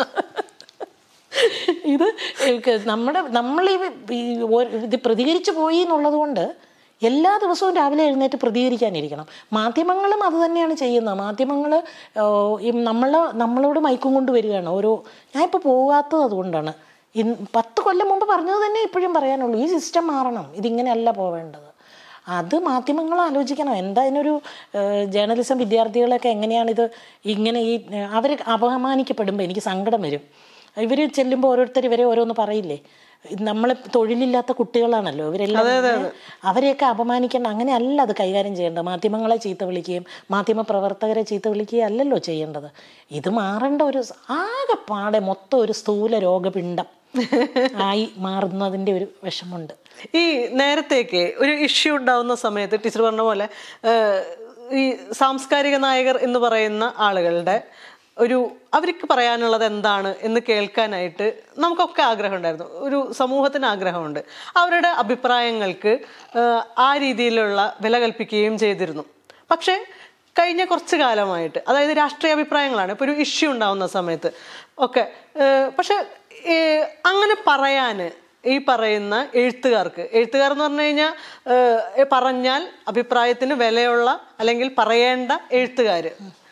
ഇത് എനിക്ക് നമ്മുടെ നമ്മൾ ഈ ഈ ഓ- ഇത് പ്രതികരിച്ചു പോയി എന്നുള്ളത് കൊണ്ട് എല്ലാ ദിവസവും രാവിലെ എഴുന്നേറ്റ് പ്രതികരിക്കാനിരിക്കണം മാധ്യമങ്ങളും അത് തന്നെയാണ് ചെയ്യുന്നത് മാധ്യമങ്ങൾ നമ്മൾ നമ്മളോട് മയക്കും കൊണ്ട് വരികയാണ് ഓരോ ഞാൻ ഇപ്പോൾ പോകാത്തത് അതുകൊണ്ടാണ് ഇൻ പത്ത് കൊല്ലം മുമ്പ് പറഞ്ഞത് തന്നെ ഇപ്പോഴും പറയാനുള്ളൂ ഈ സിസ്റ്റം മാറണം ഇതിങ്ങനെയല്ല പോവേണ്ടത് അത് മാധ്യമങ്ങൾ ആലോചിക്കണം എന്താ ഇതിനൊരു ഏഹ്, ജേർണലിസം വിദ്യാർത്ഥികളൊക്കെ എങ്ങനെയാണിത് ഇങ്ങനെ ഈ അവർ അപമാനിക്കപ്പെടുമ്പോൾ എനിക്ക് സങ്കടം വരും ഇവർ ചെല്ലുമ്പോൾ ഓരോരുത്തർ ഇവരെ ഓരോന്ന് പറയില്ലേ നമ്മൾ തൊഴിലില്ലാത്ത കുട്ടികളാണല്ലോ ഇവരെല്ലാം അവരെയൊക്കെ അപമാനിക്കേണ്ട അങ്ങനെയല്ല അത് കൈകാര്യം ചെയ്യേണ്ടത് മാധ്യമങ്ങളെ ചീത്ത വിളിക്കുകയും മാധ്യമ പ്രവർത്തകരെ ചീത്ത വിളിക്കുകയും അല്ലല്ലോ ചെയ്യേണ്ടത് ഇത് മാറേണ്ട ഒരു സ- ആകെപ്പാടെ മൊത്തം ഒരു സ്ഥൂല രോഗപിണ്ഡം ആയി മാറുന്നതിൻ്റെ ഒരു വിഷമമുണ്ട് ഈ നേരത്തേക്ക് ഒരു ഇഷ്യൂ ഉണ്ടാവുന്ന സമയത്ത് ടീച്ചർ പറഞ്ഞ പോലെ ഏഹ്, ഈ സാംസ്കാരിക നായകർ എന്ന് പറയുന്ന ആളുകളുടെ ഒരു അവർക്ക് പറയാനുള്ളത് എന്താണ് എന്ന് കേൾക്കാനായിട്ട് നമുക്കൊക്കെ ആഗ്രഹം ഉണ്ടായിരുന്നു ഒരു സമൂഹത്തിന് ആഗ്രഹമുണ്ട് അവരുടെ അഭിപ്രായങ്ങൾക്ക് ഏഹ്, ആ രീതിയിലുള്ള വില കൽപ്പിക്കുകയും ചെയ്തിരുന്നു പക്ഷേ കഴിഞ്ഞ കുറച്ച് കാലമായിട്ട് അതായത് രാഷ്ട്രീയ അഭിപ്രായങ്ങളാണ് ഇപ്പോൾ ഒരു ഇഷ്യൂ ഉണ്ടാവുന്ന സമയത്ത് ഒക്കെ ഏഹ്, പക്ഷെ ഏഹ്, അങ്ങനെ പറയാന് ഈ പറയുന്ന എഴുത്തുകാർക്ക് എഴുത്തുകാർ എന്ന് പറഞ്ഞു കഴിഞ്ഞാൽ പറഞ്ഞാൽ അഭിപ്രായത്തിന് വിലയുള്ള അല്ലെങ്കിൽ പറയേണ്ട എഴുത്തുകാർ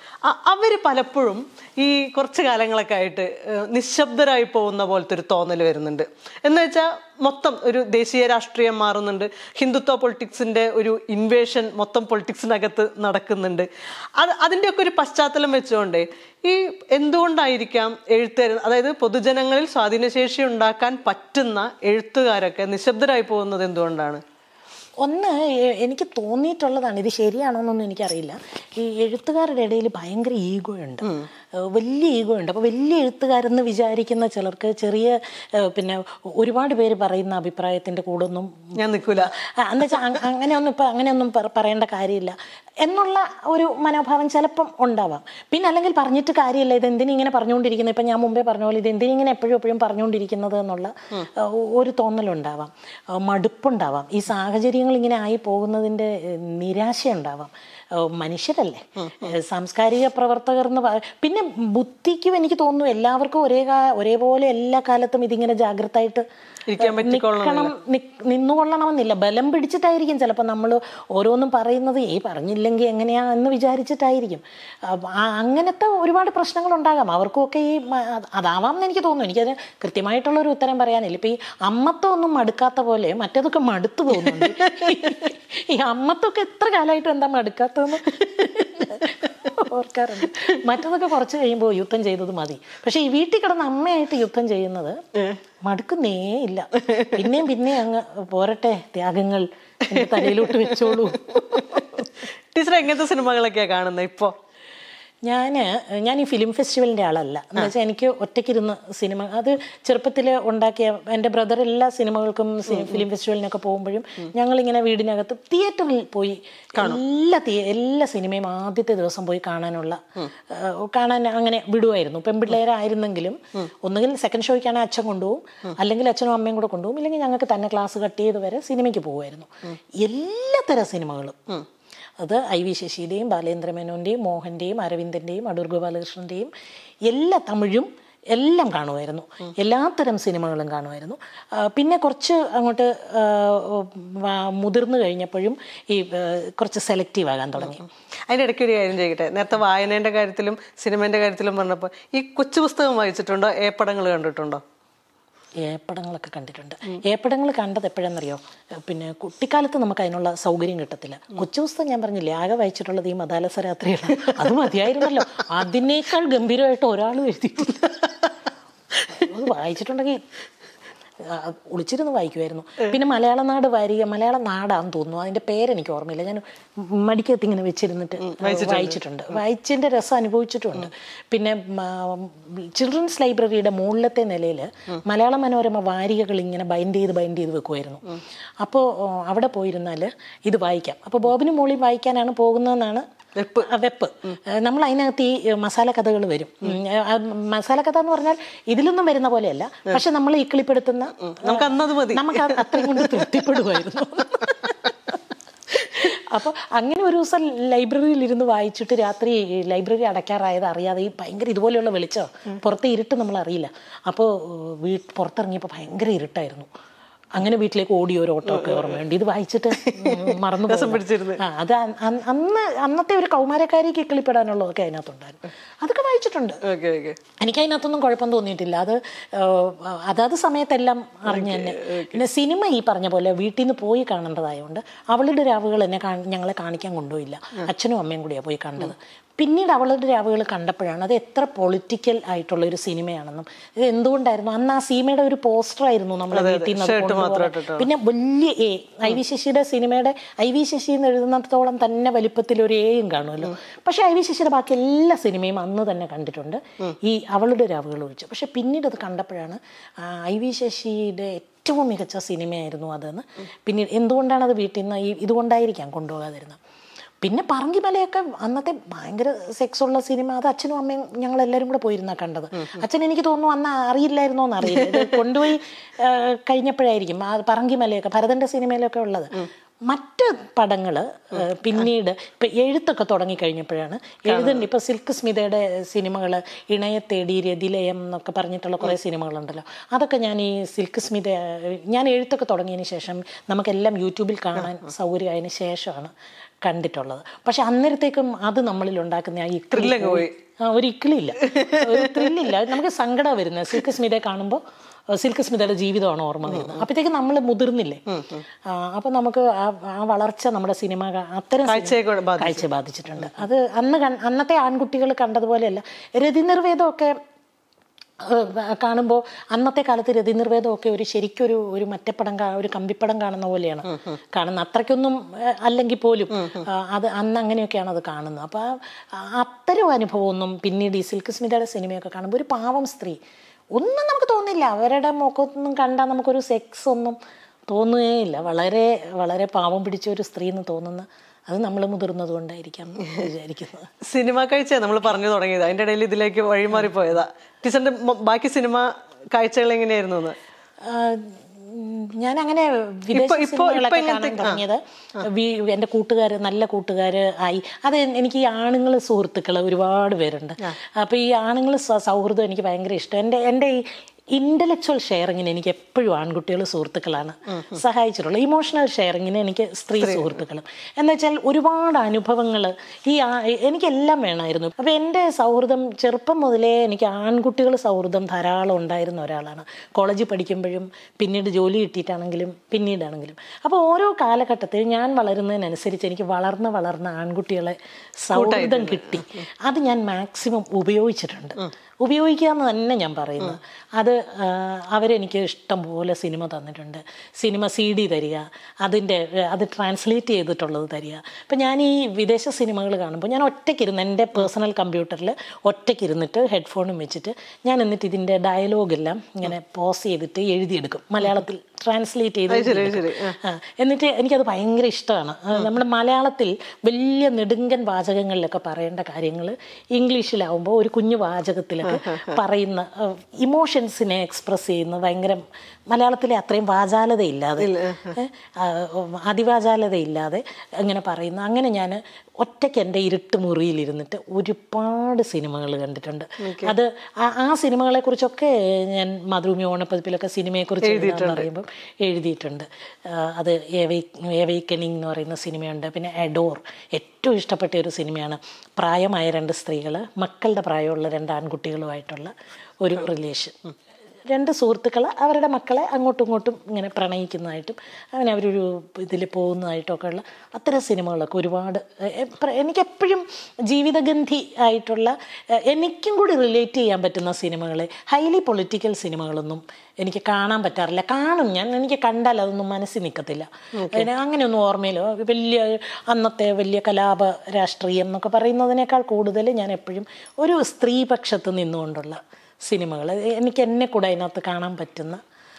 അവർ പലപ്പോഴും ഈ കുറച്ച് കാലങ്ങളൊക്കെ ആയിട്ട് ഏഹ്, നിശബ്ദരായി പോകുന്ന പോലത്തെ ഒരു തോന്നൽ വരുന്നുണ്ട് എന്ന് വെച്ചാൽ മൊത്തം ഒരു ദേശീയ രാഷ്ട്രീയം മാറുന്നുണ്ട് ഹിന്ദുത്വ പൊളിറ്റിക്സിന്റെ ഒരു ഇൻവേഷൻ മൊത്തം പൊളിറ്റിക്സിനകത്ത് നടക്കുന്നുണ്ട് അത് അതിൻ്റെയൊക്കെ ഒരു പശ്ചാത്തലം വെച്ചുകൊണ്ട് ഈ എന്തുകൊണ്ടായിരിക്കാം എഴുത്തുകാർ അതായത് പൊതുജനങ്ങളിൽ സ്വാധീനശേഷി ഉണ്ടാക്കാൻ പറ്റുന്ന എഴുത്തുകാരൊക്കെ നിശബ്ദരായി പോകുന്നത് എന്തുകൊണ്ടാണ് ഒന്ന് എ- എനിക്ക് തോന്നിയിട്ടുള്ളതാണ് ഇത് ശരിയാണോന്നൊന്നും എനിക്കറിയില്ല ഈ എഴുത്തുകാരുടെ ഇടയിൽ ഭയങ്കര ഈഗോ ഉണ്ട് ഏഹ് വലിയ ഈഗോ ഉണ്ട് അപ്പോൾ വലിയ എഴുത്തുകാരെന്ന് വിചാരിക്കുന്ന ചിലർക്ക് ചെറിയ ഏഹ് പിന്നെ ഒരുപാട് പേര് പറയുന്ന അഭിപ്രായത്തിൻ്റെ കൂടെ ഒന്നും ഞാൻ നിൽക്കൂല എന്ന് വെച്ചാൽ അങ്ങനെയൊന്നും ഇപ്പം അങ്ങനെയൊന്നും പറ- പറയേണ്ട കാര്യമില്ല എന്നുള്ള ഒരു മനോഭാവം ചിലപ്പം ഉണ്ടാവാം പിന്നെ അല്ലെങ്കിൽ പറഞ്ഞിട്ട് കാര്യമില്ല ഇത് എന്തിനിങ്ങനെ പറഞ്ഞുകൊണ്ടിരിക്കുന്നത് ഇപ്പം ഞാൻ മുമ്പേ പറഞ്ഞ പോലെ ഇത് എന്തിനിങ്ങനെ എപ്പോഴും എപ്പോഴും പറഞ്ഞുകൊണ്ടിരിക്കുന്നത് എന്നുള്ള ഏഹ്, ഒരു തോന്നലുണ്ടാവാം ഏഹ്, മടുപ്പുണ്ടാവാം ഈ സാഹചര്യങ്ങൾ ഇങ്ങനെ ആയി പോകുന്നതിൻ്റെ ഏഹ്, നിരാശയുണ്ടാവാം ഏഹ്, മനുഷ്യരല്ലേ ഏഹ്, സാംസ്കാരിക പ്രവർത്തകർ എന്ന് പറ പിന്നെ ബുദ്ധിക്കും എനിക്ക് തോന്നുന്നു എല്ലാവർക്കും ഒരേ കാ- ഒരേപോലെ എല്ലാ കാലത്തും ഇതിങ്ങനെ ജാഗ്രതായിട്ട് ഇരിക്കാൻ നിൽക്കണം നിക്ക് നിന്നുകൊള്ളണമെന്നില്ല ബലം പിടിച്ചിട്ടായിരിക്കും ചിലപ്പോൾ നമ്മൾ ഓരോന്നും പറയുന്നത് ഏ പറഞ്ഞില്ലെങ്കിൽ എങ്ങനെയാ എന്ന് വിചാരിച്ചിട്ടായിരിക്കും അപ്പ ആ- അങ്ങനത്തെ ഒരുപാട് പ്രശ്നങ്ങൾ ഉണ്ടാകാം അവർക്കുമൊക്കെ ഈ മ- അത് അതാവാം എന്ന് എനിക്ക് തോന്നുന്നു എനിക്കത് കൃത്യമായിട്ടുള്ള ഒരു ഉത്തരം പറയാനില്ല ഇപ്പം ഈ അമ്മത്വം ഒന്നും മടുക്കാത്ത പോലെ മറ്റേതൊക്കെ മടുത്തു പോകുന്നുണ്ട് ഈ അമ്മത്വമൊക്കെ എത്ര കാലമായിട്ട് എന്താ മടുക്കാത്തതെന്ന് ഓർക്കാറുണ്ട് മറ്റതൊക്കെ കുറച്ച് കഴിയുമ്പോൾ യുദ്ധം ചെയ്തത് മതി പക്ഷെ ഈ വീട്ടിൽ കിടന്ന് അമ്മയായിട്ട് യുദ്ധം ചെയ്യുന്നത് മടുക്കുന്നേ ഇല്ല പിന്നെയും പിന്നെയും അങ്ങ് പോരട്ടെ ത്യാഗങ്ങൾ എൻ്റെ തലയിലോട്ട് വെച്ചോളൂ ടീച്ചർ എങ്ങനത്തെ സിനിമകളൊക്കെയാണ് കാണുന്നത് ഇപ്പോൾ ഞാൻ ഞാൻ ഈ ഫിലിം ഫെസ്റ്റിവലിൻ്റെ ആളല്ല എന്ന് വെച്ചാൽ എനിക്ക് ഒറ്റയ്ക്കിരുന്ന് സിനിമ അത് ചെറുപ്പത്തിൽ ഉണ്ടാക്കിയ എൻ്റെ ബ്രദർ എല്ലാ സിനിമകൾക്കും സി- ഫിലിം ഫെസ്റ്റിവലിനൊക്കെ പോകുമ്പോഴും ഞങ്ങളിങ്ങനെ വീടിനകത്ത് തിയേറ്ററിൽ പോയി എല്ലാ തിയേ എല്ലാ സിനിമയും ആദ്യത്തെ ദിവസം പോയി കാണാനുള്ള ഏഹ്, കാണാൻ അങ്ങനെ വിടുമായിരുന്നു പെൺപിള്ളേരായിരുന്നെങ്കിലും ഒന്നുകിൽ സെക്കൻഡ് ഷോയ്ക്കാണെങ്കിൽ അച്ഛൻ കൊണ്ടുപോകും അല്ലെങ്കിൽ അച്ഛനും അമ്മയും കൂടെ കൊണ്ടുപോകും ഇല്ലെങ്കിൽ ഞങ്ങൾക്ക് തന്നെ ക്ലാസ് കട്ട് ചെയ്ത് വരെ സിനിമയ്ക്ക് പോകുമായിരുന്നു എല്ലാത്തരം സിനിമകളും അത് ഐ വി ശശിയുടെയും ബാലേന്ദ്ര മേനോൻ്റെയും മോഹൻ്റെയും അരവിന്ദൻ്റെയും അടൂർ ഗോപാലകൃഷ്ണൻ്റെയും എല്ലാ തമിഴും എല്ലാം കാണുമായിരുന്നു എല്ലാത്തരം സിനിമകളും കാണുമായിരുന്നു ആ, പിന്നെ കുറച്ച് അങ്ങോട്ട് ആ, വ- മുതിർന്നു കഴിഞ്ഞപ്പോഴും ഈ ആ, കുറച്ച് സെലക്റ്റീവ് ആകാൻ തുടങ്ങി അതിൻ്റെ ഇടയ്ക്ക് ഒരു കാര്യം ചെയ്യട്ടെ നേരത്തെ വായനേൻ്റെ കാര്യത്തിലും സിനിമേൻ്റെ കാര്യത്തിലും പറഞ്ഞപ്പോൾ ഈ കൊച്ചു പുസ്തകം വായിച്ചിട്ടുണ്ടോ ഏപ്പടങ്ങൾ കണ്ടിട്ടുണ്ടോ ഏപ്പടങ്ങളൊക്കെ കണ്ടിട്ടുണ്ട് ഏപ്പടങ്ങൾ കണ്ടത് എപ്പോഴെന്നറിയോ പിന്നെ കുട്ടിക്കാലത്ത് നമുക്ക് അതിനുള്ള സൗകര്യം കിട്ടത്തില്ല കൊച്ചു പുസ്തകം ഞാൻ പറഞ്ഞില്ലേ ആകെ വായിച്ചിട്ടുള്ളത് ഈ മദാലസ രാത്രിയാണ് അത് മതിയായിരുന്നല്ലോ അതിനേക്കാൾ ഗംഭീരമായിട്ട് ഒരാളും എഴുതിയിട്ടില്ല അത് വായിച്ചിട്ടുണ്ടെങ്കിൽ ആ, ഒളിച്ചിരുന്ന് വായിക്കുമായിരുന്നു പിന്നെ മലയാള നാട് വാരിക മലയാള നാടാന്ന് തോന്നുന്നു അതിന്റെ പേരെനിക്ക് ഓർമ്മയില്ല ഞാൻ മടിക്കകത്ത് ഇങ്ങനെ വെച്ചിരുന്നിട്ട് വായിച്ചിട്ടുണ്ട് വായിച്ചതിന്റെ രസം അനുഭവിച്ചിട്ടുണ്ട് പിന്നെ ചിൽഡ്രൻസ് ലൈബ്രറിയുടെ മുകളിലത്തെ നിലയിൽ മലയാള മനോരമ വാരികകൾ ഇങ്ങനെ ബൈൻഡ് ചെയ്ത് ബൈൻഡ് ചെയ്ത് വെക്കുമായിരുന്നു അപ്പോൾ അവിടെ പോയിരുന്നാൽ ഇത് വായിക്കാം അപ്പോൾ ബോബിനും മോളിയും വായിക്കാനാണ് പോകുന്നതെന്നാണ് വെപ്പ് ആ, വെപ്പ് നമ്മൾ അതിനകത്ത് ഈ ഏ, മസാല കഥകൾ വരും ഉം, ആ, മസാല കഥ എന്ന് പറഞ്ഞാൽ ഇതിലൊന്നും വരുന്ന പോലെയല്ല പക്ഷെ നമ്മൾ ഇക്കിളിപ്പെടുത്തുന്ന നമുക്ക് അന്നത് മതി നമുക്ക് അത് അത്രയും കൊണ്ട് തൃപ്തിപ്പെടുമായിരുന്നു അപ്പോൾ അങ്ങനെ ഒരു ദിവസം ലൈബ്രറിയിൽ ഇരുന്ന് വായിച്ചിട്ട് രാത്രി ലൈബ്രറി അടയ്ക്കാറായത് അറിയാതെ ഈ ഭയങ്കര ഇതുപോലെയുള്ള വെളിച്ചം പുറത്തെ ഇരുട്ട് നമ്മൾ അറിയില്ല അപ്പോൾ വീ പുറത്തിറങ്ങിയപ്പോൾ ഭയങ്കര ഇരുട്ടായിരുന്നു അങ്ങനെ വീട്ടിലേക്ക് ഓടി ഒരു ഓട്ടോ ഒക്കെ ഓർമ്മയുണ്ട് ഇത് വായിച്ചിട്ട് മറന്നു പിടിച്ചിരുന്നു. ആ അത് അ- അ- അന്ന് അന്നത്തെ ഒരു കൗമാരക്കാരിക്ക് കിളിപ്പെടാനുള്ളതൊക്കെ അതിനകത്തുണ്ടായിരുന്നു അതൊക്കെ വായിച്ചിട്ടുണ്ട് ഓക്കെ ഓക്കെ എനിക്ക് അതിനകത്തൊന്നും കുഴപ്പം തോന്നിയിട്ടില്ല അത് ഏഹ്, അതാത് സമയത്തെല്ലാം അറിഞ്ഞു തന്നെ പിന്നെ സിനിമ ഈ പറഞ്ഞ പോലെ വീട്ടിൽ നിന്ന് പോയി കാണേണ്ടതായതുകൊണ്ട് അവളുടെ രാവുകൾ എന്നെ കാ- ഞങ്ങളെ കാണിക്കാൻ കൊണ്ടുപോയില്ല അച്ഛനും അമ്മയും കൂടിയാണ് പോയി കണ്ടത് പിന്നീട് അവളുടെ രാവുകൾ കണ്ടപ്പോഴാണ് അത് എത്ര പൊളിറ്റിക്കൽ ആയിട്ടുള്ള ഒരു സിനിമയാണെന്നും ഇത് എന്തുകൊണ്ടായിരുന്നു അന്ന് ആ സീമയുടെ ഒരു പോസ്റ്റർ ആയിരുന്നു നമ്മുടെ വീട്ടിൽ നിന്ന് അത് ഷർട്ട് മാത്രം കൊണ്ടുപോകാൻ. ഇട്ടിട്ട് പിന്നെ വലിയ എ ഐ വി ശശിയുടെ സിനിമയുടെ ഐ വി ശശി എന്ന് എഴുതുന്നിടത്തോളം തന്നെ വലിപ്പത്തിൽ ഒരു എയും കാണുമല്ലോ പക്ഷെ ഐ വി ശശിയുടെ ബാക്കി എല്ലാ സിനിമയും അന്ന് തന്നെ കണ്ടിട്ടുണ്ട് ഈ അവളുടെ രാവുകൾ ഒഴിച്ച് പക്ഷെ പിന്നീട് അത് കണ്ടപ്പോഴാണ് ആ, ഐ വി ശശിയുടെ ഏറ്റവും മികച്ച സിനിമയായിരുന്നു അതെന്ന് പിന്നീട് എന്തുകൊണ്ടാണ് അത് വീട്ടിൽ നിന്ന് ഈ ഇതുകൊണ്ടായിരിക്കാം കൊണ്ടുപോകാതിരുന്നത് പിന്നെ പറങ്കിമലയൊക്കെ അന്നത്തെ ഭയങ്കര സെക്സ് ഉള്ള സിനിമ അത് അച്ഛനും അമ്മയും ഞങ്ങൾ എല്ലാവരും കൂടെ പോയിരുന്നാ കണ്ടത് അച്ഛൻ എനിക്ക് തോന്നുന്നു അന്ന് അറിയില്ലായിരുന്നോ എന്ന് അറിയില്ല ഇത് കൊണ്ടുപോയി ആ, കഴിഞ്ഞപ്പോഴായിരിക്കും ആ പറങ്കിമലയൊക്കെ ഭരതന്റെ സിനിമയിലൊക്കെ ഉള്ളത് മറ്റ് പടങ്ങൾ പിന്നീട് ഇപ്പൊ എഴുത്തൊക്കെ തുടങ്ങിക്കഴിഞ്ഞപ്പോഴാണ് എഴുതുന്നുണ്ട് ഇപ്പൊ സിൽക്ക് സ്മിതയുടെ സിനിമകൾ ഇണയെ തേടി രതിലയം എന്നൊക്കെ പറഞ്ഞിട്ടുള്ള കുറേ സിനിമകളുണ്ടല്ലോ അതൊക്കെ ഞാൻ ഈ സിൽക്ക് സ്മിത ഞാൻ എഴുത്തൊക്കെ തുടങ്ങിയതിന് ശേഷം നമുക്കെല്ലാം യൂട്യൂബിൽ കാണാൻ സൗകര്യമായതിനു ശേഷമാണ് കണ്ടിട്ടുള്ളത് പക്ഷെ അന്നേരത്തേക്കും അത് നമ്മളിൽ ഉണ്ടാക്കുന്ന ആ ഇക്കിളി പോയി. ആ ഒരു ഇക്കിളില്ല ഒരു ത്രില്ലില്ല നമുക്ക് സങ്കടം വരുന്നത് സിൽക്ക് സ്മിതയെ കാണുമ്പോൾ സിൽക്ക് സ്മിതയുടെ ജീവിതമാണ് ഓർമ്മ വരുന്നത് അപ്പോഴത്തേക്ക് നമ്മൾ മുതിർന്നില്ലേ ആ, അപ്പൊ നമുക്ക് ആ ആ വളർച്ച നമ്മുടെ സിനിമ കാ- അത്തരം സിനിമ- കാഴ്ചയെ കൂടെ ബാധിച്ചു. കാഴ്ച ബാധിച്ചിട്ടുണ്ട് അത് അന്ന് കൺ- അന്നത്തെ ആൺകുട്ടികൾ കണ്ടതുപോലെയല്ല രതി നിർവേദമൊക്കെ കാണുമ്പോൾ അന്നത്തെ കാലത്ത് രതി നിർവേദമൊക്കെ ഒരു ശരിക്കൊരു ഒരു മറ്റപ്പടം കാ- ഒരു കമ്പിപ്പടം കാണുന്ന പോലെയാണ് കാണുന്നത് അത്രയ്ക്കൊന്നും ഏഹ്, അല്ലെങ്കിൽ പോലും ആ, അത് അന്ന് അങ്ങനെയൊക്കെയാണ് അത് കാണുന്നത് അപ്പോൾ അത്തരം അനുഭവമൊന്നും പിന്നീട് ഈ സിൽക്ക് സ്മിതയുടെ സിനിമയൊക്കെ കാണുമ്പോൾ ഒരു പാവം സ്ത്രീ ഒന്നും നമുക്ക് തോന്നില്ല അവരുടെ മുഖത്തൊന്നും കണ്ടാൽ നമുക്കൊരു സെക്സ് ഒന്നും തോന്നുകയില്ല വളരെ വളരെ പാവം പിടിച്ച ഒരു സ്ത്രീ എന്ന് തോന്നുന്ന അത് നമ്മൾ മുതിർന്നത് കൊണ്ടായിരിക്കാം എന്ന് വിചാരിക്കുന്നത് സിനിമ കാഴ്ച നമ്മൾ പറഞ്ഞു തുടങ്ങിയത് അതിന്റെ ഇടയിൽ ഇതിലേക്ക് വഴിമാറിപ്പോയതാ ടീച്ചറിന്റെ മ- ബാക്കി സിനിമ കാഴ്ചകൾ എങ്ങനെയായിരുന്നു എന്ന് ആ, ഉം, ഞാൻ അങ്ങനെ വിദേശ ഇപ്പൊ- ഇപ്പൊ സിനിമകളൊക്കെ കാണാൻ എങ്ങനത്തെ- തുടങ്ങിയത് വീ- എൻ്റെ കൂട്ടുകാർ നല്ല കൂട്ടുകാർ ആയി അത് എനിക്ക് ഈ ആണുങ്ങൾ സുഹൃത്തുക്കൾ ഒരുപാട് പേരുണ്ട് അപ്പൊ ഈ ആണുങ്ങൾ സൗഹൃദം എനിക്ക് ഭയങ്കര ഇഷ്ടം എൻ്റെ എൻ്റെ ഈ ഇന്റലക്ച്വൽ ഷെയറിങ്ങിന് എനിക്ക് എപ്പോഴും ആൺകുട്ടികൾ സുഹൃത്തുക്കളാണ് സഹായിച്ചിട്ടുള്ളത് ഇമോഷണൽ ഷെയറിങ്ങിന് എനിക്ക് സ്ത്രീ സുഹൃത്തുക്കളും എന്ന് വെച്ചാൽ ഒരുപാട് അനുഭവങ്ങൾ ഈ ആ- എനിക്കെല്ലാം വേണമായിരുന്നു അപ്പോൾ എൻ്റെ സൗഹൃദം ചെറുപ്പം മുതലേ എനിക്ക് ആൺകുട്ടികൾ സൗഹൃദം ധാരാളം ഉണ്ടായിരുന്ന ഒരാളാണ് കോളേജിൽ പഠിക്കുമ്പോഴും പിന്നീട് ജോലി കിട്ടിയിട്ടാണെങ്കിലും പിന്നീടാണെങ്കിലും അപ്പോൾ ഓരോ കാലഘട്ടത്തിൽ ഞാൻ വളരുന്നതിനനുസരിച്ച് എനിക്ക് വളർന്ന് വളർന്ന ആൺകുട്ടികളെ സൗഹൃദം കിട്ടി അത് ഞാൻ മാക്സിമം ഉപയോഗിച്ചിട്ടുണ്ട് ഉപയോഗിക്കുക എന്ന് തന്നെ ഞാൻ പറയുന്നത് അത് ആ, അവരെനിക്ക് ഇഷ്ടം പോലെ സിനിമ തന്നിട്ടുണ്ട് സിനിമ സി ഡി തരിക അതിൻ്റെ അത് ട്രാൻസ്ലേറ്റ് ചെയ്തിട്ടുള്ളത് തരിക അപ്പം ഞാൻ ഈ വിദേശ സിനിമകൾ കാണുമ്പോൾ ഞാൻ ഒറ്റയ്ക്കിരുന്ന് എൻ്റെ പേഴ്സണൽ കമ്പ്യൂട്ടറിൽ ഒറ്റയ്ക്കിരുന്നിട്ട് ഹെഡ്ഫോണും വെച്ചിട്ട് ഞാൻ എന്നിട്ട് ഇതിൻ്റെ ഡയലോഗെല്ലാം ഇങ്ങനെ പോസ് ചെയ്തിട്ട് എഴുതിയെടുക്കും മലയാളത്തിൽ ട്രാൻസ്ലേറ്റ് ചെയ്ത് എഴുതിയെടുക്കും. ആ, എന്നിട്ട് എനിക്കത് ഭയങ്കര ഇഷ്ടമാണ് നമ്മുടെ മലയാളത്തിൽ വലിയ നെടുങ്കൻ വാചകങ്ങളിലൊക്കെ പറയേണ്ട കാര്യങ്ങൾ ഇംഗ്ലീഷിലാവുമ്പോൾ ഒരു കുഞ്ഞു വാചകത്തിലൊക്കെ പറയുന്ന ഇമോഷൻസിനെ എക്സ്പ്രസ് ചെയ്യുന്ന ഭയങ്കര മലയാളത്തിലെ അത്രയും വാചാലതയില്ലാതെ ഏ, ആ, അതിവാചാലതയില്ലാതെ അങ്ങനെ പറയുന്ന അങ്ങനെ ഞാൻ ഒറ്റയ്ക്ക് എൻ്റെ ഇരുട്ട് മുറിയിലിരുന്നിട്ട് ഒരുപാട് സിനിമകൾ കണ്ടിട്ടുണ്ട് അത് ആ- ആ സിനിമകളെ കുറിച്ചൊക്കെ ഞാൻ മാതൃഭൂമി ഓണപ്പതിപ്പിലൊക്കെ സിനിമയെക്കുറിച്ച് എഴുതാൻ പറയുമ്പം എഴുതിയിട്ടുണ്ട് ആ, അത് എവൈക്കനിങ് എന്ന് പറയുന്ന സിനിമയുണ്ട് പിന്നെ എഡോർ ഏറ്റവും ഇഷ്ടപ്പെട്ട ഒരു സിനിമയാണ് പ്രായമായ രണ്ട് സ്ത്രീകൾ മക്കളുടെ പ്രായമുള്ള രണ്ട് ആൺകുട്ടികളുമായിട്ടുള്ള ഒരു റിലേഷൻ രണ്ട് സുഹൃത്തുക്കൾ അവരുടെ മക്കളെ അങ്ങോട്ടും ഇങ്ങോട്ടും ഇങ്ങനെ പ്രണയിക്കുന്നതായിട്ടും അങ്ങനെ അവരൊരു ഇതിൽ പോകുന്നതായിട്ടും ഒക്കെ ഉള്ള അത്തരം സിനിമകളൊക്കെ ഒരുപാട് എ- പ്ര- എനിക്കെപ്പോഴും ജീവിതഗന്ധി ആയിട്ടുള്ള എ- എനിക്കും കൂടി റിലേറ്റ് ചെയ്യാൻ പറ്റുന്ന സിനിമകൾ ഹൈലി പൊളിറ്റിക്കൽ സിനിമകളൊന്നും എനിക്ക് കാണാൻ പറ്റാറില്ല കാണും ഞാൻ എനിക്ക് കണ്ടാൽ അതൊന്നും മനസ്സിൽ നിൽക്കത്തില്ല അതിന് അങ്ങനെയൊന്നും ഓർമ്മയില്ല വലിയ അന്നത്തെ വലിയ കലാപ രാഷ്ട്രീയം എന്നൊക്കെ പറയുന്നതിനേക്കാൾ കൂടുതൽ ഞാൻ എപ്പോഴും ഒരു സ്ത്രീപക്ഷത്ത് നിന്നുകൊണ്ടുള്ള സിനിമകൾ എനിക്ക് എന്നെ കൂടെ അതിനകത്ത് കാണാൻ പറ്റുന്ന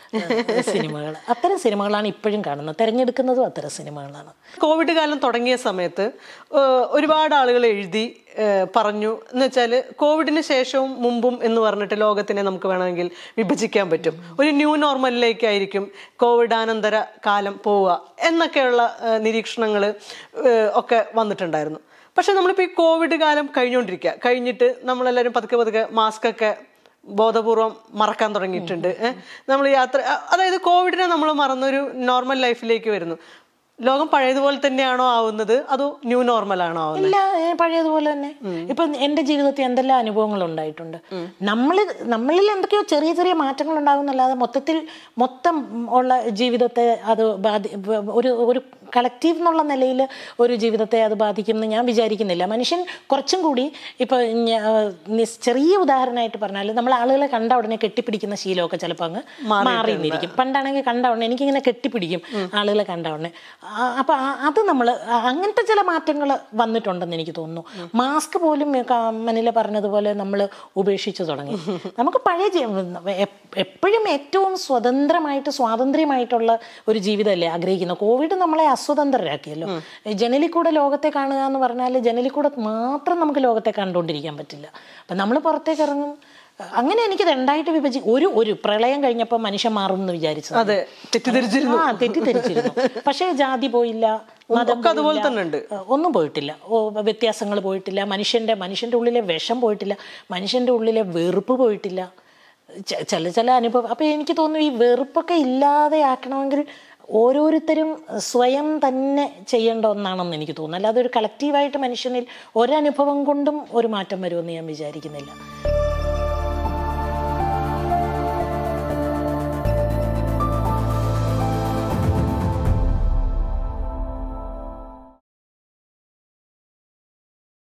സിനിമകൾ അത്തരം സിനിമകളാണ് ഇപ്പോഴും കാണുന്നത് തിരഞ്ഞെടുക്കുന്നതും അത്തരം സിനിമകളാണ് കോവിഡ് കാലം തുടങ്ങിയ സമയത്ത് ഏഹ്, ഒരുപാട് ആളുകൾ എഴുതി ഏഹ്, പറഞ്ഞു എന്ന് വെച്ചാൽ കോവിഡിന് ശേഷവും മുമ്പും എന്ന് പറഞ്ഞിട്ട് ലോകത്തിനെ നമുക്ക് വേണമെങ്കിൽ വിഭജിക്കാൻ പറ്റും ഒരു ന്യൂ നോർമലിലേക്കായിരിക്കും കോവിഡാനന്തര കാലം പോവുക എന്നൊക്കെയുള്ള നിരീക്ഷണങ്ങൾ ഒക്കെ വന്നിട്ടുണ്ടായിരുന്നു പക്ഷെ നമ്മളിപ്പോൾ ഈ കോവിഡ് കാലം കഴിഞ്ഞുകൊണ്ടിരിക്കുക കഴിഞ്ഞിട്ട് നമ്മളെല്ലാവരും പതുക്കെ പതുക്കെ മാസ്ക് ഒക്കെ ബോധപൂർവം മറക്കാൻ തുടങ്ങിയിട്ടുണ്ട് നമ്മൾ യാത്ര അ- അതായത് കോവിഡിനെ നമ്മൾ മറന്നൊരു നോർമൽ ലൈഫിലേക്ക് വരുന്നു ലോകം പഴയതുപോലെ തന്നെയാണോ ആവുന്നത് അതോ ന്യൂ നോർമൽ ആണോ ആവുന്നത് ഇല്ല ഏ, പഴയതുപോലെ തന്നെ ഇപ്പൊ എന്റെ ജീവിതത്തിൽ എന്തെല്ലാം അനുഭവങ്ങൾ ഉണ്ടായിട്ടുണ്ട് നമ്മളിൽ നമ്മളിൽ എന്തൊക്കെയോ ചെറിയ ചെറിയ മാറ്റങ്ങൾ ഉണ്ടാകുന്നല്ലാതെ മൊത്തത്തിൽ മൊത്തം ഉള്ള ജീവിതത്തെ അത് ബാധി ഒരു ഒരു കളക്റ്റീവ് എന്നുള്ള നിലയിൽ ഒരു ജീവിതത്തെ അത് ബാധിക്കുമെന്ന് ഞാൻ വിചാരിക്കുന്നില്ല മനുഷ്യൻ കുറച്ചും കൂടി ഇപ്പൊ ഞ- നിസ്- ചെറിയ ഉദാഹരണമായിട്ട് പറഞ്ഞാൽ നമ്മൾ ആളുകളെ കണ്ട ഉടനെ കെട്ടിപ്പിടിക്കുന്ന ശീലമൊക്കെ ചിലപ്പോൾ അങ്ങ് മാറി നിന്നിരിക്കും പണ്ടാണെങ്കിൽ കണ്ട ഉടനെ എനിക്കിങ്ങനെ കെട്ടിപ്പിടിക്കും ആളുകളെ കണ്ട ഉടനെ ആ, അപ്പൊ ആ- അത് നമ്മൾ അങ്ങനത്തെ ചില മാറ്റങ്ങൾ വന്നിട്ടുണ്ടെന്ന് എനിക്ക് തോന്നുന്നു മാസ്ക് പോലും മനില പറഞ്ഞതുപോലെ നമ്മൾ ഉപേക്ഷിച്ചു തുടങ്ങി നമുക്ക് പഴയ ജീ- എ- എപ്പോഴും ഏറ്റവും സ്വതന്ത്രമായിട്ട് സ്വാതന്ത്ര്യമായിട്ടുള്ള ഒരു ജീവിതമല്ലേ ആഗ്രഹിക്കുന്നത് കോവിഡ് നമ്മളെ അസ്വതന്ത്രരാക്കിയല്ലോ ജനലിൽ കൂടെ ലോകത്തെ കാണുക എന്ന് പറഞ്ഞാൽ ജനലിൽ കൂടെ മാത്രം നമുക്ക് ലോകത്തെ കണ്ടുകൊണ്ടിരിക്കാൻ പറ്റില്ല അപ്പം നമ്മൾ പുറത്തേക്ക് ഇറങ്ങും അങ്ങനെ എനിക്ക് രണ്ടായിട്ട് വിഭജി ഒരു ഒരു പ്രളയം കഴിഞ്ഞപ്പോൾ മനുഷ്യൻ മാറും എന്ന് വിചാരിച്ചത് അതെ തെറ്റിദ്ധരിച്ചിരുന്നു ആ തെറ്റിദ്ധരിച്ചിരുന്നു പക്ഷേ ജാതി പോയില്ല മതം ഒക്കെ അതുപോലെ പോയില്ല. തന്നെ ഉണ്ട്. ഏഹ് ഒന്നും പോയിട്ടില്ല ഓ വ്യത്യാസങ്ങൾ പോയിട്ടില്ല മനുഷ്യന്റെ മനുഷ്യന്റെ ഉള്ളിലെ വിഷം പോയിട്ടില്ല മനുഷ്യന്റെ ഉള്ളിലെ വെറുപ്പ് പോയിട്ടില്ല ചെ- ചില ചില അനുഭവം അപ്പൊ എനിക്ക് തോന്നുന്നു ഈ വെറുപ്പൊക്കെ ഇല്ലാതെ ആക്കണമെങ്കിൽ ഓരോരുത്തരും സ്വയം തന്നെ ചെയ്യേണ്ട ഒന്നാണെന്ന് എനിക്ക് തോന്നുന്നു അല്ലാതെ ഒരു കളക്റ്റീവായിട്ട് മനുഷ്യനിൽ ഒരനുഭവം കൊണ്ടും ഒരു മാറ്റം വരുമെന്ന് ഞാൻ വിചാരിക്കുന്നില്ല